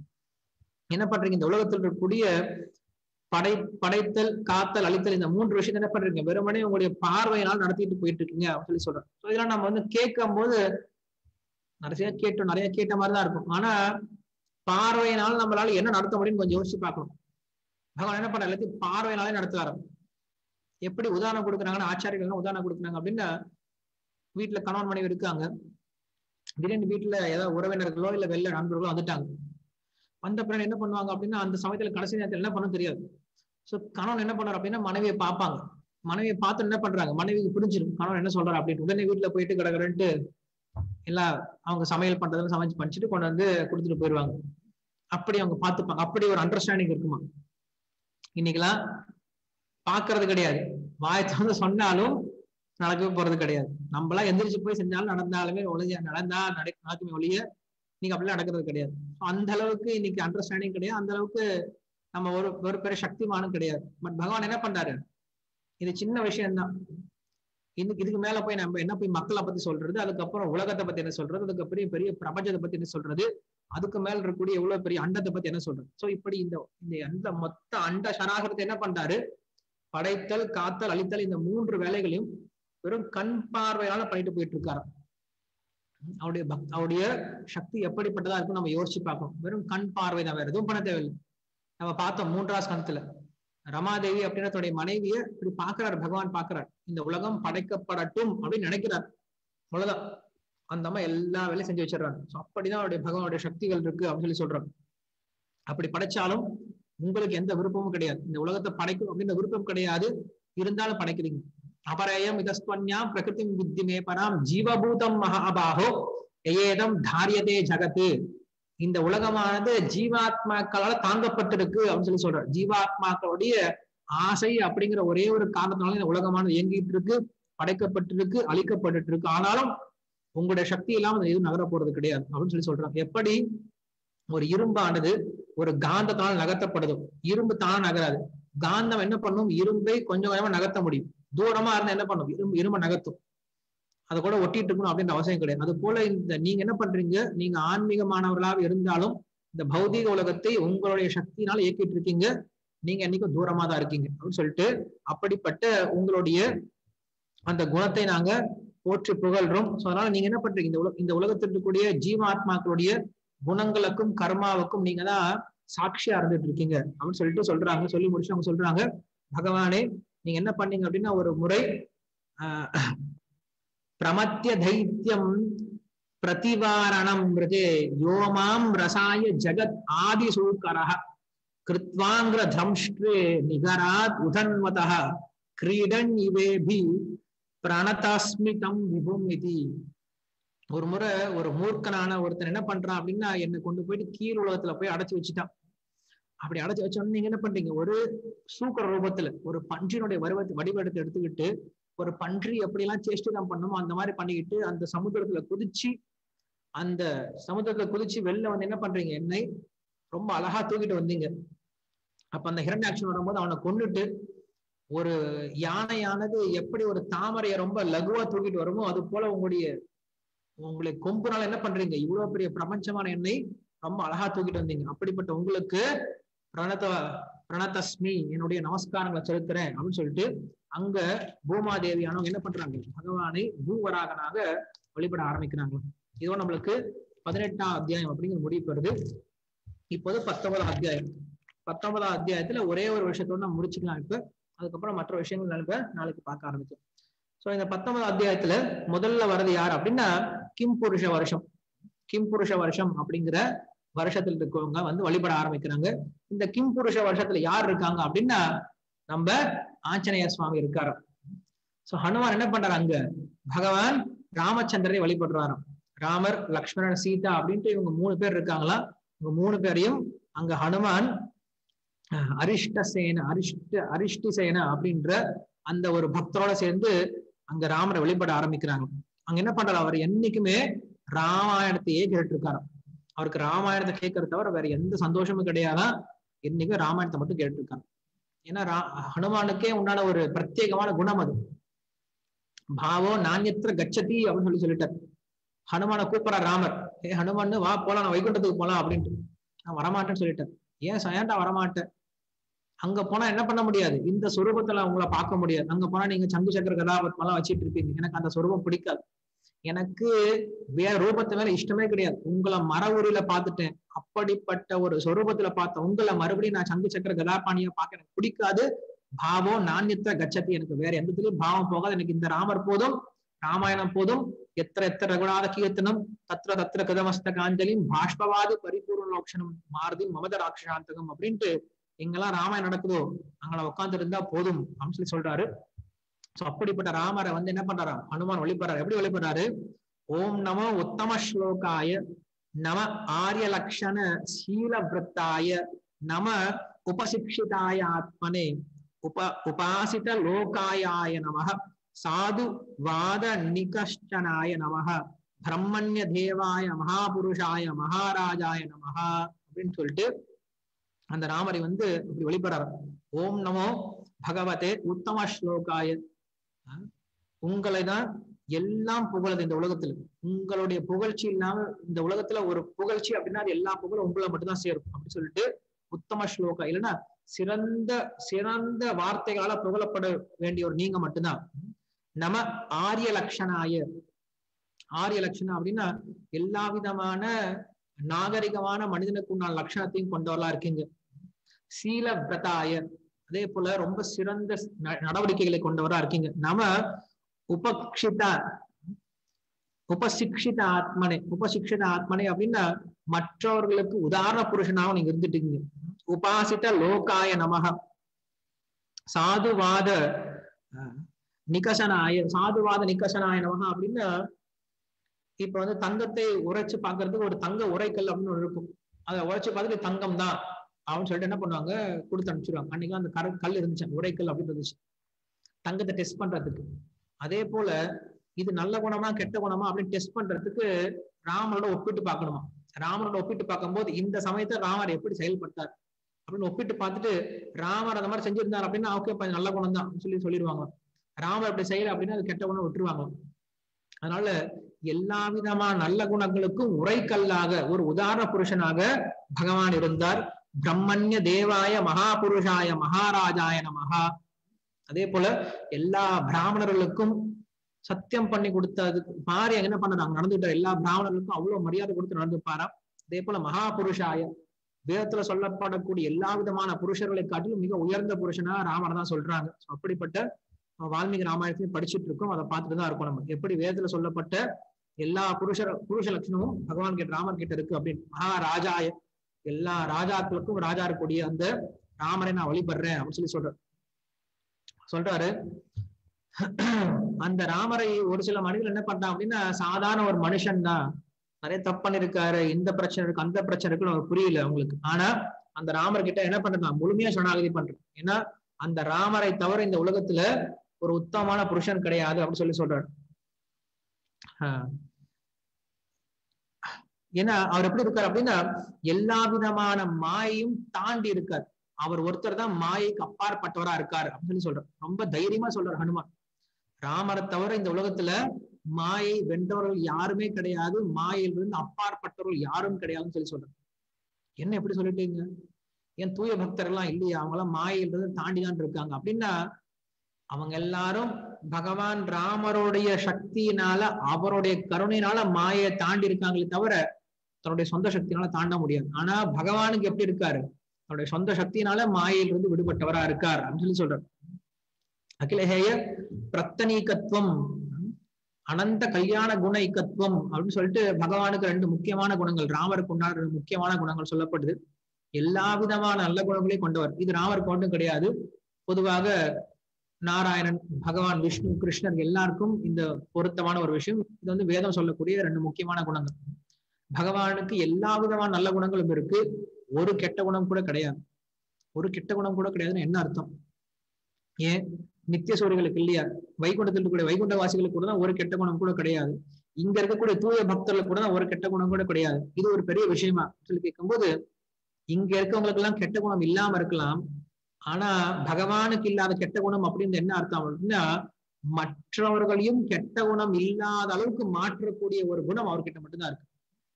என்ன பண்றீங்க இந்த உலகத்தில் இருக்கக்கூடிய படை படைத்தல் காத்தல் அழித்தல் இந்த மூன்று விஷயத்தை என்ன பண்றீங்க வெறுமனே உங்களுடைய பார்வையினால் நடத்திட்டு போயிட்டு இருக்கீங்க அப்படின்னு சொல்லி சொல்றேன் ஸோ இதெல்லாம் நம்ம வந்து கேட்கும் போது நிறைய கேட்டோம் நிறைய கேட்ட மாதிரி தான் இருக்கும் ஆனா பார்வையினால் நம்மளால என்ன நடத்த முடியும்னு கொஞ்சம் யோசிச்சு பார்க்கணும் பகவான் என்ன பண்ண எல்லாத்தையும் பார்வையினாலே நடத்துவாரு எப்படி உதாரணம் கொடுக்குறாங்கன்னா ஆச்சாரியர்கள் உதாரணம் கொடுக்குறாங்க அப்படின்னா வீட்டுல கணவன் மனைவி இருக்காங்க திடீர்னு வீட்டுல ஏதாவது உறவினர்களோ இல்ல வெளில நண்பர்களோ வந்துட்டாங்க வந்த பிறகு என்ன பண்ணுவாங்க அப்படின்னா அந்த சமயத்துல கடைசி நேரத்துல என்ன பண்ண தெரியாது சோ கணவன் என்ன பண்றாரு அப்படின்னா மனைவியை பார்ப்பாங்க மனைவியை பார்த்து என்ன பண்றாங்க மனைவிக்கு புரிஞ்சிடும் கணவன் என்ன சொல்றாரு அப்படின்னு உடனே வீட்டுல போயிட்டு கிடக்கிறன்ட்டு எல்லாம் அவங்க சமையல் பண்றதெல்லாம் சமைச்சு பண்ணிச்சுட்டு கொண்டு வந்து கொடுத்துட்டு போயிடுவாங்க அப்படி அவங்க பார்த்துப்பாங்க அப்படி ஒரு அண்டர்ஸ்டாண்டிங் இருக்குமா இன்னைக்கெல்லாம் பாக்குறது கிடையாது வாயத்தை வந்து சொன்னாலும் நடக்கவே போறது கிடையாது நம்மளா எந்திரிச்சு போய் செஞ்சாலும் நடந்தாலுமே ஒழிய நடந்தா நட நடக்குமே ஒழிய நீங்க அப்படிலாம் நடக்கிறது கிடையாது அந்த அளவுக்கு இன்னைக்கு அண்டர்ஸ்டாண்டிங் கிடையாது அந்த அளவுக்கு நம்ம ஒரு ஒரு பெரிய சக்திமானும் கிடையாது பட் பகவான் என்ன பண்றாரு இது சின்ன விஷயம்தான் இன்னைக்கு இதுக்கு மேல போய் நம்ம என்ன போய் மக்களை பத்தி சொல்றது அதுக்கப்புறம் உலகத்தை பத்தி என்ன சொல்றது அதுக்கப்புறம் பெரிய பிரபஞ்சத்தை பத்தி என்ன சொல்றது அதுக்கு மேல இருக்கக்கூடிய எவ்வளவு பெரிய அண்டத்தை பத்தி என்ன சொல்றது சோ இப்படி இந்த இந்த அந்த மொத்த அண்ட சராகரத்தை என்ன பண்றாரு படைத்தல் காத்தல் அழித்தல் இந்த மூன்று வேலைகளையும் வெறும் கண் பார்வையால பண்ணிட்டு போயிட்டு இருக்காரு அவருடைய பக் அவருடைய சக்தி எப்படிப்பட்டதா இருக்கும் நம்ம யோசிச்சு பார்க்கணும் வெறும் கண் பார்வை தான் வேற எதுவும் பண்ண தேவையில்லை நம்ம பார்த்தோம் மூன்றாவது கணத்துல ரமாதேவி அப்படின்ற தன்னுடைய மனைவிய இப்படி பாக்குறாரு பகவான் பாக்குறாரு இந்த உலகம் படைக்கப்படட்டும் அப்படின்னு நினைக்கிறார் அவ்வளவுதான் அந்த அம்மா எல்லா வேலையும் செஞ்சு வச்சிடறாங்க ஸோ அப்படிதான் அவருடைய பகவானுடைய சக்திகள் இருக்கு அப்படின்னு சொல்லி சொல்றாங்க அப்படி படைச்சாலும் உங்களுக்கு எந்த விருப்பமும் கிடையாது இந்த உலகத்தை படைக்கும் அப்படின்ற விருப்பம் கிடையாது இருந்தாலும் படைக்கிறீங்க அபரயம் இதஸ்வன்யா பிரகிருதி வித்திமே பராம் ஜீவபூதம் மகாபாகோ ஏதம் தாரியதே ஜகத்து இந்த உலகமானது ஜீவாத்மாக்களால தாங்கப்பட்டிருக்கு அப்படின்னு சொல்லி சொல்றாரு ஜீவாத்மாக்களுடைய ஆசை அப்படிங்கிற ஒரே ஒரு காரணத்தினால இந்த உலகமானது இயங்கிட்டு இருக்கு படைக்கப்பட்டிருக்கு அழிக்கப்பட்டு இருக்கு ஆனாலும் உங்களுடைய சக்தி இல்லாம எதுவும் நகர போறது கிடையாது அப்படின்னு சொல்லி சொல்றாங்க எப்படி ஒரு இரும்பானது ஒரு காந்தத்தால் நகர்த்தப்படுது இரும்பு தான் நகராது காந்தம் என்ன பண்ணும் இரும்பை கொஞ்சம் கொஞ்சமா நகர்த்த முடியும் தூரமா இருந்தா என்ன பண்ணும் இரும்பு இரும்பை நகர்த்தும் அதை கூட ஒட்டிட்டு இருக்கணும் அப்படின்ற அவசியம் கிடையாது அது போல இந்த நீங்க என்ன பண்றீங்க நீங்க ஆன்மீகமானவர்களாக இருந்தாலும் இந்த பௌதீக உலகத்தை உங்களுடைய சக்தியினால இயக்கிட்டு இருக்கீங்க நீங்க என்னைக்கும் தூரமா தான் இருக்கீங்க அப்படின்னு சொல்லிட்டு அப்படிப்பட்ட உங்களுடைய அந்த குணத்தை நாங்க போற்றி புகழ்றோம் ஸோ அதனால நீங்க என்ன பண்றீங்க இந்த உலக இந்த உலகத்தில் இருக்கக்கூடிய ஜீவாத்மாக்களுடைய குணங்களுக்கும் கர்மாவுக்கும் நீங்க தான் சாட்சியா இருந்துட்டு இருக்கீங்க அப்படின்னு சொல்லிட்டு சொல்றாங்க சொல்லி முடிச்சு அவங்க சொல்றாங்க பகவானே நீங்க என்ன பண்ணீங்க அப்படின்னா ஒரு முறை ஆஹ் பிரமத்திய தைத்தியம் பிரதிவாரணம் மிருதே யோமாம் ரசாய ஜகத் ஆதி சூக்கரः கிருத்வாங்கிர தம்ஷ்டே நிகராத் உதன்வதः கிரீடன் இவேபி பிரணதாஸ்மிதம் விபும் இது ஒரு முறை ஒரு மூர்க்கனான ஒருத்தன் என்ன பண்றான் அப்படின்னா என்னை கொண்டு போயிட்டு கீழ் உலகத்துல போய் அடைச்சு வச்சுட்டான் அப்படி அடைச்சு வச்சோன்னு நீங்க என்ன பண்றீங்க ஒரு சூக்கர ரூபத்துல ஒரு பன்றியினுடைய வடிவத்தை வடிவெடுத்து எடுத்துக்கிட்டு ஒரு பன்றி எப்படியெல்லாம் சேஷ்டிதம் பண்ணுமோ அந்த மாதிரி பண்ணிக்கிட்டு அந்த சமுத்திரத்துல குதிச்சு அந்த சமுத்திரத்துல குதிச்சு வெளில வந்து என்ன பண்றீங்க என்னை ரொம்ப அழகா தூக்கிட்டு வந்தீங்க அப்ப அந்த ஹிரண்யாட்சன் வரும்போது அவனை கொண்டுட்டு ஒரு யானையானது எப்படி ஒரு தாமரையை ரொம்ப லகுவா தூக்கிட்டு வருமோ அது போல உங்களுடைய உங்களை கொம்புனால என்ன பண்றீங்க இவ்வளவு பெரிய பிரபஞ்சமான எண்ணெய் ரொம்ப அழகா தூக்கிட்டு வந்தீங்க அப்படிப்பட்ட உங்களுக்கு பிரணத பிரணதஸ்மி என்னுடைய நமஸ்காரங்களை செலுத்துறேன் அப்படின்னு சொல்லிட்டு அங்க பூமாதேவியானவங்க என்ன பண்றாங்க பகவானை பூவராகனாக வழிபட ஆரம்பிக்கிறாங்க இதோ நம்மளுக்கு பதினெட்டாம் அத்தியாயம் அப்படிங்கிற முடிவு பெறுது இப்போது பத்தொன்பதாம் அத்தியாயம் பத்தொன்பதாம் அத்தியாயத்துல ஒரே ஒரு விஷயத்தோட நம்ம முடிச்சுக்கலாம் இப்ப அதுக்கப்புறம் மற்ற விஷயங்கள் நம்ம நாளைக்கு பார்க்க ஆரம்பிச்சோம் சோ இந்த பத்தொன்பதாம் அத்தியாயத்துல முதல்ல வர்றது யார் அப்படின்னா கிம் புருஷ வருஷம் கிம் புருஷ வருஷம் அப்படிங்கிற வருஷத்துல இருக்கவங்க வந்து வழிபட ஆரம்பிக்கிறாங்க இந்த கிம் புருஷ வருஷத்துல யார் இருக்காங்க அப்படின்னா நம்ம ஆஞ்சநேய சுவாமி இருக்காரு சோ ஹனுமான் என்ன பண்றாரு அங்க பகவான் ராமச்சந்திரனை வழிபடுறாராம் ராமர் லக்ஷ்மணன் சீதா அப்படின்ட்டு இவங்க மூணு பேர் இருக்காங்களா இவங்க மூணு பேரையும் அங்க ஹனுமான் அரிஷ்ட சேன அரிஷ்ட அரிஷ்டி சேன அப்படின்ற அந்த ஒரு பக்தரோட சேர்ந்து அங்க ராமரை வழிபட ஆரம்பிக்கிறாங்க அங்க என்ன பண்றாரு அவர் என்னைக்குமே ராமாயணத்தையே கேட்டு இருக்காரு அவருக்கு ராமாயணத்தை கேட்கறத தவிர வேற எந்த சந்தோஷமும் கிடையாதான் என்னைக்கும் ராமாயணத்தை மட்டும் கேட்டு இருக்காரு ஏன்னா ரா- ஹனுமானுக்கே உண்டான ஒரு பிரத்யேகமான குணம் அது பாவோ நாண்யத்திர கச்சதி அப்படின்னு சொல்லி சொல்லிட்டார் ஹனுமான கூப்பிடுற ராமர் ஏ ஹனுமான்னு வா போலாம் நான் வைகுண்டத்துக்கு போலாம் அப்படின்ட்டு நான் வரமாட்டேன்னு சொல்லிட்டேன் ஏன் ச- ஏன்டா வரமாட்டேன் அங்க போனா என்ன பண்ண முடியாது இந்த சொரூபத்துல உங்களை பார்க்க முடியாது அங்க போனா நீங்க சங்கு சக்கர கதாபத்மெல்லாம் வச்சிட்டு இருப்பீங்க எனக்கு அந்த சொரூபம் பிடிக்காது எனக்கு வேற ரூபத்து மேல இஷ்டமே கிடையாது உங்களை மர உரியில பார்த்துட்டேன் அப்படிப்பட்ட ஒரு சொரூபத்துல பார்த்த உங்களை மறுபடியும் நான் சங்கு சக்கர கதாபாணியா பார்க்க எனக்கு பிடிக்காது பாவம் நாண்யத்த கச்சதி எனக்கு வேற எந்தத்துலயும் பாவம் போகாது எனக்கு இந்த ராமர் போதும் ராமாயணம் போதும் எத்திர எத்திர ரகுநாத கீர்த்தனம் தத்திர தத்திர கதமஸ்த காஞ்சலியும் பாஷ்பவாதி பரிபூர்ண லோக்ஷனம் மாருதி மமத ராட்சசாந்தகம் அப்படின்ட்டு எங்கெல்லாம் ராமாயணம் நடக்குதோ அங்கே உட்கார்ந்து இருந்தா போதும் அப்படின்னு சொல்லி சொல்றாரு சோ அப்படிப்பட்ட ராமரை வந்து என்ன பண்றாராம் ஹனுமான் வழிபடுறாரு எப்படி வழிபடுறாரு ஓம் நமோ உத்தம ஸ்லோகாய நம ஆரிய லக்ஷண சீல விரத்தாய நம உபசிக்ஷிதாய ஆத்மனே உப உபாசித லோகாயாய நம சாது வாத நிகஷ்டனாய நம பிரம்மண்ய தேவாய மகாபுருஷாய மகாராஜாய நமஹ அப்படின்னு சொல்லிட்டு அந்த ராமரை வந்து இப்படி வெளிப்படுறார் ஓம் நமோ பகவதே உத்தம ஸ்லோகாய அஹ் உங்களை தான் எல்லாம் புகழுது இந்த உலகத்துல உங்களுடைய புகழ்ச்சி இல்லாம இந்த உலகத்துல ஒரு புகழ்ச்சி அப்படின்னா அது எல்லா புகழும் உங்களை மட்டும்தான் சேரும் அப்படின்னு சொல்லிட்டு உத்தம ஸ்லோகா இல்லைன்னா சிறந்த சிறந்த வார்த்தைகளால புகழப்பட வேண்டிய ஒரு நீங்க மட்டும்தான் நம ஆரிய லட்சணாய ஆரிய லட்சணம் அப்படின்னா எல்லா விதமான நாகரிகமான மனிதனுக்கு உண்டான லட்சணத்தையும் கொண்டவர்களா இருக்கீங்க சீல பிரதாய அதே போல ரொம்ப சிறந்த ந- நடவடிக்கைகளை கொண்டவரா இருக்கீங்க நம உபக்ஷித உபசிக்ஷித ஆத்மனே உபசிக்ஷித ஆத்மனே அப்படின்னா மற்றவர்களுக்கு உதாரண புருஷனாக நீங்க இருந்துட்டீங்க உபாசித லோகாய நமக சாதுவாத அஹ், நிகசனாய சாதுவாத நிகசனாய நமக அப்படின்னா இப்ப வந்து தங்கத்தை உரைச்சு பார்க்கிறதுக்கு ஒரு தங்க உரைக்கல் அப்படின்னு ஒண்ணு இருக்கும் அதை உரைச்சு பார்த்துட்டு தங்கம் தான் அப்படின்னு சொல்லிட்டு என்ன பண்ணுவாங்க கொடுத்து அனுப்பிச்சிருவாங்க அன்னைக்கு அந்த கர கல் இருந்துச்சு அந்த உரைக்கல் அப்படின்னு இருந்துச்சு தங்கத்தை டெஸ்ட் பண்றதுக்கு அதே போல இது நல்ல குணமா கெட்ட குணமா அப்படின்னு டெஸ்ட் பண்றதுக்கு ராமரோட ஒப்பிட்டு பார்க்கணுமா ராமரோட ஒப்பிட்டு பார்க்கும்போது இந்த சமயத்தை ராமர் எப்படி செயல்பட்டார் அப்படின்னு ஒப்பிட்டு பார்த்துட்டு ராமர் அந்த மாதிரி செஞ்சிருந்தார் அப்படின்னா ஓகே நல்ல குணம் தான் சொல்லி சொல்லிடுவாங்க ராமர் அப்படி செய்யல அப்படின்னா அது கெட்ட குணம் விட்டுருவாங்க அதனால எல்லா விதமான நல்ல குணங்களுக்கும் உரைக்கல்லாக ஒரு உதாரண புருஷனாக பகவான் இருந்தார் பிரம்மண்ய தேவாய மகாபுருஷாய மகாராஜாய நமஹா அதே போல எல்லா பிராமணர்களுக்கும் சத்தியம் பண்ணி கொடுத்ததுக்கு பாரு என்ன பண்ணாங்க நடந்துட்டார் எல்லா பிராமணர்களுக்கும் அவ்வளவு மரியாதை கொடுத்து நடந்துப்பாராம் அதே போல மகாபுருஷாய வேதத்துல சொல்லப்படக்கூடிய எல்லா விதமான புருஷர்களை காட்டிலும் மிக உயர்ந்த புருஷனா ராமர் தான் சொல்றாங்க So, அப்படிப்பட்ட அஹ், வால்மீகி ராமாயணத்தையும் படிச்சுட்டு இருக்கோம் அதை பார்த்துட்டு தான் இருக்கோம் நம்ம எப்படி வேதத்துல சொல்லப்பட்ட எல்லா புருஷ புருஷ லட்சணமும் பகவான் கிட்ட ராமர் கிட்ட இருக்கு அப்படின்னு மகாராஜாய எல்லா ராஜாக்களுக்கும் ராஜா இருக்கக்கூடிய அந்த ராமரை நான் வழிபடுறேன் அப்படின்னு சொல்லி சொல்றாரு சொல்றாரு அந்த ராமரை ஒரு சில மனிதர்கள் என்ன பண்றான் அப்படின்னா சாதாரண ஒரு மனுஷன் தான் நிறைய தப்பு பண்ணிருக்காரு இந்த பிரச்சனை இருக்கு அந்த பிரச்சனை இருக்குன்னு அவருக்கு புரியல அவங்களுக்கு ஆனா அந்த ராமர் கிட்ட என்ன பண்றான் முழுமையா சரணாகதி பண்றான் ஏன்னா அந்த ராமரை தவிர இந்த உலகத்துல ஒரு உத்தமமான புருஷன் கிடையாது அப்படின்னு சொல்லி சொல்றாரு ஆஹ் ஏன்னா அவர் எப்படி இருக்கார் அப்படின்னா எல்லா விதமான மாயையும் தாண்டி இருக்கார் அவர் ஒருத்தர் தான் மாயைக்கு அப்பாற்பட்டவரா இருக்காரு அப்படின்னு சொல்லி சொல்றார் ரொம்ப தைரியமா சொல்றார் ஹனுமான் ராமரை தவிர இந்த உலகத்துல மாயை வென்றவர்கள் யாருமே கிடையாது மாயையிலிருந்து அப்பாற்பட்டவர்கள் யாரும் கிடையாதுன்னு சொல்லி சொல்றார் என்ன எப்படி சொல்லிட்டீங்க ஏன் தூய பக்தர் எல்லாம் இல்லையா அவங்க எல்லாம் மாயையிலிருந்து தாண்டி தான் இருக்காங்க அப்படின்னா அவங்க எல்லாரும் பகவான் ராமருடைய சக்தியினால அவருடைய கருணையினால மாயை தாண்டி இருக்காங்களே தவிர தன்னுடைய சொந்த சக்தியினால தாண்ட முடியாது ஆனா பகவானுக்கு எப்படி இருக்காரு தன்னுடைய சொந்த சக்தியினால மாயையிலிருந்து விடுபட்டவரா இருக்கார் அப்படின்னு சொல்லி சொல்றார் அகிலஹேய பிரத்தனீகத்துவம் அனந்த கல்யாண குண இக்கத்துவம் அப்படின்னு சொல்லிட்டு பகவானுக்கு ரெண்டு முக்கியமான குணங்கள் ராமருக்கு உண்டான ரெண்டு முக்கியமான குணங்கள் சொல்லப்படுது எல்லா விதமான நல்ல குணங்களையும் கொண்டவர் இது ராமருக்கு மட்டும் கிடையாது பொதுவாக நாராயணன் பகவான் விஷ்ணு கிருஷ்ணர் எல்லாருக்கும் இந்த பொருத்தமான ஒரு விஷயம் இது வந்து வேதம் சொல்லக்கூடிய ரெண்டு முக்கியமான குணங்கள் பகவானுக்கு எல்லா விதமான நல்ல குணங்களும் இருக்கு ஒரு கெட்ட குணம் கூட கிடையாது ஒரு கெட்ட குணம் கூட கிடையாதுன்னு என்ன அர்த்தம் ஏன் நித்திய சூரியர்களுக்கு இல்லையா வைகுண்டத்தில் இருக்கக்கூடிய வைகுண்டவாசிகளுக்கு கூட தான் ஒரு கெட்ட குணம் கூட கிடையாது இங்க இருக்கக்கூடிய தூய பக்தர்களுக்கு கூட தான் ஒரு கெட்ட குணம் கூட கிடையாது இது ஒரு பெரிய விஷயமா சொல்லி கேட்கும்போது இங்க இருக்கவங்களுக்கு எல்லாம் கெட்ட குணம் இல்லாம இருக்கலாம் ஆனா பகவானுக்கு இல்லாத கெட்ட குணம் அப்படின்னு என்ன அர்த்தம் அப்படின்னா மற்றவர்களையும் கெட்ட குணம் இல்லாத அளவுக்கு மாற்றக்கூடிய ஒரு குணம் அவர்கிட்ட மட்டும்தான் இருக்கு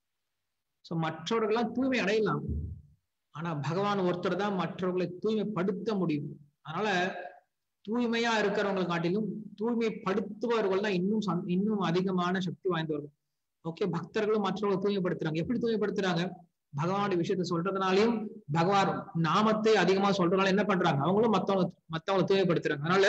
சோ மற்றவர்கள்லாம் தூய்மை அடையலாம் ஆனா பகவான் ஒருத்தர் தான் மற்றவர்களை தூய்மைப்படுத்த முடியும் அதனால தூய்மையா இருக்கிறவங்களை காட்டிலும் தூய்மைப்படுத்துபவர்கள் தான் இன்னும் சந்- இன்னும் அதிகமான சக்தி வாய்ந்தவர்கள் ஓகே பக்தர்களும் மற்றவர்களை தூய்மைப்படுத்துறாங்க எப்படி தூய்மைப்படுத்துறாங்க பகவானுடைய விஷயத்த சொல்றதுனாலையும் பகவான் நாமத்தை அதிகமா சொல்றதுனால என்ன பண்றாங்க அவங்களும் மத்தவங்க மத்தவங்களை தூய்மைப்படுத்துறாங்க அதனால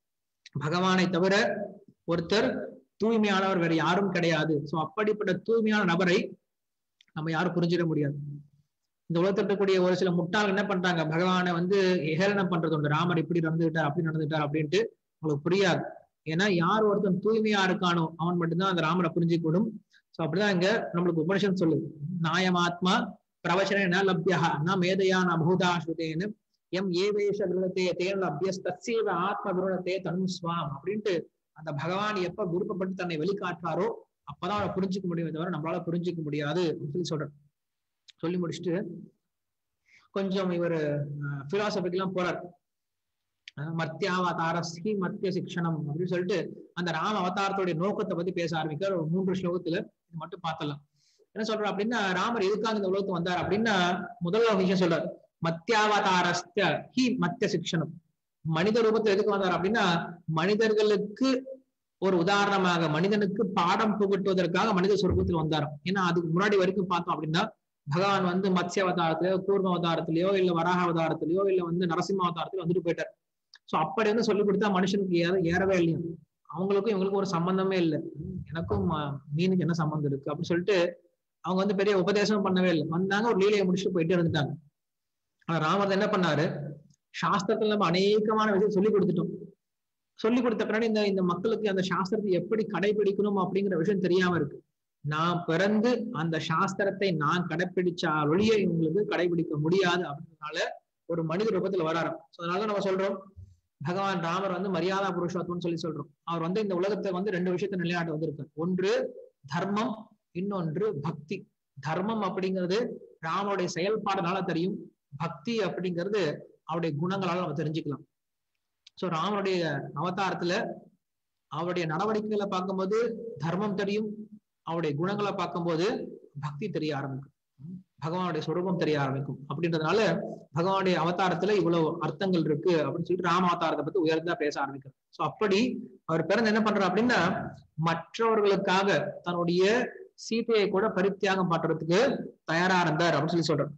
பகவானை தவிர ஒருத்தர் தூய்மையானவர் வேற யாரும் கிடையாது சோ அப்படிப்பட்ட தூய்மையான நபரை நம்ம யாரும் புரிஞ்சிட முடியாது இந்த உலகத்தில் இருக்கக்கூடிய ஒரு சில முட்டாள் என்ன பண்றாங்க பகவானை வந்து ஏளனம் பண்றது உண்டு ராமர் இப்படி நடந்துகிட்டார் அப்படி நடந்துட்டார் அப்படின்ட்டு உங்களுக்கு புரியாது ஏன்னா யார் ஒருத்தன் தூய்மையா இருக்கானோ அவன் மட்டும்தான் அந்த ராமரை புரிஞ்சுக்கூடும் சோ அப்படிதான் இங்க நம்மளுக்கு உபனிஷன் சொல்லுது நாயமாத்மா பிரவச்சன லப்யா ந மேதையா ந பூதா ஸ்ருதேன்னு எம் ஏவேஷ விருதத்தே தேன லப்யஸ் தத்சேவ ஆத்ம விருதத்தே தனும் ஸ்வாம் அப்படின்ட்டு அந்த பகவான் எப்ப விருப்பப்பட்டு தன்னை வெளிக்காட்டுறாரோ அப்பதான் அவரை புரிஞ்சுக்க முடியுமே தவிர நம்மளால புரிஞ்சுக்க முடியாது அப்படின்னு சொல்லி சொல்றேன் சொல்லி முடிச்சுட்டு கொஞ்சம் இவர் பிலாசபிக்கெல்லாம் போறார் அஹ் மத்தியாவதாரஸ்கி மத்திய சிக்ஷணம் அப்படின்னு சொல்லிட்டு அந்த ராம அவதாரத்துடைய நோக்கத்தை பத்தி பேச ஆரம்பிக்கிறார் ஒரு மூன்று ஸ்லோகத்துல இது மட்டும் பார்த்தலாம் என்ன சொல்றார் அப்படின்னா ராமர் எதுக்காக இந்த உலகத்துக்கு வந்தார் அப்படின்னா முதல்ல ஒரு விஷயம் சொல்றார் மத்தியாவதாரஸ்த ஹி மத்திய சிக்ஷணம் மனித ரூபத்தில் எதுக்கு வந்தார் அப்படின்னா மனிதர்களுக்கு ஒரு உதாரணமாக மனிதனுக்கு பாடம் புகட்டுவதற்காக மனித சொரூபத்தில் வந்தாராம் ஏன்னா அதுக்கு முன்னாடி வரைக்கும் பார்த்தோம் அப்படின்னா பகவான் வந்து மத்ஸ்ய அவதாரத்திலயோ கூர்ம அவதாரத்திலயோ இல்ல வராக அவதாரத்திலயோ இல்ல வந்து நரசிம்ம அவதாரத்திலயோ வந்துட்டு போயிட்டார் சோ அப்படி வந்து சொல்லி கொடுத்தா மனுஷனுக்கு ஏற ஏறவே இல்லையா அவங்களுக்கும் இவங்களுக்கும் ஒரு சம்பந்தமே இல்லை எனக்கும் அஹ், மீனுக்கு என்ன சம்பந்தம் இருக்கு அப்படின்னு சொல்லிட்டு அவங்க வந்து பெரிய உபதேசம் பண்ணவே இல்லை வந்தாங்க ஒரு லீலையை முடிச்சுட்டு போயிட்டே இருந்துட்டாங்க ஆனா ராமர் என்ன பண்ணாரு சாஸ்திரத்துல நம்ம அநேகமான விஷயம் சொல்லி கொடுத்துட்டோம் சொல்லி கொடுத்த பின்னாடி இந்த இந்த மக்களுக்கு அந்த சாஸ்திரத்தை எப்படி கடைபிடிக்கணும் அப்படிங்கிற விஷயம் தெரியாம இருக்கு நான் பிறந்து அந்த சாஸ்திரத்தை நான் கடைபிடிச்சா ஒழிய இவங்களுக்கு கடைபிடிக்க முடியாது அப்படின்றதுனால ஒரு மனித ரூபத்துல வராரு So அதனால நம்ம சொல்றோம் பகவான் ராமர் வந்து மரியாதா புருஷோத்தம்னு சொல்லி சொல்றோம் அவர் வந்து இந்த உலகத்தை வந்து ரெண்டு விஷயத்தை நிலைநாட்ட வந்திருக்கார் ஒன்று தர்மம் இன்னொன்று பக்தி தர்மம் அப்படிங்கிறது ராமருடைய செயல்பாடுனால தெரியும் பக்தி அப்படிங்கிறது அவருடைய குணங்களால நம்ம தெரிஞ்சுக்கலாம் சோ ராமருடைய அவதாரத்துல அவருடைய நடவடிக்கைகளை பார்க்கும்போது தர்மம் தெரியும் அவருடைய குணங்களை பார்க்கும்போது பக்தி தெரிய ஆரம்பிக்கும் பகவானுடைய சொரூபம் தெரிய ஆரம்பிக்கும் அப்படின்றதுனால பகவானுடைய அவதாரத்துல இவ்வளவு அர்த்தங்கள் இருக்கு அப்படின்னு சொல்லிட்டு ராம அவதாரத்தை பத்தி உயர்ந்தா பேச ஆரம்பிக்கிறார் சோ அப்படி அவர் பிறந்து என்ன பண்றார் அப்படின்னா மற்றவர்களுக்காக தன்னுடைய சீதையை கூட பரித்தியாகம் பண்றதுக்கு தயாரா இருந்தார் அப்படின்னு சொல்லி சொல்றார்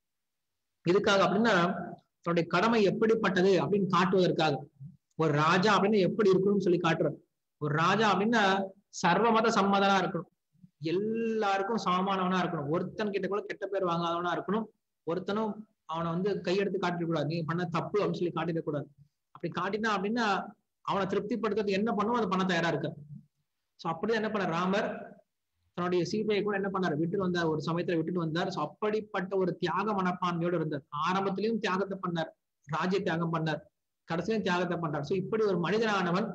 எதுக்காக அப்படின்னா தன்னுடைய கடமை எப்படிப்பட்டது அப்படின்னு காட்டுவதற்காக ஒரு ராஜா அப்படின்னு எப்படி இருக்கணும்னு சொல்லி காட்டுறார் ஒரு ராஜா அப்படின்னா சர்வ மத சம்மதனா இருக்கணும் எல்லாருக்கும் சமமானவனா இருக்கணும் ஒருத்தன் கிட்ட கூட கெட்ட பேர் வாங்காதவனா இருக்கணும் ஒருத்தனும் அவனை வந்து கையெடுத்து காட்டிடக்கூடாது நீ பண்ண தப்பு அப்படின்னு சொல்லி காட்டிடக்கூடாது அப்படி காட்டினா அப்படின்னா அவனை திருப்திப்படுத்துறது என்ன பண்ணும் அதை பண்ண தயாரா இருக்க சோ அப்படிதான் என்ன பண்ண ராமர் தன்னுடைய சீதையை கூட என்ன பண்ணாரு விட்டுட்டு வந்தார் ஒரு சமயத்துல விட்டுட்டு வந்தார் சோ அப்படிப்பட்ட ஒரு தியாக மனப்பான்மையோடு இருந்தார் ஆரம்பத்திலையும் தியாகத்தை பண்ணார் ராஜ்ய தியாகம் பண்ணார் கடைசியிலும் தியாகத்தை பண்ணார் சோ இப்படி ஒரு மனிதனானவன்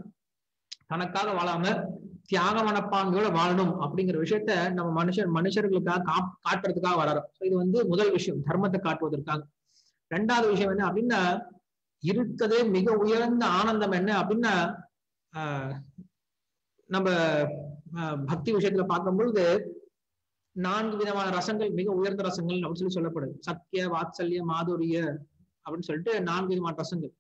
தனக்காக வாழாம தியாக மனப்பான்மையோட வாழணும் அப்படிங்கிற விஷயத்த நம்ம மனுஷர் மனுஷர்களுக்காக கா காட்டுறதுக்காக வளரும் ஸோ இது வந்து முதல் விஷயம் தர்மத்தை காட்டுவதற்காக ரெண்டாவது விஷயம் என்ன அப்படின்னா இருக்கதே மிக உயர்ந்த ஆனந்தம் என்ன அப்படின்னா ஆஹ் நம்ம ஆஹ் பக்தி விஷயத்துல பார்க்கும் பொழுது நான்கு விதமான ரசங்கள் மிக உயர்ந்த ரசங்கள் அப்படின்னு சொல்லி சொல்லப்படுது சத்திய வாத்சல்ய மாதுரிய அப்படின்னு சொல்லிட்டு நான்கு விதமான ரசங்கள்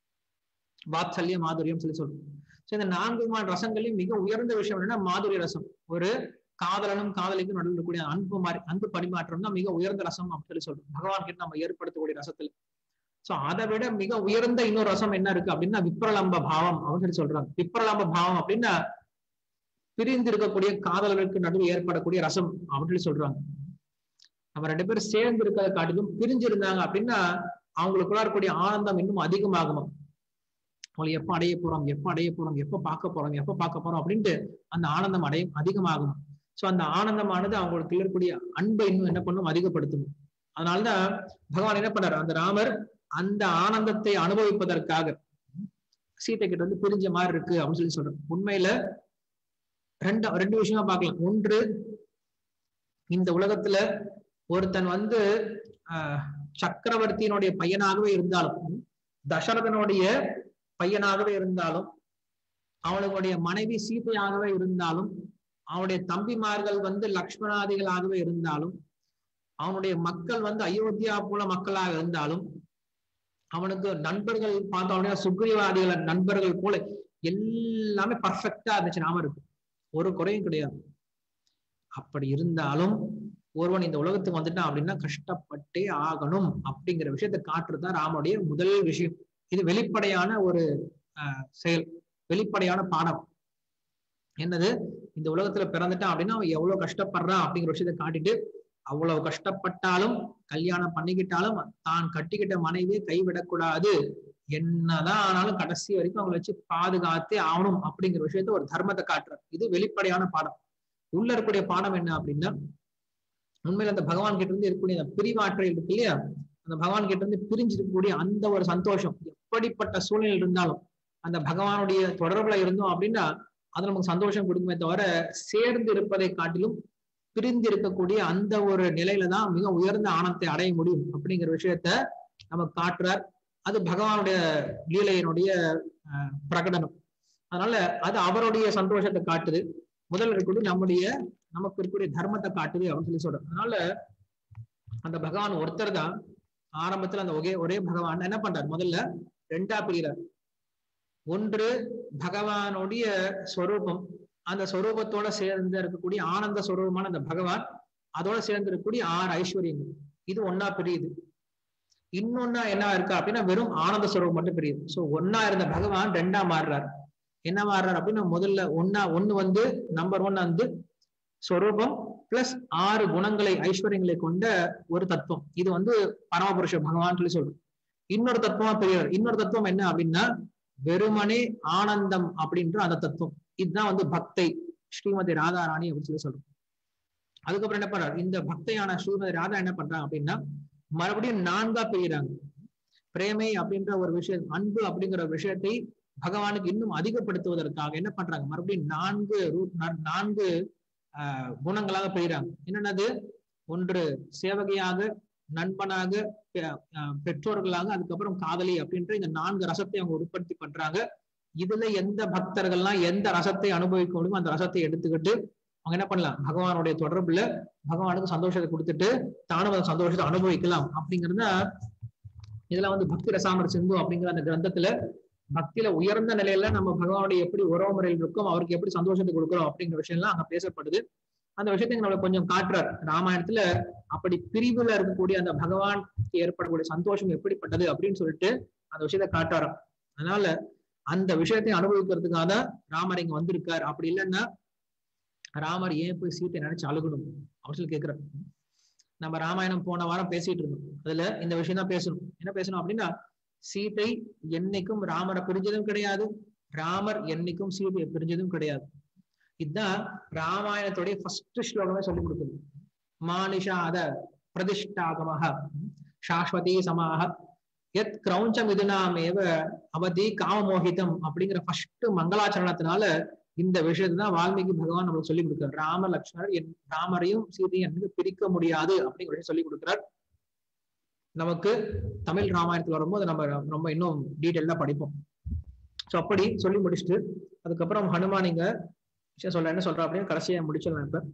வாத்சல்ய மாதுரியம் சொல்லி சொல்றோம் ஸோ இந்த நான்கு விதமான ரசங்களையும் மிக உயர்ந்த விஷயம் என்னன்னா மாதுரிய ரசம் ஒரு காதலனும் காதலிக்கும் நடுவில் இருக்கக்கூடிய அன்பு மாறி அன்பு பரிமாற்றம் தான் மிக உயர்ந்த ரசம் அப்படின்னு சொல்லி சொல்றோம் பகவான் கிட்ட நம்ம ஏற்படுத்தக்கூடிய ரசத்துல சோ அதை விட மிக உயர்ந்த இன்னொரு ரசம் என்ன இருக்கு அப்படின்னா விப்ரலம்ப பாவம் அப்படின்னு சொல்லி சொல்றாங்க விப்ரலம்ப பாவம் அப்படின்னா பிரிந்து இருக்கக்கூடிய காதலர்களுக்கு நடுவில் ஏற்படக்கூடிய ரசம் அப்படின்னு சொல்லி சொல்றாங்க நம்ம ரெண்டு பேரும் சேர்ந்து இருக்கிறத காட்டிலும் பிரிஞ்சு இருந்தாங்க அப்படின்னா அவங்களுக்குள்ள இருக்கக்கூடிய ஆனந்தம் இன்னும் அதிகமாகுமா அவங்களை எப்ப அடைய போறோம் எப்ப அடைய போறோம் எப்ப பார்க்க போறோம் எப்ப பார்க்க போறோம் அப்படின்ட்டு அந்த ஆனந்தம் அடைய அதிகமாகும் சோ அந்த ஆனந்தமானது அவங்களுக்கு இருக்கக்கூடிய அன்பை இன்னும் என்ன பண்ணும் அதிகப்படுத்தணும் அதனாலதான் பகவான் என்ன பண்ணாரு அந்த ராமர் அந்த ஆனந்தத்தை அனுபவிப்பதற்காக சீத்தை கிட்ட வந்து பிரிஞ்ச மாதிரி இருக்கு அப்படின்னு சொல்லி சொல்றேன் உண்மையில ரெண்டு ரெண்டு விஷயமா பார்க்கலாம் ஒன்று இந்த உலகத்துல ஒருத்தன் வந்து ஆஹ் சக்கரவர்த்தியினுடைய பையனாகவே இருந்தாலும் தசரதனுடைய பையனாகவே இருந்தாலும் அவனுடைய மனைவி சீதையாகவே இருந்தாலும் அவனுடைய தம்பிமார்கள் வந்து லக்ஷ்மணாதிகளாகவே இருந்தாலும் அவனுடைய மக்கள் வந்து அயோத்தியா போல மக்களாக இருந்தாலும் அவனுக்கு நண்பர்கள் பார்த்தோம்னா சுக்ரீவாதிகள் நண்பர்கள் போல எல்லாமே பர்ஃபெக்டா இருந்துச்சு நாம இருக்கு ஒரு குறையும் கிடையாது அப்படி இருந்தாலும் ஒருவன் இந்த உலகத்துக்கு வந்துட்டான் அப்படின்னா கஷ்டப்பட்டே ஆகணும் அப்படிங்கிற விஷயத்தை காட்டுறதுதான் ராமனுடைய முதல் விஷயம் இது வெளிப்படையான ஒரு ஆஹ் செயல் வெளிப்படையான பாடம் என்னது இந்த உலகத்துல பிறந்துட்டான் அப்படின்னா அவன் எவ்வளவு கஷ்டப்படுறான் அப்படிங்கிற விஷயத்தை காட்டிட்டு அவ்வளவு கஷ்டப்பட்டாலும் கல்யாணம் பண்ணிக்கிட்டாலும் தான் கட்டிக்கிட்ட மனைவியை கைவிடக்கூடாது என்னதான் ஆனாலும் கடைசி வரைக்கும் அவங்களை வச்சு பாதுகாத்தே ஆகணும் அப்படிங்கிற விஷயத்த ஒரு தர்மத்தை காட்டுறார் இது வெளிப்படையான பாடம் உள்ள இருக்கக்கூடிய பாடம் என்ன அப்படின்னா உண்மையில அந்த பகவான் கிட்ட இருந்து இருக்கக்கூடிய அந்த பிரிவாற்றல் இருக்கு இல்லையா அந்த பகவான் கிட்ட இருந்து பிரிஞ்சு இருக்கக்கூடிய அந்த ஒரு சந்தோஷம் எப்படிப்பட்ட சூழ்நிலை இருந்தாலும் அந்த பகவானுடைய தொடர்புல இருந்தோம் அப்படின்னா அது நமக்கு சந்தோஷம் கொடுக்குமே தவிர சேர்ந்து இருப்பதை காட்டிலும் பிரிந்து இருக்கக்கூடிய அந்த ஒரு நிலையில தான் மிக உயர்ந்த ஆனந்தத்தை அடைய முடியும் அப்படிங்கிற விஷயத்த நமக்கு காட்டுறார் அது பகவானுடைய லீலையினுடைய பிரகடனம் அதனால அது அவருடைய சந்தோஷத்தை காட்டுது முதல்ல இருக்கக்கூடிய நம்முடைய நமக்கு இருக்கக்கூடிய தர்மத்தை காட்டுது அப்படின்னு சொல்லி சொல்றோம் அதனால அந்த பகவான் ஒருத்தர் தான் ஆரம்பத்துல அந்த ஒரே ஒரே பகவான் என்ன பண்றார் முதல்ல ரெண்டா பிரிகிறார் ஒன்று பகவானுடைய ஸ்வரூபம் அந்த ஸ்வரூபத்தோட சேர்ந்து இருக்கக்கூடிய ஆனந்த ஸ்வரூபமான அந்த பகவான் அதோட சேர்ந்து இருக்கக்கூடிய ஆறு ஐஸ்வர்யங்கள் இது ஒன்னா பிரியுது இன்னொன்னா என்ன இருக்கா அப்படின்னா வெறும் ஆனந்த ஸ்வரூபம் மட்டும் பிரியுது சோ ஒன்னா இருந்த பகவான் ரெண்டா மாறுறார் என்ன மாறுறார் அப்படின்னா முதல்ல ஒன்னா ஒண்ணு வந்து நம்பர் ஒன் வந்து ஸ்வரூபம் பிளஸ் ஆறு குணங்களை ஐஸ்வர்யங்களை கொண்ட ஒரு தத்துவம் இது வந்து பரமபுருஷ பகவான் சொல்லி சொல்றோம் இன்னொரு தத்துவமா பெரியவர் இன்னொரு தத்துவம் என்ன அப்படின்னா வெறுமனே ஆனந்தம் அப்படின்ற அந்த தத்துவம் இதுதான் வந்து பக்தை ஸ்ரீமதி ராதாராணி அப்படின்னு சொல்லி சொல்றோம் அதுக்கப்புறம் என்ன பண்றாரு இந்த பக்தையான ஸ்ரீமதி ராதா என்ன பண்றாங்க அப்படின்னா மறுபடியும் நான்கா பிரிகிறாங்க பிரேமை அப்படின்ற ஒரு விஷயம் அன்பு அப்படிங்கிற ஒரு விஷயத்தை பகவானுக்கு இன்னும் அதிகப்படுத்துவதற்காக என்ன பண்றாங்க மறுபடியும் நான்கு ரூ- நா- நான்கு ஆஹ் குணங்களாக பிரிகிறாங்க என்னென்னது ஒன்று சேவகையாக நண்பனாக பெ- ஆஹ் பெற்றோர்களாக அதுக்கப்புறம் காதலி அப்படின்ற இந்த நான்கு ரசத்தை அவங்க உற்பத்தி பண்றாங்க இதுல எந்த பக்தர்கள்லாம் எந்த ரசத்தை அனுபவிக்க முடியுமோ அந்த ரசத்தை எடுத்துக்கிட்டு அவங்க என்ன பண்ணலாம் பகவானுடைய தொடர்புல பகவானுக்கு சந்தோஷத்தை கொடுத்துட்டு தானும் அந்த சந்தோஷத்தை அனுபவிக்கலாம் அப்படிங்கிறத இதுல வந்து பக்தி ரசாமர் சிந்து அப்படிங்கிற அந்த கிரந்தத்துல பக்தியில உயர்ந்த நிலையில நம்ம பகவானுடைய எப்படி உறவு முறையில் இருக்கும் அவருக்கு எப்படி சந்தோஷத்தை கொடுக்குறோம் அப்படிங்கிற விஷயம் எல்லாம் அங்க பேசப்படுது அந்த விஷயத்தை நம்மளுக்கு கொஞ்சம் காட்டுறார் ராமாயணத்துல அப்படி பிரிவுல இருக்கக்கூடிய அந்த பகவான் ஏற்படக்கூடிய சந்தோஷம் எப்படிப்பட்டது அப்படின்னு சொல்லிட்டு அந்த விஷயத்தை காட்டுறாராம் அதனால அந்த விஷயத்தை அனுபவிக்கிறதுக்காக தான் ராமர் இங்க வந்திருக்கார் அப்படி இல்லைன்னா ராமர் ஏன் போய் சீட்டை நினைச்சு அழுகணும் அப்படின்னு சொல்லி கேட்கிறார் நம்ம ராமாயணம் போன வாரம் பேசிட்டு இருந்தோம் அதுல இந்த விஷயம் தான் பேசணும் என்ன பேசணும் அப்படின்னா சீதை என்னைக்கும் ராமரை பிரிஞ்சதும் கிடையாது ராமர் என்னைக்கும் சீதையை பிரிஞ்சதும் கிடையாது இதுதான் ராமாயணத்துடைய ஃபர்ஸ்ட் ஸ்லோகமே சொல்லி கொடுக்குது மானிஷாத பிரதிஷ்டாகமாக சாஸ்வதி சமாக எத் கிரௌஞ்சம் இதுனாமேவ அவதி காமமோகிதம் அப்படிங்கிற ஃபர்ஸ்ட் மங்களாச்சரணத்தினால இந்த விஷயத்தை தான் வால்மீகி பகவான் நம்மளுக்கு சொல்லி கொடுக்கிறார் ராம லக்ஷ்மணர் என் ராமரையும் சீதையும் எனக்கு பிரிக்க முடியாது அப்படிங்கிற விஷயம் சொல்லி கொடுக்கிறார் நமக்கு தமிழ் ராமாயணத்துல வரும்போது நம்ம ரொம்ப இன்னும் டீட்டெயிலா படிப்போம் ஸோ அப்படி சொல்லி முடிச்சுட்டு அதுக்கப்புறம் ஹனுமான் இங்க விஷயம் சொல்ற என்ன சொல்றா அப்படின்னு கடைசியா முடிச்சிடலாம் இப்ப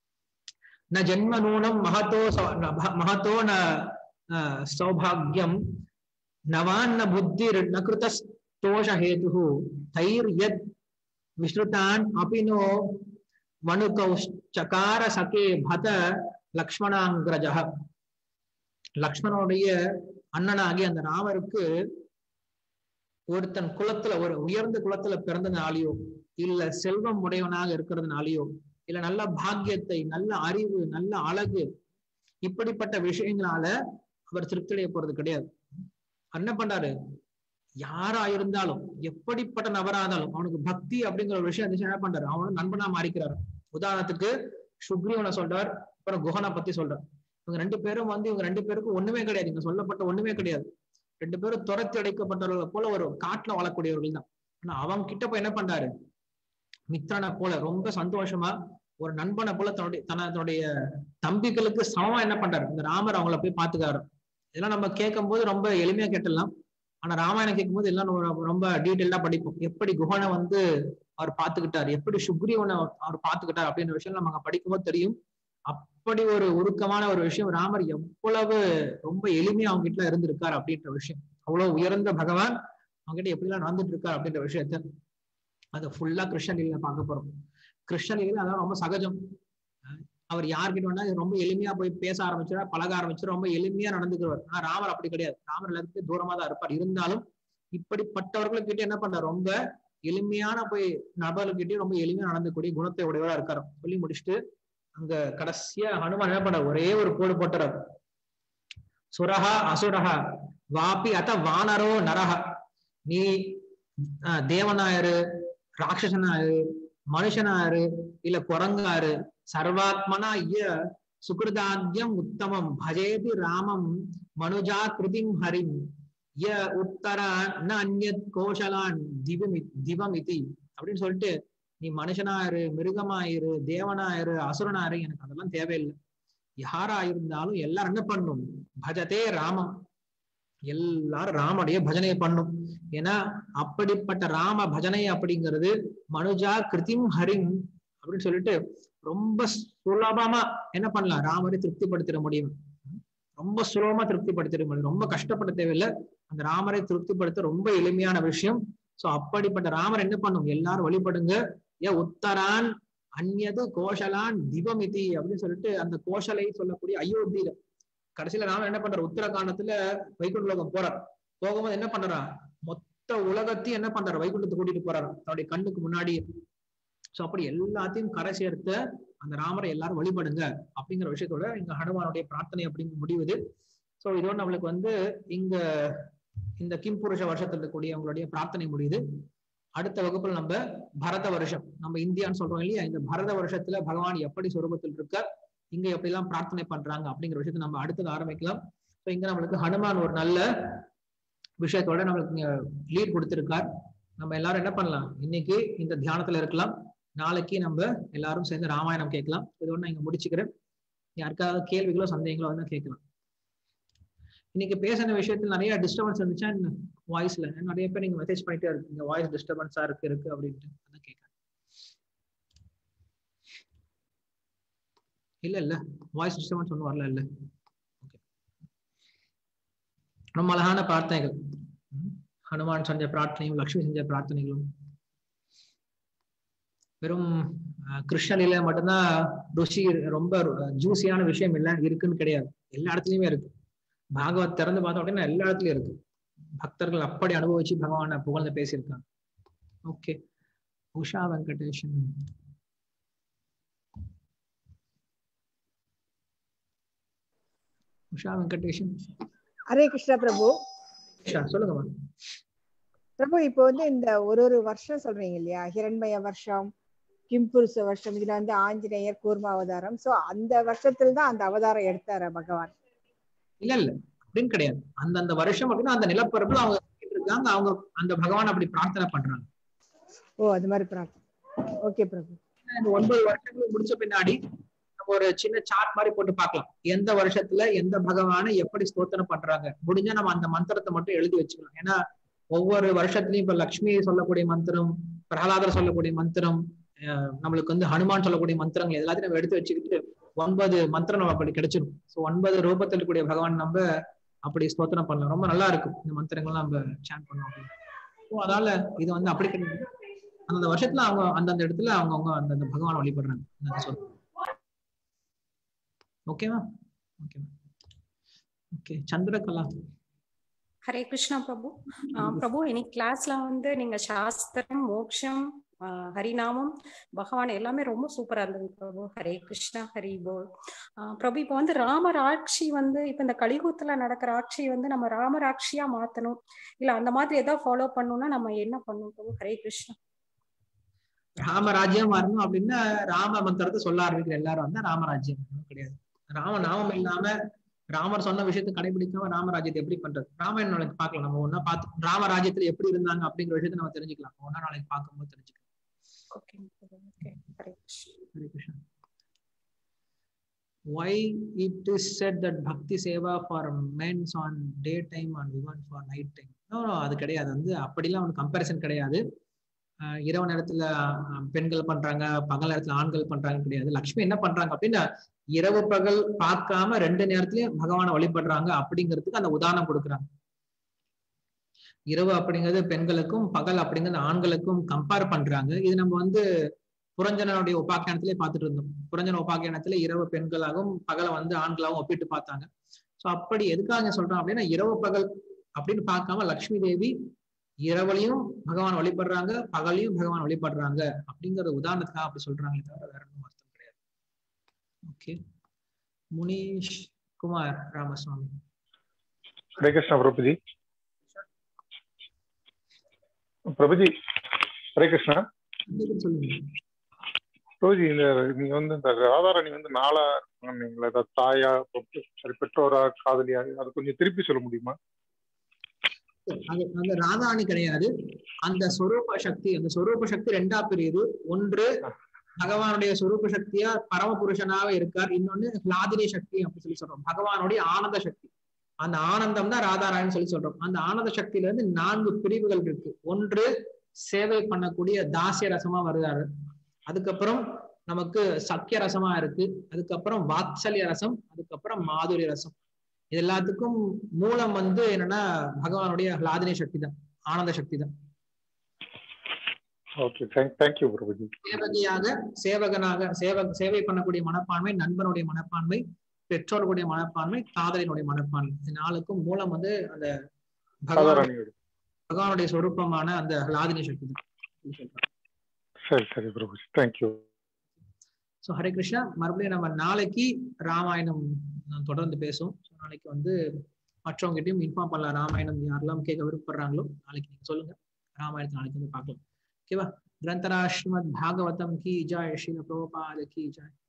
ந ஜென்ம நூனம் மகத்தோ சௌ- ந ப- மகத்தோ ந அஹ், சௌபாகியம் நவான் ந புத்தி ந கிருதஸ்தோஷ ஹேது தைர் யத் விஸ்ருதான் அபினோ வனுகௌச்சகார சகே பத லக்ஷ்மணாங்கிரஜ லக்ஷ்மணனுடைய அண்ணனாகி அந்த ராமருக்கு ஒருத்தன் குலத்துல ஒரு உயர்ந்த குலத்துல பிறந்ததுனாலயோ இல்ல செல்வம் உடையவனாக இருக்கிறதுனாலயோ இல்ல நல்ல பாக்கியத்தை நல்ல அறிவு நல்ல அழகு இப்படிப்பட்ட விஷயங்களால அவர் திருப்தியடைய போறது கிடையாது அவர் என்ன பண்றாரு யாரா இருந்தாலும் எப்படிப்பட்ட நபரா இருந்தாலும் அவனுக்கு பக்தி அப்படிங்கிற ஒரு விஷயம் இருந்துச்சு என்ன பண்றாரு அவனும் நண்பனா மாறிக்கிறாரு உதாரணத்துக்கு சுக்ரீவனை சொல்றார் அப்புறம் குஹனை பத்தி சொல்றார் இவங்க ரெண்டு பேரும் வந்து இவங்க ரெண்டு பேருக்கும் ஒண்ணுமே கிடையாது இங்க சொல்லப்பட்ட ஒண்ணுமே கிடையாது ரெண்டு பேரும் துரத்தி அடைக்கப்பட்டவர்களை போல ஒரு காட்டுல வாழக்கூடியவர்கள் தான் ஆனா அவங்க கிட்ட போய் என்ன பண்றாரு மித்ரனை போல ரொம்ப சந்தோஷமா ஒரு நண்பனை போல தன்னுடைய தன்னுடைய தம்பிகளுக்கு சமமா என்ன பண்றாரு இந்த ராமர் அவங்கள போய் பாத்துக்காரு இதெல்லாம் நம்ம கேட்கும் போது ரொம்ப எளிமையா கேட்டலாம் ஆனா ராமாயணம் கேட்கும்போது எல்லாம் நம்ம ரொம்ப டீட்டெயிலா படிப்போம் எப்படி குஹனை வந்து அவர் பார்த்துக்கிட்டார் எப்படி சுக்ரீவனை அவர் பார்த்துக்கிட்டார் அப்படின்ற விஷயம் நமக்கு படிக்கும்போது தெரியும் அப்படி ஒரு உருக்கமான ஒரு விஷயம் ராமர் எவ்வளவு ரொம்ப எளிமையா அவங்க கிட்ட இருந்திருக்கார் அப்படின்ற விஷயம் அவ்வளவு உயர்ந்த பகவான் அவங்க கிட்ட எப்படிலாம் நடந்துட்டு இருக்கார் அப்படின்ற விஷயத்த அது ஃபுல்லா கிருஷ்ணலீல பார்க்க போறோம் கிருஷ்ணலீல அதான் ரொம்ப சகஜம் அவர் யார்கிட்ட வேணா ரொம்ப எளிமையா போய் பேச ஆரம்பிச்சிடா பழக ஆரம்பிச்சிட ரொம்ப எளிமையா நடந்துக்கிறவர் ஆனா ராமர் அப்படி கிடையாது ராமர் எல்லாத்துக்கும் தூரமா தான் இருப்பார் இருந்தாலும் இப்படிப்பட்டவர்களுக்கிட்ட என்ன பண்றார் ரொம்ப எளிமையான போய் நபர்கிட்டயும் ரொம்ப எளிமையா நடந்துக்கூடிய குணத்தை உடையவரா இருக்காரு சொல்லி முடிச்சுட்டு அங்க கடைசியா ஹனுமான் என்ன பண்ற ஒரே ஒரு போடு போட்டுறார் சுரஹா அசுரஹா வாபி அத வானரோ நரஹா நீ தேவனாயிரு ராட்சசனாயிரு மனுஷனாரு இல்ல குரங்காரு சர்வாத்மனா இய சுகிருதாத்யம் உத்தமம் பஜேதி ராமம் மனுஜா கிருதிம் ஹரிம் ய உத்தரா ந அந்யத் கோஷலான் திவம் திவம் இதி அப்படின்னு சொல்லிட்டு நீ மனுஷனாயிரு மிருகமாயிரு தேவனாயிரு அசுரனாயிரு எனக்கு அதெல்லாம் தேவையில்லை யாரா இருந்தாலும் எல்லாரும் என்ன பண்ணும் பஜதே ராமம் எல்லாரும் ராமடைய பஜனையை பண்ணும் ஏன்னா அப்படிப்பட்ட ராம பஜனை அப்படிங்கிறது மனுஜா கிருதிம் ஹரிம் அப்படின்னு சொல்லிட்டு ரொம்ப சுலபமா என்ன பண்ணலாம் ராமரை திருப்திப்படுத்திட முடியும் ரொம்ப சுலபமா திருப்திப்படுத்திட முடியும் ரொம்ப கஷ்டப்பட தேவையில்லை அந்த ராமரை திருப்திப்படுத்த ரொம்ப எளிமையான விஷயம் சோ அப்படிப்பட்ட ராமர் என்ன பண்ணும் எல்லாரும் வழிபடுங்க ஏ உத்தரான் அந்நது கோஷலான் திவமிதி அப்படின்னு சொல்லிட்டு அந்த கோஷலை சொல்லக்கூடிய அயோத்தியில கடைசியில ராமர் என்ன பண்றார் உத்தரகாண்டத்துல வைகுண்ட லோகம் போறார் போகும்போது என்ன பண்றா மொத்த உலகத்தையும் என்ன பண்றாரு வைகுண்டத்தை கூட்டிட்டு போறாரு அவருடைய கண்ணுக்கு முன்னாடி சோ அப்படி எல்லாத்தையும் கரை சேர்த்த அந்த ராமரை எல்லாரும் வழிபடுங்க அப்படிங்கிற விஷயத்தோட இங்க ஹனுமானுடைய பிரார்த்தனை அப்படிங்கிற முடிவுது சோ இதோட நம்மளுக்கு வந்து இங்க இந்த கிம்புருஷ வருஷத்துல இருக்கக்கூடிய அவங்களுடைய பிரார்த்தனை முடியுது அடுத்த வகுப்புல நம்ம பரத வருஷம் நம்ம இந்தியான்னு சொல்றோம் இல்லையா இந்த பரத வருஷத்துல பகவான் எப்படி சொரூபத்தில் இருக்கார் இங்க எப்படி எல்லாம் பிரார்த்தனை பண்றாங்க அப்படிங்கிற விஷயத்த நம்ம அடுத்தது ஆரம்பிக்கலாம் ஸோ இங்க நம்மளுக்கு ஹனுமான் ஒரு நல்ல விஷயத்தோட நம்மளுக்கு இங்க லீட் கொடுத்திருக்கார் நம்ம எல்லாரும் என்ன பண்ணலாம் இன்னைக்கு இந்த தியானத்துல இருக்கலாம் நாளைக்கு நம்ம எல்லாரும் சேர்ந்து ராமாயணம் கேட்கலாம் இதோட நான் இங்க முடிச்சுக்கிறேன் யாருக்காவது கேள்விகளோ சந்தேகங்களோ வந்து கேட்கலாம் இன்னைக்கு பேசின விஷயத்துல நிறைய டிஸ்டர்பன்ஸ் இருந்துச்சா வாய்ஸ்ல நிறைய பேர் நீங்க மெசேஜ் பண்ணிட்டே இருக்கீங்க வாய்ஸ் டிஸ்டர்பன்ஸா இருக்கு இருக்கு அப்படின்ட்டு அதான் கேட்கறேன் இல்ல இல்ல வாய்ஸ் டிஸ்டர்பன்ஸ் ஒன்றும் வரல இல்ல ஓகே ரொம்ப அழகான பிரார்த்தனைகள் ஹனுமான் செஞ்ச பிரார்த்தனையும் லக்ஷ்மி செஞ்ச பிரார்த்தனைகளும் வெறும் கிருஷ்ணனில மட்டும்தான் ருசி ரொம்ப ஜூசியான விஷயம் இல்லை இருக்குன்னு கிடையாது எல்லா இடத்துலயுமே இருக்கு பாகவத் திறந்து பார்த்தோம் அப்படின்னா எல்லா இடத்துலயும் இருக்கு பக்தர்கள் அப்படி அனுபவிச்சு பகவான புகழ்ந்து பேசியிருக்காங்க ஓகே உஷா வெங்கடேஷன் உஷா வெங்கடேஷன் ஹரே கிருஷ்ணா பிரபு உஷா சொல்லுங்கம்மா பிரபு இப்போ வந்து இந்த ஒரு ஒரு வருஷம் சொல்றீங்க இல்லையா ஹிரண்மய வருஷம் கிம்புருஷ வருஷம் இதுல வந்து ஆஞ்சநேயர் கூர்ம அவதாரம் சோ அந்த வருஷத்துல தான் அந்த அவதாரம் எடுத்தாரு பகவான் இல்ல இல்ல அப்படின்னு கிடையாது அந்தந்த வருஷம் அப்படின்னா அந்த நிலப்பரப்புல அவங்க இருக்காங்க அவங்க அந்த பகவான் அப்படி பிரார்த்தனை பண்றாங்க ஓ அது மாதிரி பிரார்த்தனை ஓகே பிரபு இந்த ஒன்பது வருஷங்கள் முடிச்ச பின்னாடி நம்ம ஒரு சின்ன சார்ட் மாதிரி போட்டு பார்க்கலாம் எந்த வருஷத்துல எந்த பகவானை எப்படி ஸ்தோத்திரம் பண்றாங்க முடிஞ்சா நம்ம அந்த மந்திரத்தை மட்டும் எழுதி வச்சுக்கலாம் ஏன்னா ஒவ்வொரு வருஷத்துலயும் இப்ப லக்ஷ்மி சொல்லக்கூடிய மந்திரம் பிரகலாதர் சொல்லக்கூடிய மந்திரம் நம்மளுக்கு வந்து ஹனுமான் சொல்லக்கூடிய மந்திரங்கள் எல்லாத்தையும் நம்ம எடுத்து வச்சுக்கிட்டு ஒன்பது மந்திரம் நம்ம அப்படி கிடைச்சிடும் ஸோ ஒன்பது ரூபத்தில் இருக்கக்கூடிய பகவான் நம்ம அப்படி ஸ்தோத்திரம் பண்ணலாம் ரொம்ப நல்லா இருக்கும் இந்த மந்திரங்கள்லாம் நம்ம சேன் பண்ணோம் அப்படின்னு ஸோ அதனால இது வந்து அப்படி கிடையாது அந்தந்த வருஷத்துல அவங்க அந்தந்த இடத்துல அவங்கவுங்க அந்தந்த பகவான் வழிபடுறாங்க சொல் ஓகேவா ஓகே ஓகே சந்திரகலா ஹரே கிருஷ்ணா பிரபு பிரபு இன்னைக்கு கிளாஸ்ல வந்து நீங்க சாஸ்திரம் மோக்ஷம் ஹரிநாமம் பகவான் எல்லாமே ரொம்ப சூப்பரா இருந்தது பிரபு ஹரே கிருஷ்ணா ஹரி போல் பிரபு இப்ப வந்து ராமர் ஆட்சி வந்து இப்ப இந்த கலிகுத்துல நடக்கிற ஆட்சி வந்து நம்ம ராமர் ஆட்சியா மாத்தணும் இல்ல அந்த மாதிரி ஏதாவது ஃபாலோ பண்ணணும்னா நம்ம என்ன பண்ணணும் பிரபு ஹரே கிருஷ்ணா ராமராஜ்யம் வரணும் அப்படின்னா ராம மந்திரத்தை சொல்ல ஆரம்பிக்கிற எல்லாரும் வந்து ராமராஜ்யம் கிடையாது ராம நாமம் இல்லாம ராமர் சொன்ன விஷயத்தை கடைபிடிக்காம ராமராஜ்யத்தை எப்படி பண்றது ராமாயணம் நாளைக்கு பார்க்கலாம் நம்ம ஒன்னா பார்த்து ராமராஜ்யத்துல எப்படி இருந்தாங்க அப்படிங்கிற விஷயத்த நம்ம தெரிஞ்சுக்கலாம் ஒன்னா நாளைக்கு பார்க்கும்போது தெரிஞ்சுக்கலாம் okay okay Hare Krishna Hare Krishna why it is said that bhakti seva for men's on daytime and women for night time no no அது கிடையாது வந்து அப்படிலாம் ஒரு கம்பேரிசன் கிடையாது ஆஹ் இரவு நேரத்துல ஆஹ் பெண்கள் பண்றாங்க பகல் நேரத்துல ஆண்கள் பண்றாங்க கிடையாது லக்ஷ்மி என்ன பண்றாங்க அப்படின்னா இரவு பகல் பார்க்காம ரெண்டு நேரத்துலயும் பகவானை வழிபடுறாங்க அப்படிங்கிறதுக்கு அந்த உதாரணம் கொடுக்குறாங்க இரவு அப்படிங்கிறது பெண்களுக்கும் பகல் அப்படிங்கிறது ஆண்களுக்கும் கம்பேர் பண்றாங்க இது நம்ம வந்து புரஞ்சனனுடைய உபாக்கியானத்திலே பார்த்துட்டு இருந்தோம் புரஞ்சன உபாக்கியானத்துல இரவு பெண்களாகவும் பகலை வந்து ஆண்களாகவும் ஒப்பிட்டு பார்த்தாங்க சோ அப்படி எதுக்காக சொல்றோம் அப்படின்னா இரவு பகல் அப்படின்னு பார்க்காம லக்ஷ்மி தேவி இரவுலையும் பகவான் வழிபடுறாங்க பகலையும் பகவான் வழிபடுறாங்க அப்படிங்கிற உதாரணத்துக்காக அப்படி சொல்றாங்களே தவிர வேற ஒன்றும் அர்த்தம் கிடையாது ஓகே முனீஷ் குமார் ராமசுவாமி ஹரே கிருஷ்ணா பிரபுஜி பிரபுஜி ஹரே கிருஷ்ணா கண்டிப்பா சொல்லுங்க பிரபுஜி இந்த நீங்க வந்து இந்த ராதாராணி வந்து நாளா சொன்னீங்களா அதாவது தாயா சரி பெற்றோரா காதலியா அது கொஞ்சம் திருப்பி சொல்ல முடியுமா அது அந்த ராதாணி கிடையாது அந்த சொரூப சக்தி அந்த சொரூப சக்தி ரெண்டா பிரியுது ஒன்று பகவானுடைய சொரூப சக்தியா பரம புருஷனாக இருக்கார் இன்னொன்னு ஹ்லாதினி சக்தி அப்படின்னு சொல்லி சொல்றோம் பகவானுடைய ஆனந்த சக்தி அந்த ஆனந்தம் தான் ராதாராயன் சொல்லி சொல்றோம் அந்த ஆனந்த சக்தியில இருந்து நான்கு பிரிவுகள் இருக்கு ஒன்று சேவை பண்ணக்கூடிய தாசிய ரசமா வருதாரு அதுக்கப்புறம் நமக்கு சக்கிய ரசமா இருக்கு அதுக்கப்புறம் வாத்சல்ய ரசம் அதுக்கப்புறம் மாதுரிய ரசம் இது எல்லாத்துக்கும் மூலம் வந்து என்னன்னா பகவானுடைய ஹ்லாதினி சக்தி தான் ஆனந்த சக்தி தான் ஓகே தேங்க் தேங்க்யூ பிரபுஜி சேவகியாக சேவகனாக சேவ சேவை பண்ணக்கூடிய மனப்பான்மை நண்பனுடைய மனப்பான்மை பெற்றோர்களுடைய மனப்பான்மை காதலினுடைய மனப்பான்மை இது நாளுக்கும் மூலம் வந்து அந்த பகவான் ராதாராணியோட பகவானுடைய சொரூபமான அந்த ஹ்லாதினி சக்தி தான் சொல்றாங்க சரி சரி பிரபுஜி தேங்க்யூ ஸோ ஹரே கிருஷ்ணா மறுபடியும் நம்ம நாளைக்கு ராமாயணம் நான் தொடர்ந்து பேசுவோம் ஸோ நாளைக்கு வந்து மற்றவங்ககிட்டயும் இன்ஃபார்ம் பண்ணலாம் ராமாயணம் யாரெல்லாம் கேட்க விருப்பப்படுறாங்களோ நாளைக்கு நீங்க சொல்லுங்க ராமாயணத்தை நாளைக்கு வந்து பார்க்கலாம் ஓகேவா கிரந்தரா ஸ்ரீமத் பாகவதம் கி ஜாய் ஸ்ரீல பிரபுபாத கி ஜாய்